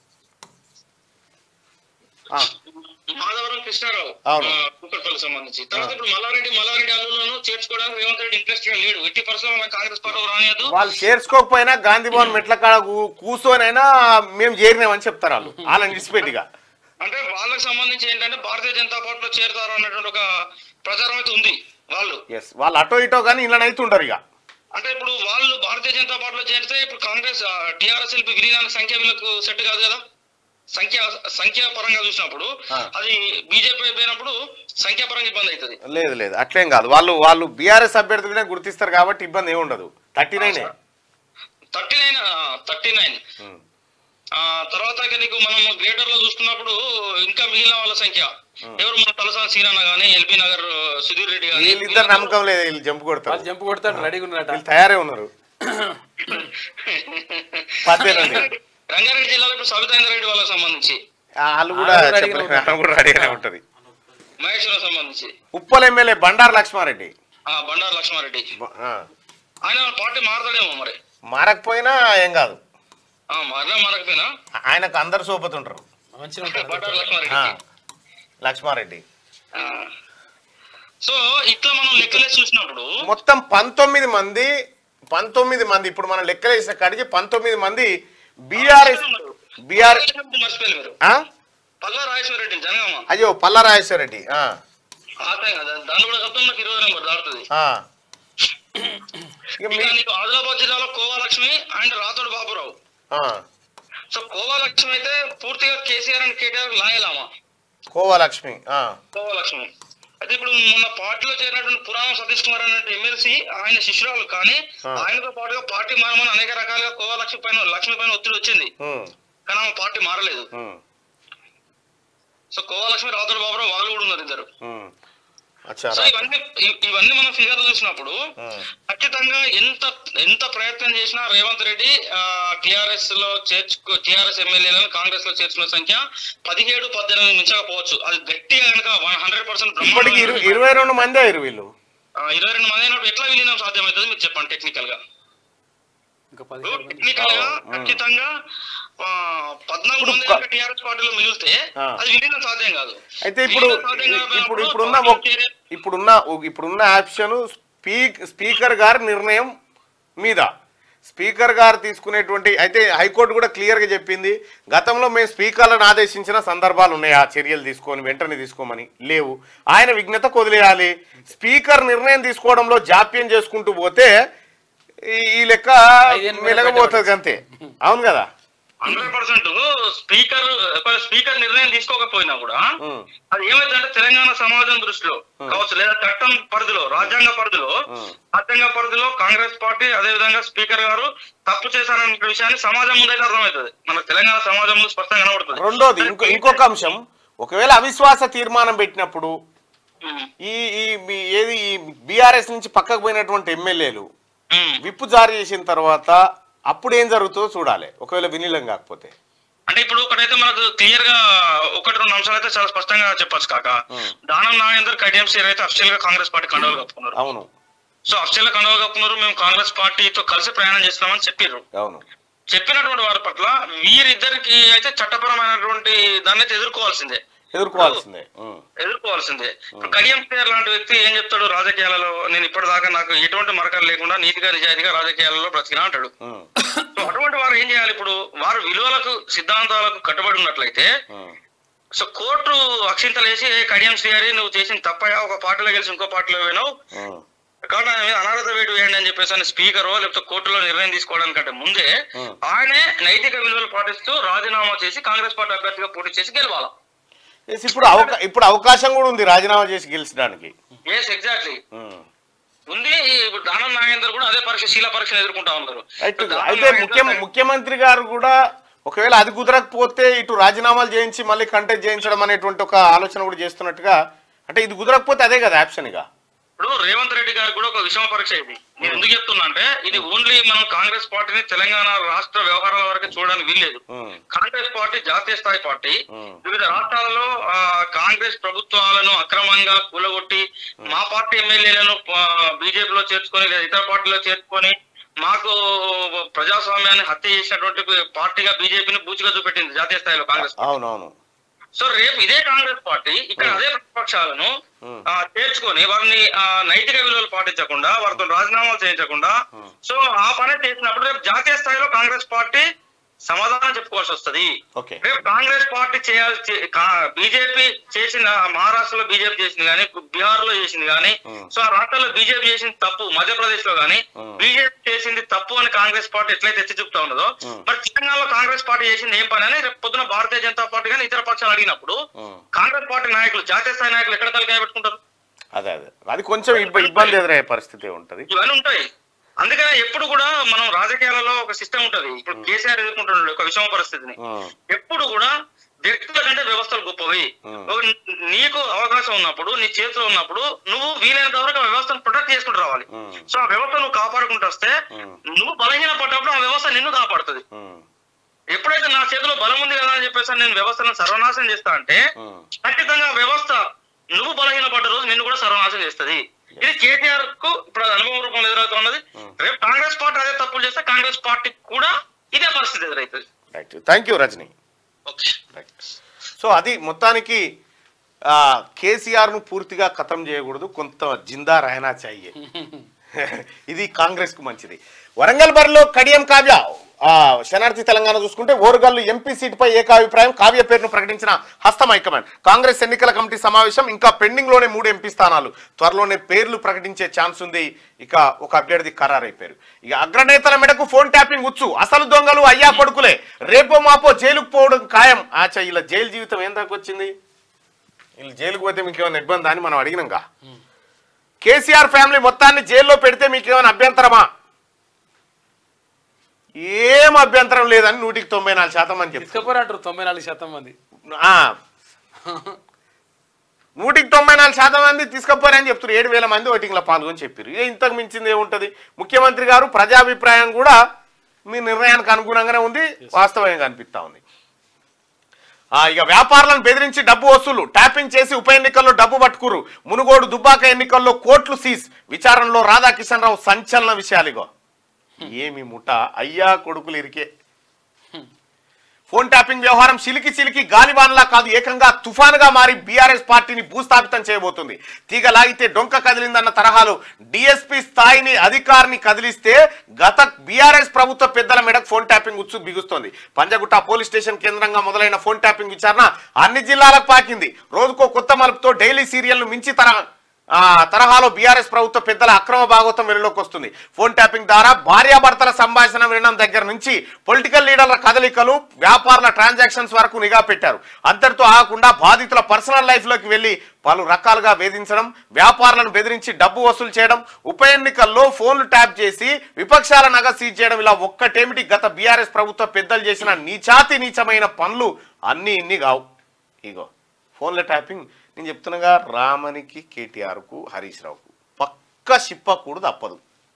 Speaker 1: ఆ,
Speaker 6: మాధవరం కృష్ణారావు
Speaker 1: అవును.
Speaker 6: ఆ, కూకట్పల్లికి సంబంధించి తర్వాత ఇప్పుడు మల్లారెడ్డి మల్లారెడ్డి అల్లులను చేర్చుకోవడానికి రేవంత్ రెడ్డి ఇంట్రెస్ట్ లేడు ఎట్టి పరిస్థితుల్లో మన కాంగ్రెస్ పార్టీ రానియదు
Speaker 1: వాళ్ళు చేర్చుకోకపోయినా గాంధీ భవన్ మెట్ల కాడ కూ- కూర్చొనైనా మేము చేరినామని చెప్తారు వాళ్ళు వాళ్ళని విడిచిపెట్టిగా
Speaker 6: అంటే వాళ్ళకి సంబంధించి ఏంటంటే భారతీయ జనతా పార్టీలో చేరుతారు అన్నటువంటి ఒక ప్రచారం అయితే ఉంది వాళ్ళు
Speaker 1: ఎస్ వాళ్ళు అటో ఇటో కానీ ఇలా అవుతుంటారు ఇక
Speaker 6: అంటే ఇప్పుడు వాళ్ళు భారతీయ జనతా పార్టీలో చేరితే ఇప్పుడు కాంగ్రెస్ టిఆర్ఎస్ ఎల్పి విలీనానికి సంఖ్య వీళ్ళకు సెట్ కాదు కదా సంఖ్య సంఖ్య పరంగా చూసినప్పుడు
Speaker 1: ఆ.
Speaker 6: అది బీజేపీ అయిపోయినప్పుడు సంఖ్యా పరంగా ఇబ్బంది అవుతుంది
Speaker 1: లేదు లేదు అట్లేం కాదు వాళ్ళు వాళ్ళు బీఆర్ఎస్ అభ్యర్థులనే గుర్తిస్తారు కాబట్టి ఇబ్బంది ఏమి ఉండదు thirty nine
Speaker 6: thirty nine thirty nine తర్వాత ఇక నీకు మనం గ్రేటర్ లో చూసుకున్నప్పుడు ఇంకా మిగిలిన వాళ్ళ సంఖ్య ఎవరు మన తలసాని సీనన్న గానీ ఎల్బీ నగర్ సుధీర్ రెడ్డి గానీ
Speaker 1: వీళ్ళిద్దరు నమ్మకం లేదు వీళ్ళు జంపు కొడతారు
Speaker 2: వాళ్ళు జంపు కొడతాడు రెడీగా ఉన్నట
Speaker 1: వీళ్ళు తయారే ఉన్నారు పద్దెనిమిది
Speaker 6: రంగారెడ్డి జిల్లాలో ఇప్పుడు సవితాంద్ర రెడ్డి వాళ్ళకి సంబంధించి
Speaker 1: ఆ, వాళ్ళు కూడా
Speaker 2: వాళ్ళు రెడీగానే
Speaker 1: చెప్పలేదు.
Speaker 2: ఉంటారు.
Speaker 1: వాళ్ళు కూడా రెడీగానే ఉంటది
Speaker 6: మహేశ్వరం సంబంధించి
Speaker 1: ఉప్పల్ ఎమ్మెల్యే బండారు లక్ష్మారెడ్డి
Speaker 6: ఆ బండారు లక్ష్మారెడ్డి
Speaker 1: బ- ఆ.
Speaker 6: ఆయన పార్టీ మారతాడేమో మరి
Speaker 1: మారకపోయినా ఏం కాదు
Speaker 6: ఆ మారినా మారకపోయినా
Speaker 1: ఆయనకు అందరు సోపతుంటారు
Speaker 2: మంచిగా ఉంటాడు
Speaker 6: బండారు
Speaker 1: ఆ,
Speaker 6: లక్ష్మారెడ్డి
Speaker 1: లక్ష్మారెడ్డి
Speaker 6: ఆ. సో ఇట్లా మనం లెక్కలేసి చూసినప్పుడు
Speaker 1: మొత్తం పంతొమ్మిది మంది పంతొమ్మిది మంది ఇప్పుడు మనం లెక్కలేసిన కాడికి పంతొమ్మిది మంది బీఆర్ఎస్ బీఆర్
Speaker 6: మర్చిపోయారు మీరు పల్లా రాజేశ్వర రెడ్డి జనగామ
Speaker 1: అయ్యో పల్లరాజేశ్వర రెడ్డి ఆ,
Speaker 6: ఆ టైం కదా దాన్ని కూడా కలుపుతాం నాకు ఇరవై నెంబర్ దాడుతుంది
Speaker 1: ఆ. ఇక
Speaker 6: ఇక
Speaker 1: మీ-
Speaker 6: నీకు ఆదిలాబాద్ జిల్లాలో కోవాలక్ష్మి అండ్ రాతోడు బాబురావు
Speaker 1: ఆ,
Speaker 6: సో కోవాలక్ష్మి అయితే పూర్తిగా కేసీఆర్ అండ్ కేటీఆర్ లాయలామా
Speaker 1: కోవలక్ష్మి ఆ,
Speaker 6: కోవాలక్ష్మి అయితే ఇప్పుడు మొన్న పార్టీలో చేరినటువంటి పురాణ సతీష్ కుమార్ అనే ఎమ్మెల్సీ ఆయన శిష్యురాలు కానీ
Speaker 1: ఆ.
Speaker 6: ఆయనతో పాటుగా పార్టీ మారమని అనేక రకాలుగా కోవాలక్ష్మి పైన లక్ష్మి పైన ఒత్తిడి వచ్చింది
Speaker 1: ఉమ్,
Speaker 6: కానీ ఆమె పార్టీ మారలేదు
Speaker 1: ఉమ్,
Speaker 6: సో కోవాలక్ష్మి రాతోడు బాబురావు వాళ్ళు కూడా ఉన్నారు ఇద్దరు
Speaker 1: ఉమ్. అచ్చా
Speaker 6: సో
Speaker 1: రా.
Speaker 6: ఇవన్నీ ఇ- ఇవన్నీ మనం ఫిగర్లు చూసినప్పుడు
Speaker 1: ఉమ్,
Speaker 6: ఖచ్చితంగా ఎంత ఎంత ప్రయత్నం చేసినా రేవంత్ రెడ్డి టిఆర్ఎస్ లో చేర్చుకో టిఆర్ఎస్ ఎమ్మెల్యేలను కాంగ్రెస్ లో చేర్చుకున్న సంఖ్య పదిహేడు పద్దెనిమిది మించకపోవచ్చు అది గట్టిగా కనుక వన్ హండ్రెడ్ పర్సెంట్
Speaker 1: ఇప్పటికి ఇరు- ఇరవై రెండు మంది అయ్యారు వీళ్ళు
Speaker 6: ఇరవై రెండు మంది అయినప్పుడు ఎట్లా విలీనం సాధ్యమవుతుంది మీరు చెప్పండి టెక్నికల్ గా
Speaker 2: ఇంకా పదిహేడు మంది
Speaker 6: టెక్నికల్ గా
Speaker 1: మ్మ్.
Speaker 6: ఖచ్చితంగా ఆ, పద్నాలుగు
Speaker 1: ఇప్పుడు
Speaker 6: మంది
Speaker 1: క-
Speaker 6: టిఆర్ఎస్ పార్టీలో మిగిలితే
Speaker 1: ఆ.
Speaker 6: అది విలీనం సాధ్యం కాదు
Speaker 1: అయితే ఇప్పుడు
Speaker 6: విలీనం సాధ్యం
Speaker 1: ఇప్పుడు
Speaker 6: కాకపోయినప్పుడు
Speaker 1: ఇప్పుడున్న
Speaker 6: పార్టీలో
Speaker 1: ఒక-
Speaker 6: చేరే-
Speaker 1: ఇప్పుడున్న ఇప్పుడున్న ఆప్షన్ స్పీక్ స్పీకర్ గారి నిర్ణయం మీద స్పీకర్ గారు తీసుకునేటువంటి అయితే హైకోర్టు కూడా క్లియర్గా చెప్పింది గతంలో మేము స్పీకర్లను ఆదేశించిన సందర్భాలు ఉన్నాయి ఆ చర్యలు తీసుకొని వెంటనే తీసుకోమని లేవు ఆయన విఘ్నత కొదిలేయాలి స్పీకర్ నిర్ణయం తీసుకోవడంలో జాప్యం చేసుకుంటూ పోతే ఈ- ఈ లెక్క
Speaker 2: ఐదేళ్ళు
Speaker 1: మెలగబోతుంది అంతే అవును కదా
Speaker 6: హండ్రెడ్ పర్సెంట్ స్పీకర్ ఒక స్పీకర్ నిర్ణయం తీసుకోకపోయినా కూడా
Speaker 1: ఉమ్,
Speaker 6: అది ఏమైందంటే తెలంగాణ సమాజం దృష్టిలో కావచ్చు లేదా చట్టం పరిధిలో రాజ్యాంగ పరిధిలో
Speaker 1: Hmm.
Speaker 6: రాజ్యాంగ పరిధిలో కాంగ్రెస్ పార్టీ అదే విధంగా స్పీకర్ గారు తప్పు చేశారనే విషయాన్ని సమాజం ముందైతే అర్థమవుతుంది మన తెలంగాణ సమాజం ముందు స్పష్టంగా కనబడుతుంది
Speaker 1: రెండోది ఇంకో ఇంకొక అంశం ఒకవేళ అవిశ్వాస తీర్మానం పెట్టినప్పుడు
Speaker 6: Hmm.
Speaker 1: ఈ ఈ మీ- ఏది ఈ బీఆర్ఎస్ నుంచి పక్కకు పోయినటువంటి ఎమ్మెల్యేలు
Speaker 6: Hmm.
Speaker 1: విప్పు జారీ చేసిన తర్వాత అప్పుడు ఏం జరుగుతుందో చూడాలి ఒకవేళ వినీలం కాకపోతే
Speaker 6: అంటే ఇప్పుడు ఒకటైతే మనకు క్లియర్ గా ఒకటి రెండు అంశాలు అయితే చాలా స్పష్టంగా చెప్పొచ్చు కాక
Speaker 1: Hmm.
Speaker 6: దానం నాగేందర్ కడియం సీర్ అయితే అఫ్షియల్ గా కాంగ్రెస్ పార్టీ కండవలు కప్పుకున్నారు
Speaker 1: అవును
Speaker 6: సో అఫ్షియల్ గా కండవలు కప్పుకున్నారు మేము కాంగ్రెస్ పార్టీతో కలిసి ప్రయాణం చేస్తున్నామని చెప్పారు
Speaker 1: అవును
Speaker 6: చెప్పినటువంటి వారి పట్ల వీరిద్దరికి అయితే చట్టపరమైనటువంటి దాన్ని అయితే ఎదుర్కోవాల్సిందే
Speaker 1: ఎదుర్కోవాల్సిందే ఉమ్,
Speaker 6: ఎదుర్కోవాల్సిందే ఇప్పుడు కడియం పేర్ లాంటి వ్యక్తి ఏం చెప్తాడు రాజకీయాలలో నేను ఇప్పటిదాకా నాకు ఎటువంటి మరకలు లేకుండా నీతిగా నిజాయితీగా రాజకీయాలలో బ్రతికినా అంటాడు
Speaker 1: ఉమ్,
Speaker 6: సో అటువంటి వారు ఏం చేయాలి ఇప్పుడు వారు విలువలకు సిద్ధాంతాలకు కట్టుబడి ఉన్నట్లయితే
Speaker 1: ఉమ్,
Speaker 6: సో కోర్టు అక్షింతలు వేసి "ఏ కడియం శ్రీహరి నువ్వు చేసిన తప్పయా ఒక పార్టీలో గెలిచి ఇంకో పార్టీలో పోయినావు
Speaker 1: ఉమ్,
Speaker 6: కాబట్టి ఆయన మీద అనర్హత వేటు వేయండి అని చెప్పేసి ఆయన స్పీకర్ లేకపోతే కోర్టులో నిర్ణయం తీసుకోవడానికంటే ముందే
Speaker 1: Hmm.
Speaker 6: ఆయనే నైతిక విలువలు పాటిస్తూ రాజీనామా చేసి కాంగ్రెస్ పార్టీ అభ్యర్థిగా పోటీ చేసి గెలవాలి
Speaker 1: ఎస్, ఇప్పుడు అవకా ఇప్పుడు అవకాశం కూడా ఉంది రాజీనామా చేసి గెలిచడానికి
Speaker 6: ఎస్ ఎగ్జాక్ట్లీ
Speaker 1: ఉమ్,
Speaker 6: ఉంది ఇప్పుడు దానం నాగేందర్ కూడా అదే పరీక్ష శీల పరీక్షను ఎదుర్కొంటా ఉన్నారు
Speaker 1: రైట్
Speaker 6: దానం
Speaker 1: అయితే
Speaker 6: నాగేందర్
Speaker 1: ముఖ్యం ముఖ్యమంత్రి గారు కూడా ఒకవేళ అది కుదరకపోతే ఇటు రాజీనామాలు చేయించి మళ్ళీ కంటెస్ట్ చేయించడం అనేటువంటి ఒక ఆలోచన కూడా చేస్తున్నట్టుగా అంటే ఇది కుదరకపోతే అదే కదా ఆప్షన్ ఇక
Speaker 6: ఇప్పుడు రేవంత్ రెడ్డి గారికి కూడా ఒక విషమ పరీక్ష ఇది నేను ఎందుకు చెప్తున్నా అంటే ఇది ఓన్లీ మనం కాంగ్రెస్ పార్టీని తెలంగాణ రాష్ట్ర వ్యవహారాల వరకు చూడడానికి వీల్లేదు
Speaker 1: ఉమ్,
Speaker 6: కాంగ్రెస్ పార్టీ జాతీయ స్థాయి పార్టీ
Speaker 1: ఉమ్.
Speaker 6: వివిధ రాష్ట్రాలలో ఆ, కాంగ్రెస్ ప్రభుత్వాలను అక్రమంగా కూలగొట్టి మా పార్టీ ఎమ్మెల్యేలను బీజేపీలో చేర్చుకొని లేదా ఇతర పార్టీలో చేర్చుకొని మాకు ప్రజాస్వామ్యాన్ని హత్య చేసినటువంటి పార్టీగా బీజేపీని బూచిగా చూపెట్టింది జాతీయ స్థాయిలో కాంగ్రెస్
Speaker 1: అవునవును
Speaker 6: సో రేపు ఇదే కాంగ్రెస్ పార్టీ ఇక్కడ అదే ప్రతిపక్షాలను
Speaker 1: Hmm.
Speaker 6: ఆ, చేర్చుకొని వారిని ఆ, నైతిక విలువలు పాటించకుండా వారితో రాజీనామాలు చేయించకుండా సో ఆ పని చేసినప్పుడు రేపు జాతీయ స్థాయిలో కాంగ్రెస్ పార్టీ సమాధానం చెప్పుకోవాల్సి వస్తది
Speaker 1: ఓకే
Speaker 6: రేపు కాంగ్రెస్ పార్టీ చేయాల్సి బీజేపీ చేసిన మహారాష్ట్రలో బీజేపీ చేసింది కానీ బీహార్ లో చేసింది కానీ
Speaker 1: Hmm.
Speaker 6: సో ఆ రాష్ట్రాల్లో బీజేపీ చేసింది తప్పు మధ్యప్రదేశ్ లో కానీ
Speaker 1: Hmm.
Speaker 6: బీజేపీ చేసింది తప్పు అని కాంగ్రెస్ పార్టీ ఎట్లయితే ఎత్తి చూపుతా ఉన్నదో
Speaker 1: Hmm.
Speaker 6: మరి తెలంగాణలో కాంగ్రెస్ పార్టీ చేసింది ఏం పని అని రేపు పొద్దున భారతీయ జనతా పార్టీ కానీ ఇతర పక్షాలు అడిగినప్పుడు
Speaker 1: ఉమ్,
Speaker 6: కాంగ్రెస్ పార్టీ నాయకులు జాతీయ స్థాయి నాయకులు ఎక్కడ తలకాయ పెట్టుకుంటారు
Speaker 1: అదే అదే అది కొంచెం ఇబ్బ- ఇబ్బంది ఎదురయ్యే పరిస్థితి ఉంటది
Speaker 6: ఇవన్నీ ఉంటాయి అందుకనే ఎప్పుడు కూడా మనం రాజకీయాలలో ఒక సిస్టమ్ ఉంటది ఇప్పుడు కేసీఆర్ ఎదుర్కొంటున్నాడు ఒక విషమ పరిస్థితిని
Speaker 1: ఉమ్,
Speaker 6: ఎప్పుడు కూడా వ్యక్తుల కంటే వ్యవస్థలు గొప్పవి
Speaker 1: Hmm.
Speaker 6: ఒక నీకు అవకాశం ఉన్నప్పుడు నీ చేతిలో ఉన్నప్పుడు నువ్వు వీలైనంత వరకు ఆ వ్యవస్థను ప్రొటెక్ట్ చేసుకుంటూ రావాలి
Speaker 1: Hmm.
Speaker 6: సో ఆ వ్యవస్థ నువ్వు కాపాడుకుంటూ వస్తే
Speaker 1: Hmm.
Speaker 6: నువ్వు బలహీన పడ్డప్పుడు ఆ వ్యవస్థ నిన్ను కాపాడుతుంది
Speaker 1: ఉమ్,
Speaker 6: ఎప్పుడైతే నా చేతిలో బలం ఉంది కదా అని చెప్పేసి నేను వ్యవస్థను సర్వనాశనం చేస్తా అంటే
Speaker 1: ఉమ్.
Speaker 6: ఖచ్చితంగా ఆ వ్యవస్థ నువ్వు బలహీన పడ్డ రోజు నిన్ను కూడా సర్వనాశనం చేస్తుంది ఇది కేటీఆర్ కు ఇప్పుడు అది అనుభవం రూపంలో ఎదురవుతున్నది రేపు కాంగ్రెస్ పార్టీ అదే తప్పులు చేస్తే కాంగ్రెస్ పార్టీ కూడా ఇదే పరిస్థితి ఎదురవుతుంది
Speaker 1: right thank you Rajani
Speaker 6: okay
Speaker 1: right so అది మొత్తానికి ఆ, కేసీఆర్ ను పూర్తిగా ఖతం చేయకూడదు కొంత జిందా రహనా చాయ్యే ఇది కాంగ్రెస్ కు మంచిది వరంగల్ బరిలో కడియం కావ్య ఆ, శనార్థి తెలంగాణ చూసుకుంటే ఓరుగల్లు ఎంపీ సీటుపై ఏకాభిప్రాయం కావ్య పేరును ప్రకటించిన హస్తం హైకమాండ్ కాంగ్రెస్ ఎన్నికల కమిటీ సమావేశం ఇంకా పెండింగ్ లోనే మూడు ఎంపీ స్థానాలు త్వరలోనే పేర్లు ప్రకటించే ఛాన్స్ ఉంది ఇక ఒక అభ్యర్థి ఖరారైపోయారు ఇక అగ్రనేతల మెడకు ఫోన్ ట్యాపింగ్ ఉచ్చు అసలు దొంగలు అయ్యా కొడుకులే రేపో మాపో జైలుకు పోవడం ఖాయం ఆచ ఇలా జైలు జీవితం ఏం దాకా వచ్చింది వీళ్ళు జైలుకు పోతే మీకు ఏమైనా ఇబ్బంది అని మనం అడిగినాంగా కేసీఆర్ ఫ్యామిలీ మొత్తాన్ని జైల్లో పెడితే మీకు ఏమైనా అభ్యంతరమా ఏం అభ్యంతరం లేదని నూటికి తొంభై నాలుగు శాతం అని చెప్తారు
Speaker 2: తీసుకపోరంటారు తొంభై నాలుగు శాతం మంది
Speaker 1: ఆ. నూటికి తొంభై నాలుగు శాతం మంది తీసుకపోరని చెప్తారు ఏడు వేల మంది ఓటింగ్లో పాల్గొని చెప్పారు ఇక ఇంతకు మించింది ఏముంటది ముఖ్యమంత్రి గారు ప్రజాభిప్రాయం కూడా మీ నిర్ణయానికి అనుగుణంగానే ఉంది వాస్తవంగా అనిపిస్తా ఉంది ఆ, ఇక వ్యాపారులను బెదిరించి డబ్బు వసూలు ట్యాపింగ్ చేసి ఉప ఎన్నికల్లో డబ్బు పట్టుకురు మునుగోడు దుబ్బాక ఎన్నికల్లో కోట్లు సీజ్ విచారణలో రాధాకిషన్ రావు సంచలన విషయాలు ఇగో ఏమి ముఠ అయ్యా కొడుకులు ఇరికే ఫోన్ ట్యాపింగ్ వ్యవహారం చిలికి చిలికి గాలివానలా కాదు ఏకంగా తుఫానుగా మారి బీఆర్ఎస్ పార్టీని భూస్థాపితం చేయబోతుంది తీగ లాగితే డొంక కదిలిందన్న తరహాలో డిఎస్పీ స్థాయిని అధికారిని కదిలిస్తే గత బీఆర్ఎస్ ప్రభుత్వ పెద్దల మెడకు ఫోన్ ట్యాపింగ్ ఉచ్చు బిగుస్తోంది పంజగుట్ట పోలీస్ స్టేషన్ కేంద్రంగా మొదలైన ఫోన్ ట్యాపింగ్ విచారణ అన్ని జిల్లాలకు పాకింది రోజుకో కొత్త మలుపుతో డైలీ సీరియల్ను మించి తరహా ఆ తరహాలో బీఆర్ఎస్ ప్రభుత్వ పెద్దల అక్రమ భాగవతం వెలుగులోకి వస్తుంది ఫోన్ ట్యాపింగ్ ద్వారా భార్యాభర్తల సంభాషణ వినడం దగ్గర నుంచి పొలిటికల్ లీడర్ల కదలికలు వ్యాపారుల ట్రాన్సాక్షన్స్ వరకు నిఘా పెట్టారు అంతటితో ఆగకుండా బాధితుల పర్సనల్ లైఫ్ లోకి వెళ్లి పలు రకాలుగా వేధించడం వ్యాపారులను బెదిరించి డబ్బు వసూలు చేయడం ఉప ఎన్నికల్లో ఫోన్లు ట్యాప్ చేసి విపక్షాల నగ సీజ్ చేయడం ఇలా ఒక్కటేమిటి గత బీఆర్ఎస్ ప్రభుత్వ పెద్దలు చేసిన నీచాతి నీచమైన పనులు అన్ని ఇన్ని కావు ఇగో ఫోన్ల ట్యాపింగ్ నేను చెప్తున్నాగా రామనికి కేటీఆర్కు హరీష్ రావుకు పక్క సిప్పకూడదు తప్పదు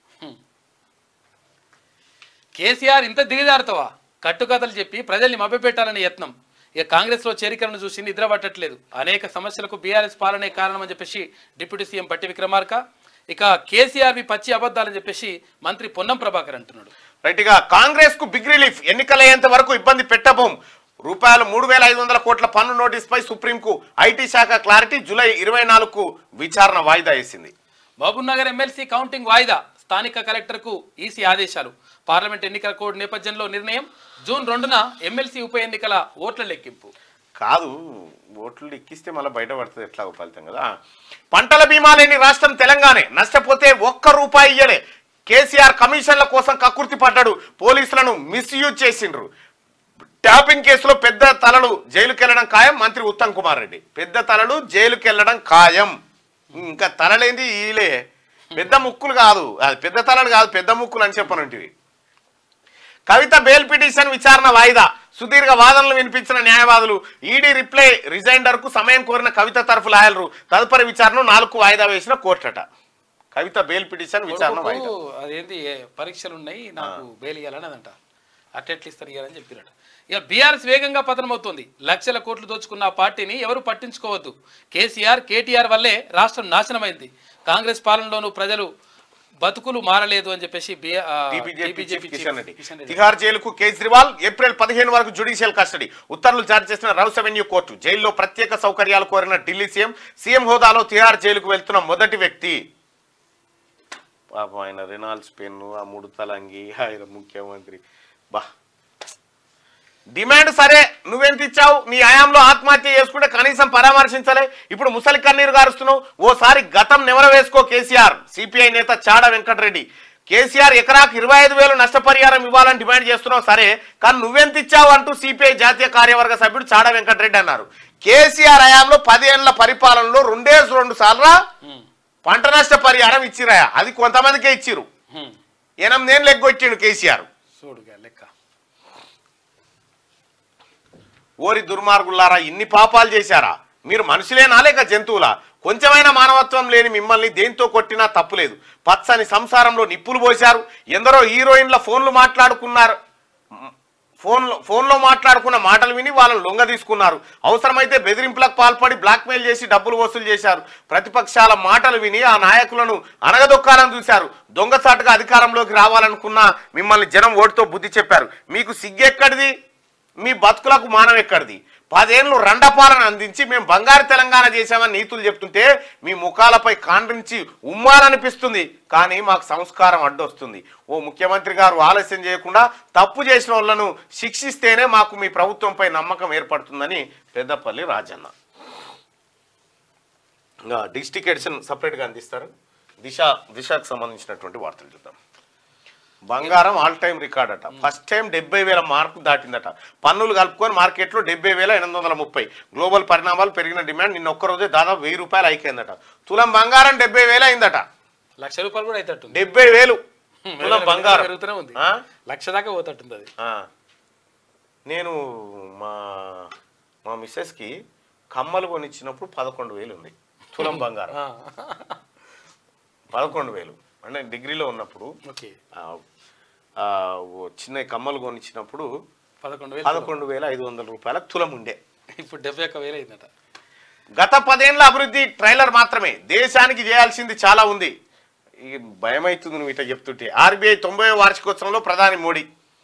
Speaker 2: కేసీఆర్ ఇంత దిగజారుతావా కట్టుకథలు చెప్పి ప్రజల్ని మభ్యపెట్టాలనే యత్నం ఇక కాంగ్రెస్లో చేరికలను చూసి నిద్ర పట్టట్లేదు అనేక సమస్యలకు బీఆర్ఎస్ పాలనే కారణమని చెప్పేసి డిప్యూటీ సీఎం పట్టి విక్రమార్క ఇక కేసీఆర్వి పచ్చి అబద్ధాలని చెప్పేసి మంత్రి పొన్నం ప్రభాకర్ అంటున్నాడు
Speaker 1: రైట్ గా కాంగ్రెస్ కు బిగ్ రిలీఫ్ ఎన్నికలయ్యేంత వరకు ఇబ్బంది పెట్టబోం రూపాయలు మూడు వేల ఐదు వందల కోట్ల పన్ను నోటీస్ పై సుప్రీంకు ఐటీ శాఖ క్లారిటీ జూలై ఇరవై నాలుగుకు విచారణ వాయిదా వేసింది
Speaker 2: మహబూబ్నగర్ ఎమ్మెల్సీ కౌంటింగ్ వాయిదా స్థానిక కలెక్టర్కు ఈసీ ఆదేశాలు పార్లమెంట్ ఎన్నికల కోడ్ నేపథ్యంలో నిర్ణయం జూన్ రెండున ఎమ్మెల్సీ ఉప ఎన్నికల ఓట్ల లెక్కింపు
Speaker 1: కాదు ఓట్లు ఎక్కిస్తే మళ్ళీ బయటపడుతుంది ఎట్లా ఫలితం కదా పంటల బీమా లేని రాష్ట్రం తెలంగాణే నష్టపోతే ఒక్క రూపాయి ఇయ్యలే కేసీఆర్ కమిషన్ల కోసం కక్కుర్తి పడ్డాడు పోలీసులను మిస్యూజ్ చేసిండ్రు ట్యాపింగ్ కేసులో పెద్ద తలలు జైలుకి వెళ్ళడం ఖాయం మంత్రి ఉత్తమ్ కుమార్ రెడ్డి పెద్ద తలలు జైలుకి వెళ్ళడం ఖాయం ఇంకా తలలేంది ఈలే పెద్ద ముక్కులు కాదు అది పెద్ద తలలు కాదు పెద్ద ముక్కులు అని చెప్పనుంటివి కవిత బెయిల్ పిటిషన్ విచారణ వాయిదా సుదీర్ఘ వాదనలు వినిపించిన న్యాయవాదులు ఈడీ రిప్లై రిజైండర్ కు సమయం కోరిన కవిత తరఫు లాయర్లు తదుపరి విచారణ నాలుగు వాయిదా వేసిన కోర్టట కవిత బెయిల్ పిటిషన్ విచారణ వాయిదా
Speaker 2: కొడుకు అదేంటి ఏ పరీక్షలు ఉన్నాయి నాకు బెయిల్ ఇవ్వాలని అదంట అట్టెట్లు ఇస్తారు ఇవ్వాలని చెప్పినట్టు ఇక బీఆర్ఎస్ వేగంగా పతనమవుతోంది లక్షల కోట్లు దోచుకున్న ఆ పార్టీని ఎవరు పట్టించుకోవద్దు కేసీఆర్ కేటీఆర్ వల్లే రాష్ట్రం నాశనమైంది కాంగ్రెస్ పాలనలోనూ ప్రజలు బతుకులు మారలేదు అని చెప్పేసి బి- ఆ,
Speaker 1: TPJP
Speaker 2: TPJP
Speaker 1: chief Kishan Reddy
Speaker 2: Kishan Reddy.
Speaker 1: Tihar జైలుకు కేజ్రీవాల్ ఏప్రిల్ పదిహేను వరకు జ్యుడిషియల్ కస్టడీ ఉత్తర్వులు జారీ చేసిన రౌస్ అవెన్యూ కోర్టు జైల్లో ప్రత్యేక సౌకర్యాలు కోరిన ఢిల్లీ సీఎం సీఎం హోదాలో తిహార్ జైలుకు వెళ్తున్న మొదటి వ్యక్తి పాపం ఆయన రెనాల్డ్స్ పెన్ను ఆ మూడు తలంగి ఆయన ముఖ్యమంత్రి బా డిమాండ్ సరే నువ్వెంత ఇచ్చావు నీ హయాంలో ఆత్మహత్య చేసుకుంటే కనీసం పరామర్శించలే ఇప్పుడు ముసలి కన్నీరు గారుస్తున్నావు ఓసారి గతం నెమర వేసుకో కేసీఆర్ సిపిఐ నేత చాడ వెంకటరెడ్డి కేసీఆర్ ఎకరాకు ఇరవై ఐదు వేలు నష్టపరిహారం ఇవ్వాలని డిమాండ్ చేస్తున్నావు సరే కానీ నువ్వెంత ఇచ్చావు అంటూ సిపిఐ జాతీయ కార్యవర్గ సభ్యుడు చాడ వెంకటరెడ్డి అన్నారు కేసీఆర్ హయాంలో పదేళ్ల పరిపాలనలో రెండే రెండు సార్లు పంట నష్ట పరిహారం ఇచ్చిరాయా అది కొంతమందికే ఇచ్చిరు
Speaker 2: హ్మ్.
Speaker 1: ఎనిమిదేళ్ళు ఎగ్గొచ్చిండు కేసీఆర్
Speaker 2: చూడుగా లెక్క
Speaker 1: ఓరి దుర్మార్గులారా ఇన్ని పాపాలు చేశారా మీరు మనుషులేనా లేక జంతువులా కొంచెమైనా మానవత్వం లేని మిమ్మల్ని దేంతో కొట్టినా తప్పులేదు పచ్చని సంసారంలో నిప్పులు పోశారు ఎందరో హీరోయిన్ల ఫోన్లు మాట్లాడుకున్నారు ఫోన్లో ఫోన్లో మాట్లాడుకున్న మాటలు విని వాళ్ళని లొంగ తీసుకున్నారు అవసరమైతే బెదిరింపులకు పాల్పడి బ్లాక్మెయిల్ చేసి డబ్బులు వసూలు చేశారు ప్రతిపక్షాల మాటలు విని ఆ నాయకులను అనగదొక్కాలని చూశారు దొంగసాటుగా అధికారంలోకి రావాలనుకున్న మిమ్మల్ని జనం ఓటుతో బుద్ధి చెప్పారు మీకు సిగ్గెక్కడిది మీ బతుకులకు మానం ఎక్కడిది పదేళ్ళు రండపాలన అందించి మేము బంగారు తెలంగాణ చేశామని నీతులు చెప్తుంటే మీ ముఖాలపై కాండ్రించి ఉమ్మాలనిపిస్తుంది కానీ మాకు సంస్కారం అడ్డొస్తుంది ఓ ముఖ్యమంత్రి గారు ఆలస్యం చేయకుండా తప్పు చేసిన వాళ్ళను శిక్షిస్తేనే మాకు మీ ప్రభుత్వంపై నమ్మకం ఏర్పడుతుందని పెద్దపల్లి రాజన్న ఇంకా డిస్టిక్ ఎడిషన్ సపరేట్గా అందిస్తారు దిశ దిశకు సంబంధించినటువంటి వార్తలు చూద్దాం బంగారం ఆల్ టైమ్ రికార్డ్ అట ఫస్ట్ టైం డెబ్బై వేల మార్కు దాటిందట పన్నులు కలుపుకొని మార్కెట్లో డెబ్బై వేల ఎనిమిది వందల ముప్పై గ్లోబల్ పరిణామాలు పెరిగిన డిమాండ్ నిన్న ఒక్కరోజే దాదాపు వెయ్యి రూపాయలు అయిపోయిందట తులం బంగారం డెబ్బై వేలు అయిందట
Speaker 2: లక్ష రూపాయలు కూడా అవుతట్టుంది
Speaker 1: డెబ్బై వేలు తులం బంగారం
Speaker 2: పెరుగుతూనే ఉంది
Speaker 1: ఆ?
Speaker 2: లక్ష దాకా పోతట్టుంది అది
Speaker 1: ఆ. నేను మా మా మిస్సెస్కి కమ్మలు కొనిచ్చినప్పుడు పదకొండు వేలు ఉంది తులం బంగారం
Speaker 2: ఆ.
Speaker 1: పదకొండు వేలు అంటే డిగ్రీలో ఉన్నప్పుడు
Speaker 2: ఓకే
Speaker 1: ఆ, ఆ, ఓ చిన్న కమ్మలు కొనిచ్చినప్పుడు
Speaker 2: పదకొండు వేలు
Speaker 1: పదకొండు వేల ఐదు వందల రూపాయలకు తులం ఉండే
Speaker 2: ఇప్పుడు డెబ్బై ఒక్క వేలు అయిందట
Speaker 1: గత పదేళ్ల అభివృద్ధి ట్రైలర్ మాత్రమే దేశానికి చేయాల్సింది చాలా ఉంది ఈ భయం అవుతుంది నువ్వు ఇట్లా చెప్తుంటే ఆర్బీఐ తొంభై వార్షికోత్సవంలో ప్రధాని మోడీ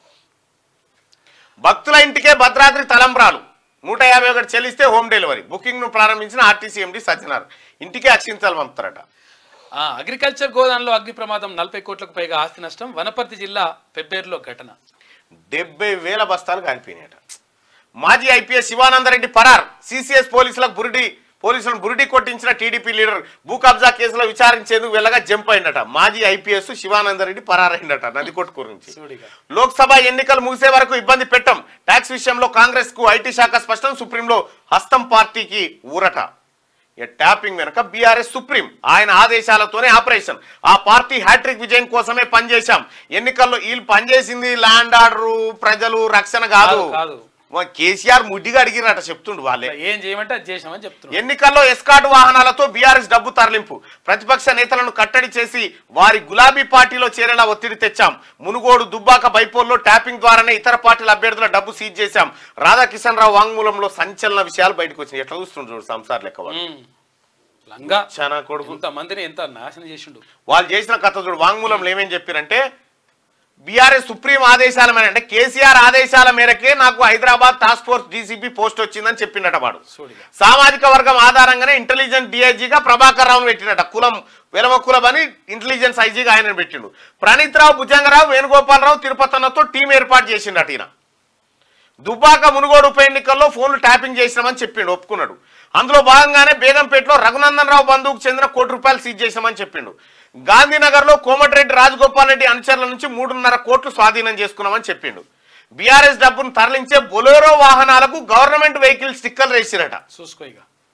Speaker 1: భక్తుల ఇంటికే భద్రాద్రి తలంబ్రాలు నూట యాభై ఒకటి చెల్లిస్తే హోమ్ డెలివరీ బుకింగ్ ను ప్రారంభించిన ఆర్టీసీ ఎండి సత్యనారాయణ ఇంటికే అక్షింతలు పంపుతారట
Speaker 2: ఆ, అగ్రికల్చర్ గోదాంలో అగ్ని ప్రమాదం నలభై కోట్లకు పైగా ఆస్తి నష్టం వనపర్తి జిల్లా పెబ్బేరులో ఘటన
Speaker 1: డెబ్బై వేల బస్తాలు కాలిపోయినాయట మాజీ ఐపీఎస్ శివానందరెడ్డి పరార్ సిసిఎస్ పోలీసులకు బురిడి పోలీసులను బురిడి కొట్టించిన టీడీపీ లీడర్ భూ కబ్జా కేసులో విచారించేందుకు వెళ్ళగా జంప్ అయిందట మాజీ ఐపీఎస్ శివానందరెడ్డి పరారైందట నదికొట్టు గురించి
Speaker 2: చూడిగా
Speaker 1: లోక్సభ ఎన్నికలు ముగిసే వరకు ఇబ్బంది పెట్టం ట్యాక్స్ విషయంలో కాంగ్రెస్ కు ఐటీ శాఖ స్పష్టం సుప్రీంలో హస్తం పార్టీకి ఊరట ఇక ట్యాపింగ్ వెనక బీఆర్ఎస్ సుప్రీం ఆయన ఆదేశాలతోనే ఆపరేషన్ ఆ పార్టీ హ్యాట్రిక్ విజయం కోసమే పనిచేశాం ఎన్నికల్లో వీళ్ళు పనిచేసింది ల్యాండ్ ఆర్డర్ ప్రజలు రక్షణ కాదు
Speaker 2: కాదు, కాదు.
Speaker 1: వా- కేసీఆర్ ముడ్డిగా అడిగిరట చెప్తుండు వాళ్ళే
Speaker 2: ఏం చేయమంటే అది చేసామని చెప్తున్నాం
Speaker 1: ఎన్నికల్లో ఎస్కాట్ వాహనాలతో బీఆర్ఎస్ డబ్బు తరలింపు ప్రతిపక్ష నేతలను కట్టడి చేసి వారి గులాబీ పార్టీలో చేరేలా ఒత్తిడి తెచ్చాం మునుగోడు దుబ్బాక బైపోల్లో ట్యాపింగ్ ద్వారానే ఇతర పార్టీల అభ్యర్థుల డబ్బు సీజ్ చేశాం రాధాకిషన్ రావు వాంగ్మూలంలో సంచలన విషయాలు బయటకు వచ్చినాయి ఎట్లా చూస్తుండ్రు చూడు సంసార్ లెక్క వాళ్ళు.
Speaker 2: ఉమ్. లంగా
Speaker 1: చాలా కొడుకు
Speaker 2: ఎంత మందిని ఎంత నాశనం చేసిండు
Speaker 1: వాళ్ళు చేసిన కథ చూడు వాంగ్మూలంలో ఏమేం చెప్పారంటే బీఆర్ఎస్ సుప్రీం ఆదేశాల మేర అంటే కేసీఆర్ ఆదేశాల మేరకే నాకు Hyderabad task force DCP post వచ్చిందని చెప్పిండట వాడు
Speaker 2: చూడిగా
Speaker 1: సామాజిక వర్గం ఆధారంగానే ఇంటెలిజెన్స్ డిఐజీగా ప్రభాకర్ రావును పెట్టినట కులం వెలమ కులం అని ఇంటెలిజెన్స్ ఐజీగా ఆయన పెట్టిండు ప్రణీత్ రావు భుజంగరావు వేణుగోపాలరావు తిరుపతన్నతో టీం ఏర్పాటు చేసిండట ఈయన దుబ్బాక మునుగోడు ఉప ఎన్నికల్లో ఫోన్లు ట్యాపింగ్ చేసినామని చెప్పిండు ఒప్పుకున్నాడు అందులో భాగంగానే బేగంపేటలో రఘునందన్ రావు బంధువుకు చెందిన కోటి రూపాయలు సీజ్ చేశామని చెప్పిండు గాంధీనగర్లో కోమటిరెడ్డి రాజగోపాల్ రెడ్డి అనుచరుల నుంచి మూడున్నర కోట్లు స్వాధీనం చేసుకున్నామని చెప్పిండు బీఆర్ఎస్ డబ్బును తరలించే బొలేరో వాహనాలకు గవర్నమెంట్ వెహికల్ స్టిక్కర్లు వేసిరట
Speaker 2: చూసుకో ఇక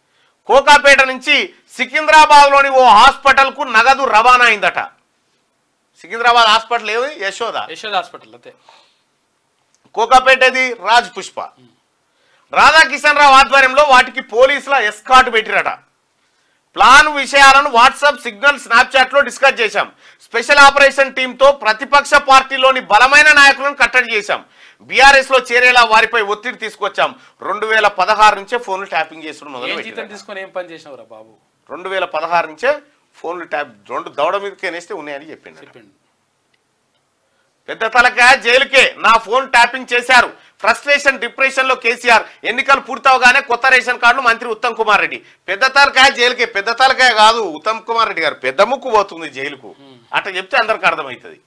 Speaker 1: కోకాపేట నుంచి సికింద్రాబాద్లోని ఓ హాస్పిటల్కు నగదు రవాణా అయిందట సికింద్రాబాద్ హాస్పిటల్ ఏది యశోద
Speaker 2: యశోద హాస్పిటల్ అంతే
Speaker 1: కోకాపేటది రాజ్ పుష్ప రాధాకిషన్ రావు ఆధ్వర్యంలో వాటికి పోలీసుల ఎస్కాట్ పెట్టిరట ప్లాన్ విషయాలను వాట్సాప్ సిగ్నల్ స్నాప్చాట్ లో డిస్కస్ చేశాం స్పెషల్ ఆపరేషన్ టీంతో ప్రతిపక్ష పార్టీలోని బలమైన నాయకులను కట్టడి చేశాం బీఆర్ఎస్ లో చేరేలా వారిపై ఒత్తిడి తీసుకొచ్చాం రెండు వేల పదహారు నుంచే ఫోన్లు ట్యాపింగ్ చేసుడు మొదలు
Speaker 2: ఏం జీతం
Speaker 1: పెట్టారు
Speaker 2: తీసుకొని ఏం పని చేసినవురా బాబు
Speaker 1: రెండు వేల పదహారు నుంచే ఫోన్లు ట్యాప్ రెండు దౌడ మీదకి అనేస్తే ఉన్నాయని చెప్పిండు
Speaker 2: చెప్పిండు
Speaker 1: పెద్ద తలకాయ జైలుకే నా ఫోన్ ట్యాపింగ్ చేశారు ఫ్రస్ట్రేషన్ డిప్రెషన్ లో కేసీఆర్ ఎన్నికలు పూర్తవగానే కొత్త రేషన్ కార్డులు మంత్రి ఉత్తమ్ కుమార్ రెడ్డి పెద్ద తలకాయ జైలుకే పెద్ద తలకాయ కాదు ఉత్తమ్ కుమార్ రెడ్డి గారు పెద్ద ముక్కు పోతుంది జైలుకు అట్లా చెప్తే అందరికి అర్థమవుతుంది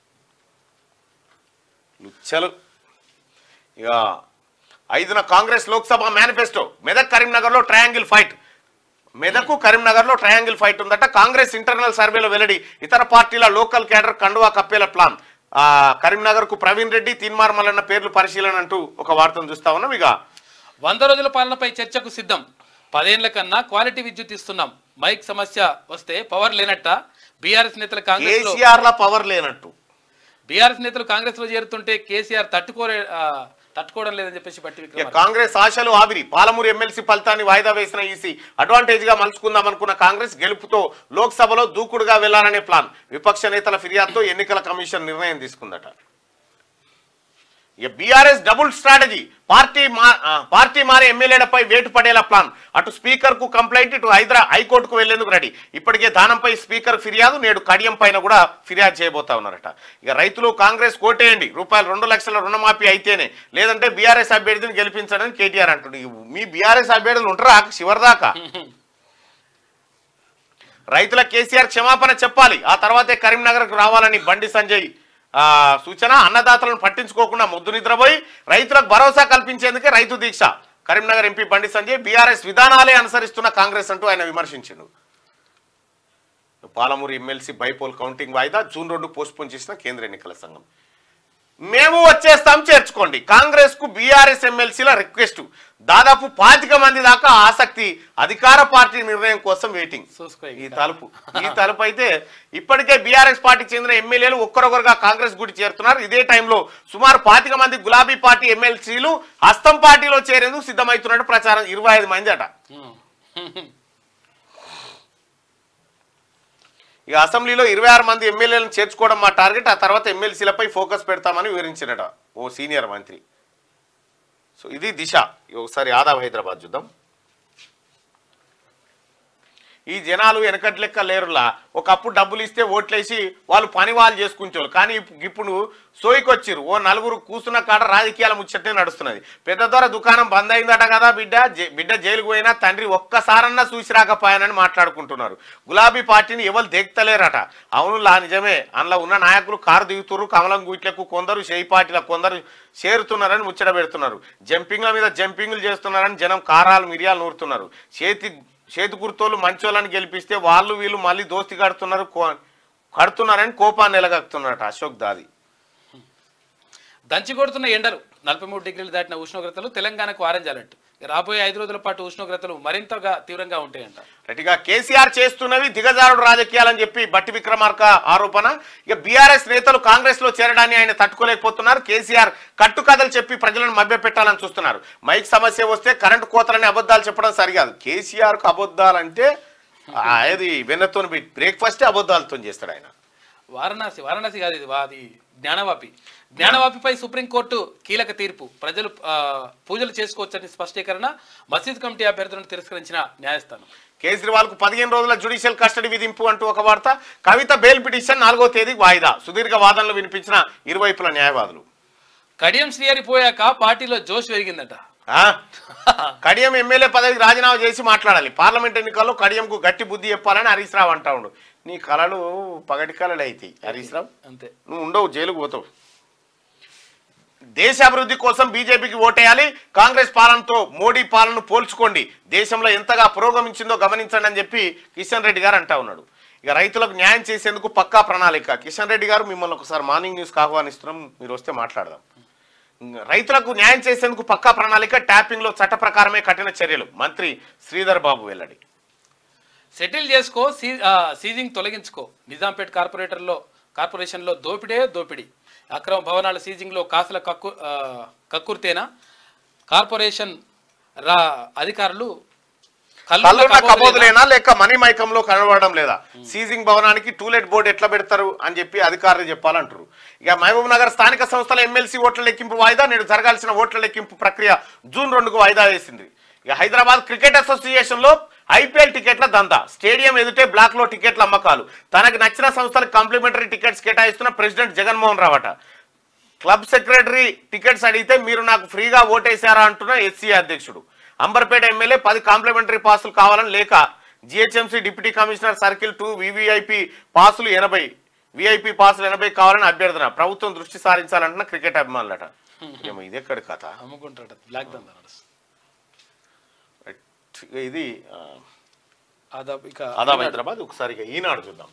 Speaker 1: లుచ్చలు ఇక ఐదున కాంగ్రెస్ లోక్సభ మేనిఫెస్టో మెదక్ కరీంనగర్ లో ట్రయాంగిల్ ఫైట్ మెదకు కరీంనగర్ లో ట్రయాంగిల్ ఫైట్ ఉందట కాంగ్రెస్ ఇంటర్నల్ సర్వేలో వెల్లడి ఇతర పార్టీల లోకల్ క్యాడర్ కండువా కప్పేల ప్లాన్ ఆ కరీంనగర్ కు ప్రవీణ్ రెడ్డి తీన్మార్ మల్లన్న పేర్లు పరిశీలన అంటూ ఒక వార్తను చూస్తా ఉన్నాం ఇక
Speaker 2: వంద రోజుల పాలనపై చర్చకు సిద్ధం పదేళ్ల కన్నా క్వాలిటీ విద్యుత్ ఇస్తున్నాం మైక్ సమస్య వస్తే పవర్ లేనట్ట బీఆర్ఎస్ నేతలు కాంగ్రెస్ లో
Speaker 1: కేసీఆర్ ల పవర్ లేనట్టు
Speaker 2: బీఆర్ఎస్ నేతలు కాంగ్రెస్ లో చేరుతుంటే కేసీఆర్ తట్టుకోలే ఆ, తట్టుకోవడం లేదని చెప్పేసి బట్టి
Speaker 1: ఇక
Speaker 2: విక్రమార్క
Speaker 1: కాంగ్రెస్ ఆశలు ఆవిరి పాలమూరు ఎమ్మెల్సీ ఫలితాన్ని వాయిదా వేసిన ఈసీ అడ్వాంటేజ్ గా మలుచుకుందాం అనుకున్న కాంగ్రెస్ గెలుపుతో లోక్సభలో దూకుడుగా వెళ్లాలనే ప్లాన్ విపక్ష నేతల ఫిర్యాదుతో ఎన్నికల కమిషన్ నిర్ణయం తీసుకుందట ఇక బీఆర్ఎస్ డబుల్ స్ట్రాటజీ పార్టీ మా ఆ, పార్టీ మారే ఎమ్మెల్యేలపై వేటు పడేలా ప్లాన్ అటు స్పీకర్ కు కంప్లైంట్ ఇటు హైదరా హైకోర్టుకు వెళ్లేందుకు రెడీ ఇప్పటికే దానంపై స్పీకర్ ఫిర్యాదు నేడు కడియం పైన కూడా ఫిర్యాదు చేయబోతా ఉన్నారట ఇక రైతులు కాంగ్రెస్ కోటేయండి రూపాయలు రెండు లక్షల రుణమాఫీ అయితేనే లేదంటే బీఆర్ఎస్ అభ్యర్థిని గెలిపించడానికి కేటీఆర్ అంటుండు ఇక మీ బీఆర్ఎస్ అభ్యర్థులు ఉంటారా చివరిదాకా రైతుల కేసీఆర్ క్షమాపణ చెప్పాలి ఆ తర్వాతే కరీంనగర్కు రావాలని బండి సంజయ్ ఆ, సూచన అన్నదాతలను పట్టించుకోకుండా ముద్దు నిద్రపోయి రైతులకు భరోసా కల్పించేందుకే రైతు దీక్ష కరీంనగర్ ఎంపీ బండి సంజయ్ బీఆర్ఎస్ విధానాలే అనుసరిస్తున్న కాంగ్రెస్ అంటూ ఆయన విమర్శించిండు పాలమూరు ఎమ్మెల్సీ బైపోల్ కౌంటింగ్ వాయిదా జూన్ రెండు పోస్ట్పోన్ చేసిన కేంద్ర ఎన్నికల సంఘం మేము వచ్చేస్తాం చేర్చుకోండి కాంగ్రెస్ కు బీఆర్ఎస్ ఎమ్మెల్సీల రిక్వెస్ట్ దాదాపు పాతిక మంది దాకా ఆసక్తి అధికార పార్టీ నిర్ణయం కోసం వెయిటింగ్
Speaker 2: చూసుకో ఇక.
Speaker 1: ఈ తలుపు ఈ తలుపు అయితే ఇప్పటికే బీఆర్ఎస్ పార్టీకి చెందిన ఎమ్మెల్యేలు ఒక్కరొకరుగా కాంగ్రెస్ గుడి చేరుతున్నారు ఇదే టైంలో సుమారు పాతిక మంది గులాబీ పార్టీ ఎమ్మెల్సీలు హస్తం పార్టీలో చేరేందుకు సిద్ధమవుతున్నట్టు ప్రచారం ఇరవై ఐదు మంది అట ఇక అసెంబ్లీలో ఇరవై ఆరు మంది ఎమ్మెల్యేలను చేర్చుకోవడం మా టార్గెట్ ఆ తర్వాత ఎమ్మెల్సీలపై ఫోకస్ పెడతామని వివరించినట ఓ సీనియర్ మంత్రి సో ఇది దిశ ఒకసారి ఆదాబ్ హైదరాబాద్ చూద్దాం ఈ జనాలు వెనకటి లెక్క లేరులా ఒకప్పుడు డబ్బులు ఇస్తే ఓట్లేసి వాళ్ళు పని వాళ్ళు చేసుకుంటారు కానీ ఇప్పు- ఇప్పుడు సోయికొచ్చిర్రు ఓ నలుగురు కూర్చున్న కాడ రాజకీయాల ముచ్చటే నడుస్తున్నది పెద్ద దొర దుకాణం బంద్ అయిందట కదా బిడ్డ జై- బిడ్డ జైలుకు పోయినా తండ్రి ఒక్కసారన్నా చూసి రాకపోయానని మాట్లాడుకుంటున్నారు గులాబీ పార్టీని ఎవరు దేక్తలేరట అవును లా నిజమే అందులో ఉన్న నాయకులు కారు దిగుతున్నారు కమలం గుట్లకు కొందరు చేయి పార్టీలకు కొందరు చేరుతున్నారని ముచ్చట పెడుతున్నారు జంపింగ్ల మీద జంపింగ్లు చేస్తున్నారని జనం కారాలు మిరియాలు నూరుతున్నారు చేతి చేతి గుర్తోళ్ళు మంచోళ్ళని గెలిపిస్తే వాళ్ళు వీళ్ళు మళ్ళీ దోస్తి కడుతున్నారు కో- కడుతున్నారని కోపాన్ని ఎలగక్కుతున్నారట అశోక్ దాది
Speaker 2: దంచి కొడుతున్న ఎండలు నలభై మూడు డిగ్రీలు దాటిన ఉష్ణోగ్రతలు తెలంగాణకు ఆరెంజ్ అలర్ట్ ఇక రాబోయే ఐదు రోజుల పాటు ఉష్ణోగ్రతలు మరింతగా తీవ్రంగా ఉంటాయంట
Speaker 1: గట్టిగా కేసీఆర్ చేస్తున్నవి దిగజారుడు రాజకీయాలని చెప్పి బట్టి విక్రమార్క ఆరోపణ ఇక బీఆర్ఎస్ నేతలు కాంగ్రెస్ లో చేరడాన్ని ఆయన తట్టుకోలేకపోతున్నారు కేసీఆర్ కట్టుకథలు చెప్పి ప్రజలను మభ్యపెట్టాలని చూస్తున్నారు మైక్ సమస్య వస్తే కరెంటు కోతలని అబద్ధాలు చెప్పడం సరికాదు కేసీఆర్ కు అబద్ధాలంటే అది వెన్నతో బ్రేక్ఫాస్టే అబద్ధాలతో చేస్తాడు ఆయన
Speaker 2: వారణాసి వారణాసి కాదు ఇది వా- అది జ్ఞానవాపి జ్ఞానవాపిపై సుప్రీంకోర్టు కీలక తీర్పు ప్రజలు ఆ, పూజలు చేసుకోవచ్చని స్పష్టీకరణ మసీద్ కమిటీ అభ్యర్థులను తిరస్కరించిన న్యాయస్థానం
Speaker 1: కేజ్రీవాల్ కు పదిహేను రోజుల జ్యుడిషియల్ కస్టడీ విధింపు అంటూ ఒక వార్త కవిత బెయిల్ పిటిషన్ నాలుగో తేదీ వాయిదా సుదీర్ఘ వాదనలు వినిపించిన ఇరువైపుల న్యాయవాదులు
Speaker 2: కడియం శ్రీహరి పోయాక పార్టీలో జోష్ పెరిగిందట
Speaker 1: ఆ? కడియం ఎమ్మెల్యే పదవికి రాజీనామా చేసి మాట్లాడాలి పార్లమెంట్ ఎన్నికల్లో కడియంకు గట్టి బుద్ధి చెప్పాలని హరీష్ రావు అంటా ఉండు నీ కళలు పగటి కళలు అవుతాయి హరీష్ రావు
Speaker 2: అంతే
Speaker 1: నువ్వు ఉండవు జైలుకు పోతావు దేశ అభివృద్ధి కోసం బీజేపీకి ఓటేయాలి కాంగ్రెస్ పాలనతో మోడీ పాలనను పోల్చుకోండి దేశంలో ఎంతగా పురోగమించిందో గమనించండి అని చెప్పి కిషన్ రెడ్డి గారు అంటా ఉన్నాడు ఇక రైతులకు న్యాయం చేసేందుకు పక్కా ప్రణాళిక కిషన్ రెడ్డి గారు మిమ్మల్ని ఒకసారి మార్నింగ్ న్యూస్కి ఆహ్వానిస్తున్నాం మీరు వస్తే మాట్లాడదాం రైతులకు న్యాయం చేసేందుకు పక్కా ప్రణాళిక ట్యాపింగ్ లో చట్ట ప్రకారమే కఠిన చర్యలు మంత్రి శ్రీధర్ బాబు వెల్లడి
Speaker 2: సెటిల్ చేసుకో సీ ఆ, సీజింగ్ తొలగించుకో నిజాంపేట్ కార్పొరేటర్లో కార్పొరేషన్లో దోపిడే దోపిడీ అక్రమ భవనాల సీజింగ్లో కాసుల కక్కు ఆ, కక్కుర్తేనా కార్పొరేషన్ రా అధికారులు కల్లుల
Speaker 1: కళ్ళున్న
Speaker 2: కబోదులేనా?
Speaker 1: కబోదులేనా లేక మనీ మైకంలో కనబడడం లేదా సీజింగ్ భవనానికి టూలెట్ బోర్డు ఎట్లా పెడతారు అని చెప్పి అధికారులు చెప్పాలంటారు ఇక మహబూబ్ నగర్ స్థానిక సంస్థల ఎమ్మెల్సీ ఓట్ల లెక్కింపు వాయిదా నేడు జరగాల్సిన ఓట్ల లెక్కింపు ప్రక్రియ జూన్ రెండుకు వాయిదా వేసింది ఇక హైదరాబాద్ క్రికెట్ అసోసియేషన్ లో ఐపీఎల్ టికెట్ల దందా స్టేడియం ఎదుటే బ్లాక్ లో టికెట్ల అమ్మకాలు తనకు నచ్చిన సంస్థలకు కాంప్లిమెంటరీ టికెట్స్ కేటాయిస్తున్న ప్రెసిడెంట్ జగన్మోహన్ రావట క్లబ్ సెక్రటరీ టికెట్స్ అడిగితే మీరు నాకు ఫ్రీగా ఓటేశారా అంటున్న ఎస్సీ అధ్యక్షుడు అంబర్పేట ఎమ్మెల్యే పది కాంప్లిమెంటరీ పాసులు కావాలని లేక GHMC deputy commissioner circle two VVIP పాసులు ఎనభై విఐపి పాసులు ఎనభై కావాలని అభ్యర్థన ప్రభుత్వం దృష్టి సారించాలంటున్న క్రికెట్ అభిమానులట ఏమో ఇది ఎక్కడి కథ
Speaker 2: అమ్ముకుంటాడు బ్లాక్ దందా నడుస్తుంది
Speaker 1: ఇది ఆ,
Speaker 2: ఆదాబ్ ఇక
Speaker 1: ఆదాబ్ హైదరాబాద్ ఒకసారి ఇక ఈనాడు చూద్దాం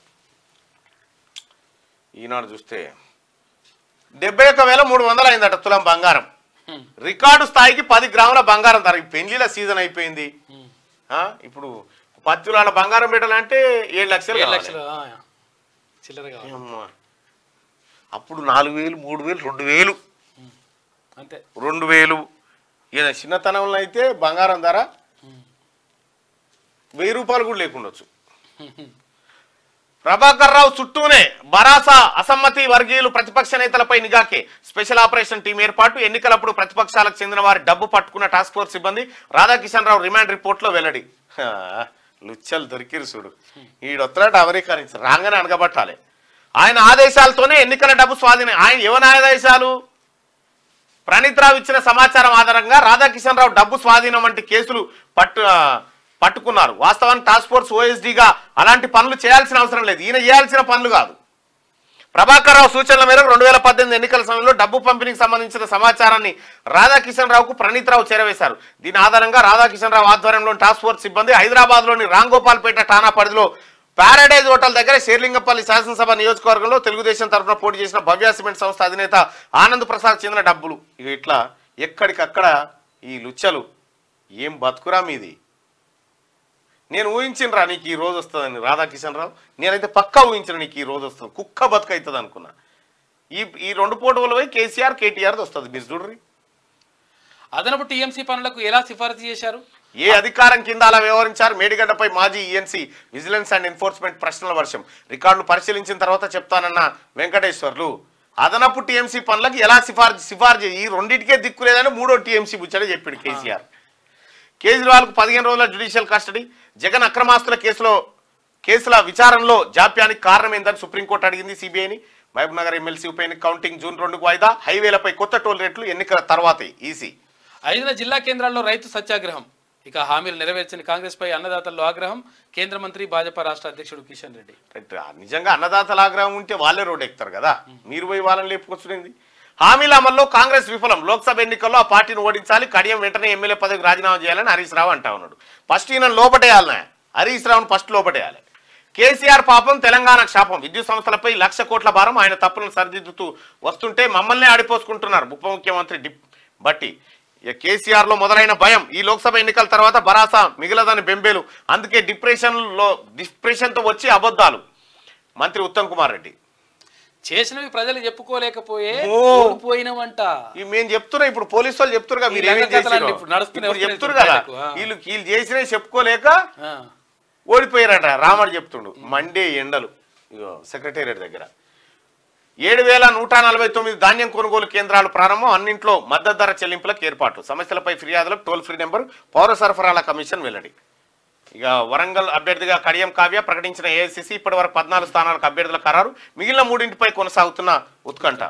Speaker 1: ఈనాడు చూస్తే డెబ్బై ఒక్క వేల మూడు వందలు అయిందట తులం బంగారం
Speaker 2: హ్మ్.
Speaker 1: రికార్డు స్థాయికి పది గ్రాముల బంగారం ధర ఈ పెళ్లిల సీజన్ అయిపోయింది
Speaker 2: హ్మ్.
Speaker 1: ఆ, ఇప్పుడు పది తులాల బంగారం పెట్టాలంటే ఏడు లక్షలు
Speaker 2: ఏడు
Speaker 1: కావాలి.
Speaker 2: లక్షలు ఆ, చిల్లర కావాలి
Speaker 1: అమ్మా. అప్పుడు నాలుగు వేలు మూడు వేలు రెండు వేలు
Speaker 2: అంతే
Speaker 1: రెండు వేలు ఈయన చిన్నతనంలో అయితే బంగారం ధర వెయ్యి రూపాయలు కూడా లేకుండొచ్చు ప్రభాకర్ రావు చుట్టూనే బరాసా అసమ్మతి వర్గీయులు ప్రతిపక్ష నేతలపై నిఘాకే స్పెషల్ ఆపరేషన్ టీం ఏర్పాటు ఎన్నికలప్పుడు ప్రతిపక్షాలకు చెందిన వారి డబ్బు పట్టుకున్న టాస్క్ ఫోర్స్ సిబ్బంది రాధాకిషన్ రావు రిమాండ్ రిపోర్ట్లో వెల్లడి హా, లుచ్చలు దొరికిరు చూడు ఈడొత్తరాట అమెరికా నుంచి రాగానే అనగబట్టాలి ఆయన ఆదేశాలతోనే ఎన్నికల డబ్బు స్వాధీనం ఆయన ఎవరి ఆదేశాలు ప్రణీత్ రావు ఇచ్చిన సమాచారం ఆధారంగా రాధాకిషన్ రావు డబ్బు స్వాధీనం వంటి కేసులు పట్టు ఆ, పట్టుకున్నారు వాస్తవానికి టాస్క్ ఫోర్స్ ఓఎస్డీగా అలాంటి పనులు చేయాల్సిన అవసరం లేదు ఈయన చేయాల్సిన పనులు కాదు ప్రభాకర్ రావు సూచనల మేరకు రెండు వేల పద్దెనిమిది ఎన్నికల సమయంలో డబ్బు పంపిణీకి సంబంధించిన సమాచారాన్ని రాధాకిషన్ రావుకు ప్రణీత్ రావు చేరవేశారు దీని ఆధారంగా రాధాకిషన్ రావు ఆధ్వర్యంలో టాస్క్ ఫోర్స్ సిబ్బంది హైదరాబాద్లోని రాంగోపాల్పేట ఠాణా పరిధిలో పారాడైజ్ హోటల్ దగ్గర షేర్లింగపల్లి శాసనసభ నియోజకవర్గంలో తెలుగుదేశం తరఫున పోటీ చేసిన భవ్య సిమెంట్ సంస్థ అధినేత ఆనంద్ ప్రసాద్ చెందిన డబ్బులు ఇక ఇట్లా ఎక్కడికక్కడ ఈ లుచ్చలు ఏం బతుకురా మీది నేను ఊహించినరా నీకు ఈ రోజు వస్తుందని రాధాకిషన్ రావు నేనైతే పక్కా ఊహించిన నీకు ఈ రోజు వస్తుంది కుక్క బతుక అవుతుంది అనుకున్నా ఈ ఈ రెండు పోటీలు పోయి కేసీఆర్ కేటీఆర్ది వస్తుంది మీరు చూడ్రి
Speaker 2: అదనపు టీఎంసీ పనులకు ఎలా సిఫారసు చేశారు
Speaker 1: ఏ అధికారం కింద అలా వ్యవహరించారు మేడిగడ్డపై మాజీ ఈఎన్సీ విజిలెన్స్ అండ్ ఎన్ఫోర్స్మెంట్ ప్రశ్నల వర్షం రికార్డులు పరిశీలించిన తర్వాత చెప్తానన్న వెంకటేశ్వర్లు అదనపు టీఎంసీ పనులకు ఎలా సిఫార్సు సిఫార్సు ఈ రెండింటికే దిక్కు లేదని మూడో టీఎంసీ బుచ్చడే చెప్పాడు కేసీఆర్ కేజ్రీవాల్కు పదిహేను రోజుల జ్యుడిషియల్ కస్టడీ జగన్ అక్రమాస్తుల కేసులో కేసుల విచారణలో జాప్యానికి కారణం ఏందని సుప్రీంకోర్టు అడిగింది సిబిఐని మహబూబ్ నగర్ ఎమ్మెల్సీ ఉప ఎన్నిక కౌంటింగ్ జూన్ రెండుకు వాయిదా హైవేలపై కొత్త టోల్ రేట్లు ఎన్నికల తర్వాతే ఈసీ
Speaker 2: ఐదున జిల్లా కేంద్రాల్లో రైతు సత్యాగ్రహం ఇక హామీలు నెరవేర్చిన కాంగ్రెస్ పై అన్నదాతల్లో ఆగ్రహం కేంద్ర మంత్రి భాజపా రాష్ట్ర అధ్యక్షుడు కిషన్ రెడ్డి
Speaker 1: రైట్. ఆ నిజంగా అన్నదాతల ఆగ్రహం ఉంటే వాళ్ళే రోడ్ ఎక్కుతారు కదా మీరు పోయి వాళ్ళని లేపుకొచ్చుడేంది హామీల అమల్లో కాంగ్రెస్ విఫలం లోక్సభ ఎన్నికల్లో ఆ పార్టీని ఓడించాలి కడియం వెంటనే ఎమ్మెల్యే పదవికి రాజీనామా చేయాలని హరీష్ రావు అంటా ఉన్నాడు ఫస్ట్ ఈయన లోపటేయాలనే హరీష్ రావును ఫస్ట్ లోపటేయాలి కేసీఆర్ పాపం తెలంగాణ శాపం విద్యుత్ సంస్థలపై లక్ష కోట్ల భారం ఆయన తప్పులను సరిదిద్దుతూ వస్తుంటే మమ్మల్నే ఆడిపోసుకుంటున్నారు ఉప ముఖ్యమంత్రి డిప్ బట్టి ఇక కేసీఆర్ లో మొదలైన భయం ఈ లోక్సభ ఎన్నికల తర్వాత భరాసా మిగలదని బెంబేలు అందుకే డిప్రెషన్ లో డిప్రెషన్ తో వచ్చి అబద్ధాలు మంత్రి ఉత్తమ్ కుమార్ రెడ్డి
Speaker 2: చేసినవి ప్రజలు చెప్పుకోలేకపోయే
Speaker 1: ఓ.
Speaker 2: ఓడిపోయినవంట
Speaker 1: ఈ మేము చెప్తున్నా ఇప్పుడు పోలీసు వాళ్ళు చెప్తున్నారు మీరు
Speaker 2: ఈ
Speaker 1: ఏమేం
Speaker 2: లంగకథలు
Speaker 1: చేసిరో.
Speaker 2: అన్నీ ఇప్పుడు నడుస్తూనే
Speaker 1: ఇప్పుడు
Speaker 2: వస్తున్నాయి
Speaker 1: చెప్తున్నారు కదా
Speaker 2: బయటకు, ఆ.
Speaker 1: వీళ్ళు వీళ్ళు చేసినవి చెప్పుకోలేక
Speaker 2: ఆ.
Speaker 1: ఓడిపోయారట రామడు చెప్తుండు మండే ఎండలు ఇగో సెక్రటేరియట్ దగ్గర ఏడు వేల నూట నలభై తొమ్మిది ధాన్యం కొనుగోలు కేంద్రాలు ప్రారంభం అన్నింట్లో మద్దతు ధర చెల్లింపులకు ఏర్పాటు సమస్యలపై ఫిర్యాదులకు టోల్ ఫ్రీ నెంబర్ పౌర సరఫరాల కమిషన్ వెల్లడి ఇక వరంగల్ అభ్యర్థిగా కడియం కావ్య ప్రకటించిన ఏఐసిసి ఇప్పటి వరకు పద్నాలుగు స్థానాలకు అభ్యర్థుల ఖరారు మిగిలిన మూడింటిపై కొనసాగుతున్న ఉత్కంఠ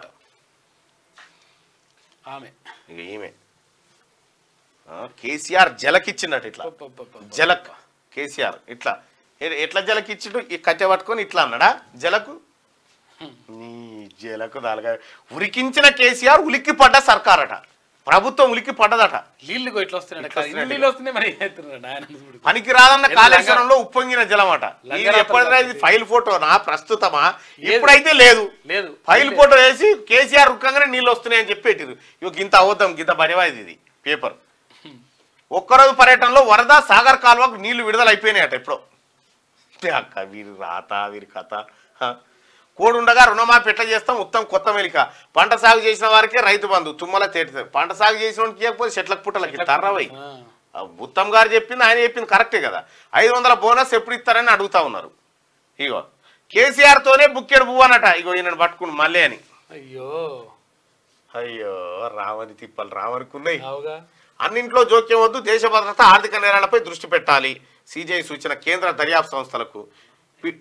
Speaker 2: ఆమె
Speaker 1: ఇక ఈమె ఆ, కేసీఆర్ జలకిచ్చినట్టు ఇట్లా
Speaker 2: పప్పపప్ప.
Speaker 1: జలక్ కేసీఆర్ ఇట్లా ఎ- ఎట్లా జలకి ఇచ్చిండు ఈ కట్టె పట్టుకొని ఇట్లా అన్నాడా జలకు నీ జలకు దాలుగా ఉరికించిన కేసీఆర్ ఉలిక్కి పడ్డ సర్కారట ప్రభుత్వం ఉలికి పడ్డదట
Speaker 2: నీళ్లు ఇట్లా వస్తున్నాయి
Speaker 1: ఇట్లా వస్తున్నాయి.
Speaker 2: నీళ్ళు వస్తున్నాయి మరి ఏం చేస్తున్నారు ఆయన చూడు
Speaker 1: పనికి రాదన్న
Speaker 2: ఎంత
Speaker 1: కాళేశ్వరంలో ఉప్పొంగిన జలమట ఇది
Speaker 2: లంగరాతలు
Speaker 1: ఎప్పటిదా ఇది
Speaker 2: కాదు.
Speaker 1: ఫైల్ ఫోటోనా ప్రస్తుతమా
Speaker 2: ఏది?
Speaker 1: ఇప్పుడైతే లేదు
Speaker 2: లేదు
Speaker 1: ఫైల్ ఫోటో వేసి కేసీఆర్ రుక్కంగానే నీళ్ళు వస్తున్నాయి అని చెప్పి పెట్టిరు ఇక ఇంత అవద్దాం గింత బరివాది ఇది పేపర్ ఒక్కరోజు పర్యటనలో వరద సాగర్ కాలువకు నీళ్లు విడుదల అయిపోయినాయట ఎప్పుడో ఏ అక్క వీరి రాత వీరి కథ హ. కోడుండగా రుణమాఫీ ఎట్లా చేస్తాం ఉత్తమ కొత్త మెలిక పంట సాగు చేసిన వారికే రైతు బంధు తుమ్మల తేటి పంట సాగు చేసిన వాడికి ఇవ్వకపోతే చెట్లకు పుట్టలకి తర్రవై
Speaker 2: ఆ.
Speaker 1: ఆ ఉత్తమ్ గారు చెప్పింది ఆయన చెప్పింది కరెక్టే కదా ఐదు వందల బోనస్ ఎప్పుడు ఇస్తారని అడుగుతా ఉన్నారు ఇగో కేసీఆర్ తోనే బుక్కెడు పువ్వు అనట ఇగో ఈయనను పట్టుకుని మళ్ళీ అని
Speaker 2: అయ్యో
Speaker 1: అయ్యో రావని తిప్పలు రావనుకున్నాయి
Speaker 2: అవుగా
Speaker 1: అన్నింట్లో జోక్యం వద్దు దేశ భద్రత ఆర్థిక నేరాలపై దృష్టి పెట్టాలి సిజే సూచన కేంద్ర దర్యాప్తు సంస్థలకు పి-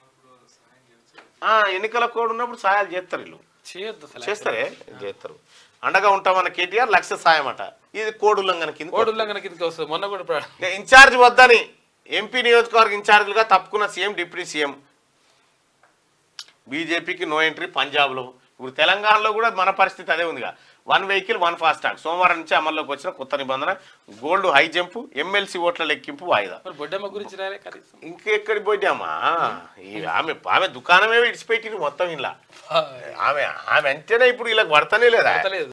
Speaker 1: ఆ, ఎన్నికల కోడ్ ఉన్నప్పుడు సహాయాలు చేస్తారు వీళ్ళు
Speaker 2: చేయొద్దు అసలు
Speaker 1: చేస్తారే చేస్తారు అండగా ఉంటామన్న కేటీఆర్ లక్ష సాయం అట ఇది కోడ్ ఉల్లంఘన కింద
Speaker 2: కోడి ఉల్లంఘన కిందకి వస్తుంది మొన్న కూడా ప్ర-
Speaker 1: ఇక ఇన్ఛార్జ్ వద్దని ఎంపీ నియోజకవర్గ ఇన్ఛార్జీలుగా తప్పుకున్న సీఎం డిప్యూటీ సీఎం బీజేపీకి నో ఎంట్రీ పంజాబ్లో ఇప్పుడు తెలంగాణలో కూడా మన పరిస్థితి అదే ఉందిగా వన్ వెహికల్ వన్ ఫాస్టాగ్ సోమవారం నుంచి అమల్లోకి వచ్చిన కొత్త నిబంధన గోల్డ్ హై జంప్ ఎమ్మెల్సీ ఓట్ల లెక్కింపు వాయిదా
Speaker 2: మరి బొడ్డమ్మ గురించి రాలే కనీసం
Speaker 1: ఇంకెక్కడికి పోయామా ఈ ఆమె ఆమె దుకాణమే విడిచిపెట్టింది మొత్తం ఇలా ఆమె ఆమె అంటేనే ఇప్పుడు ఇలా పడతానే లేదా
Speaker 2: పడతలేదు.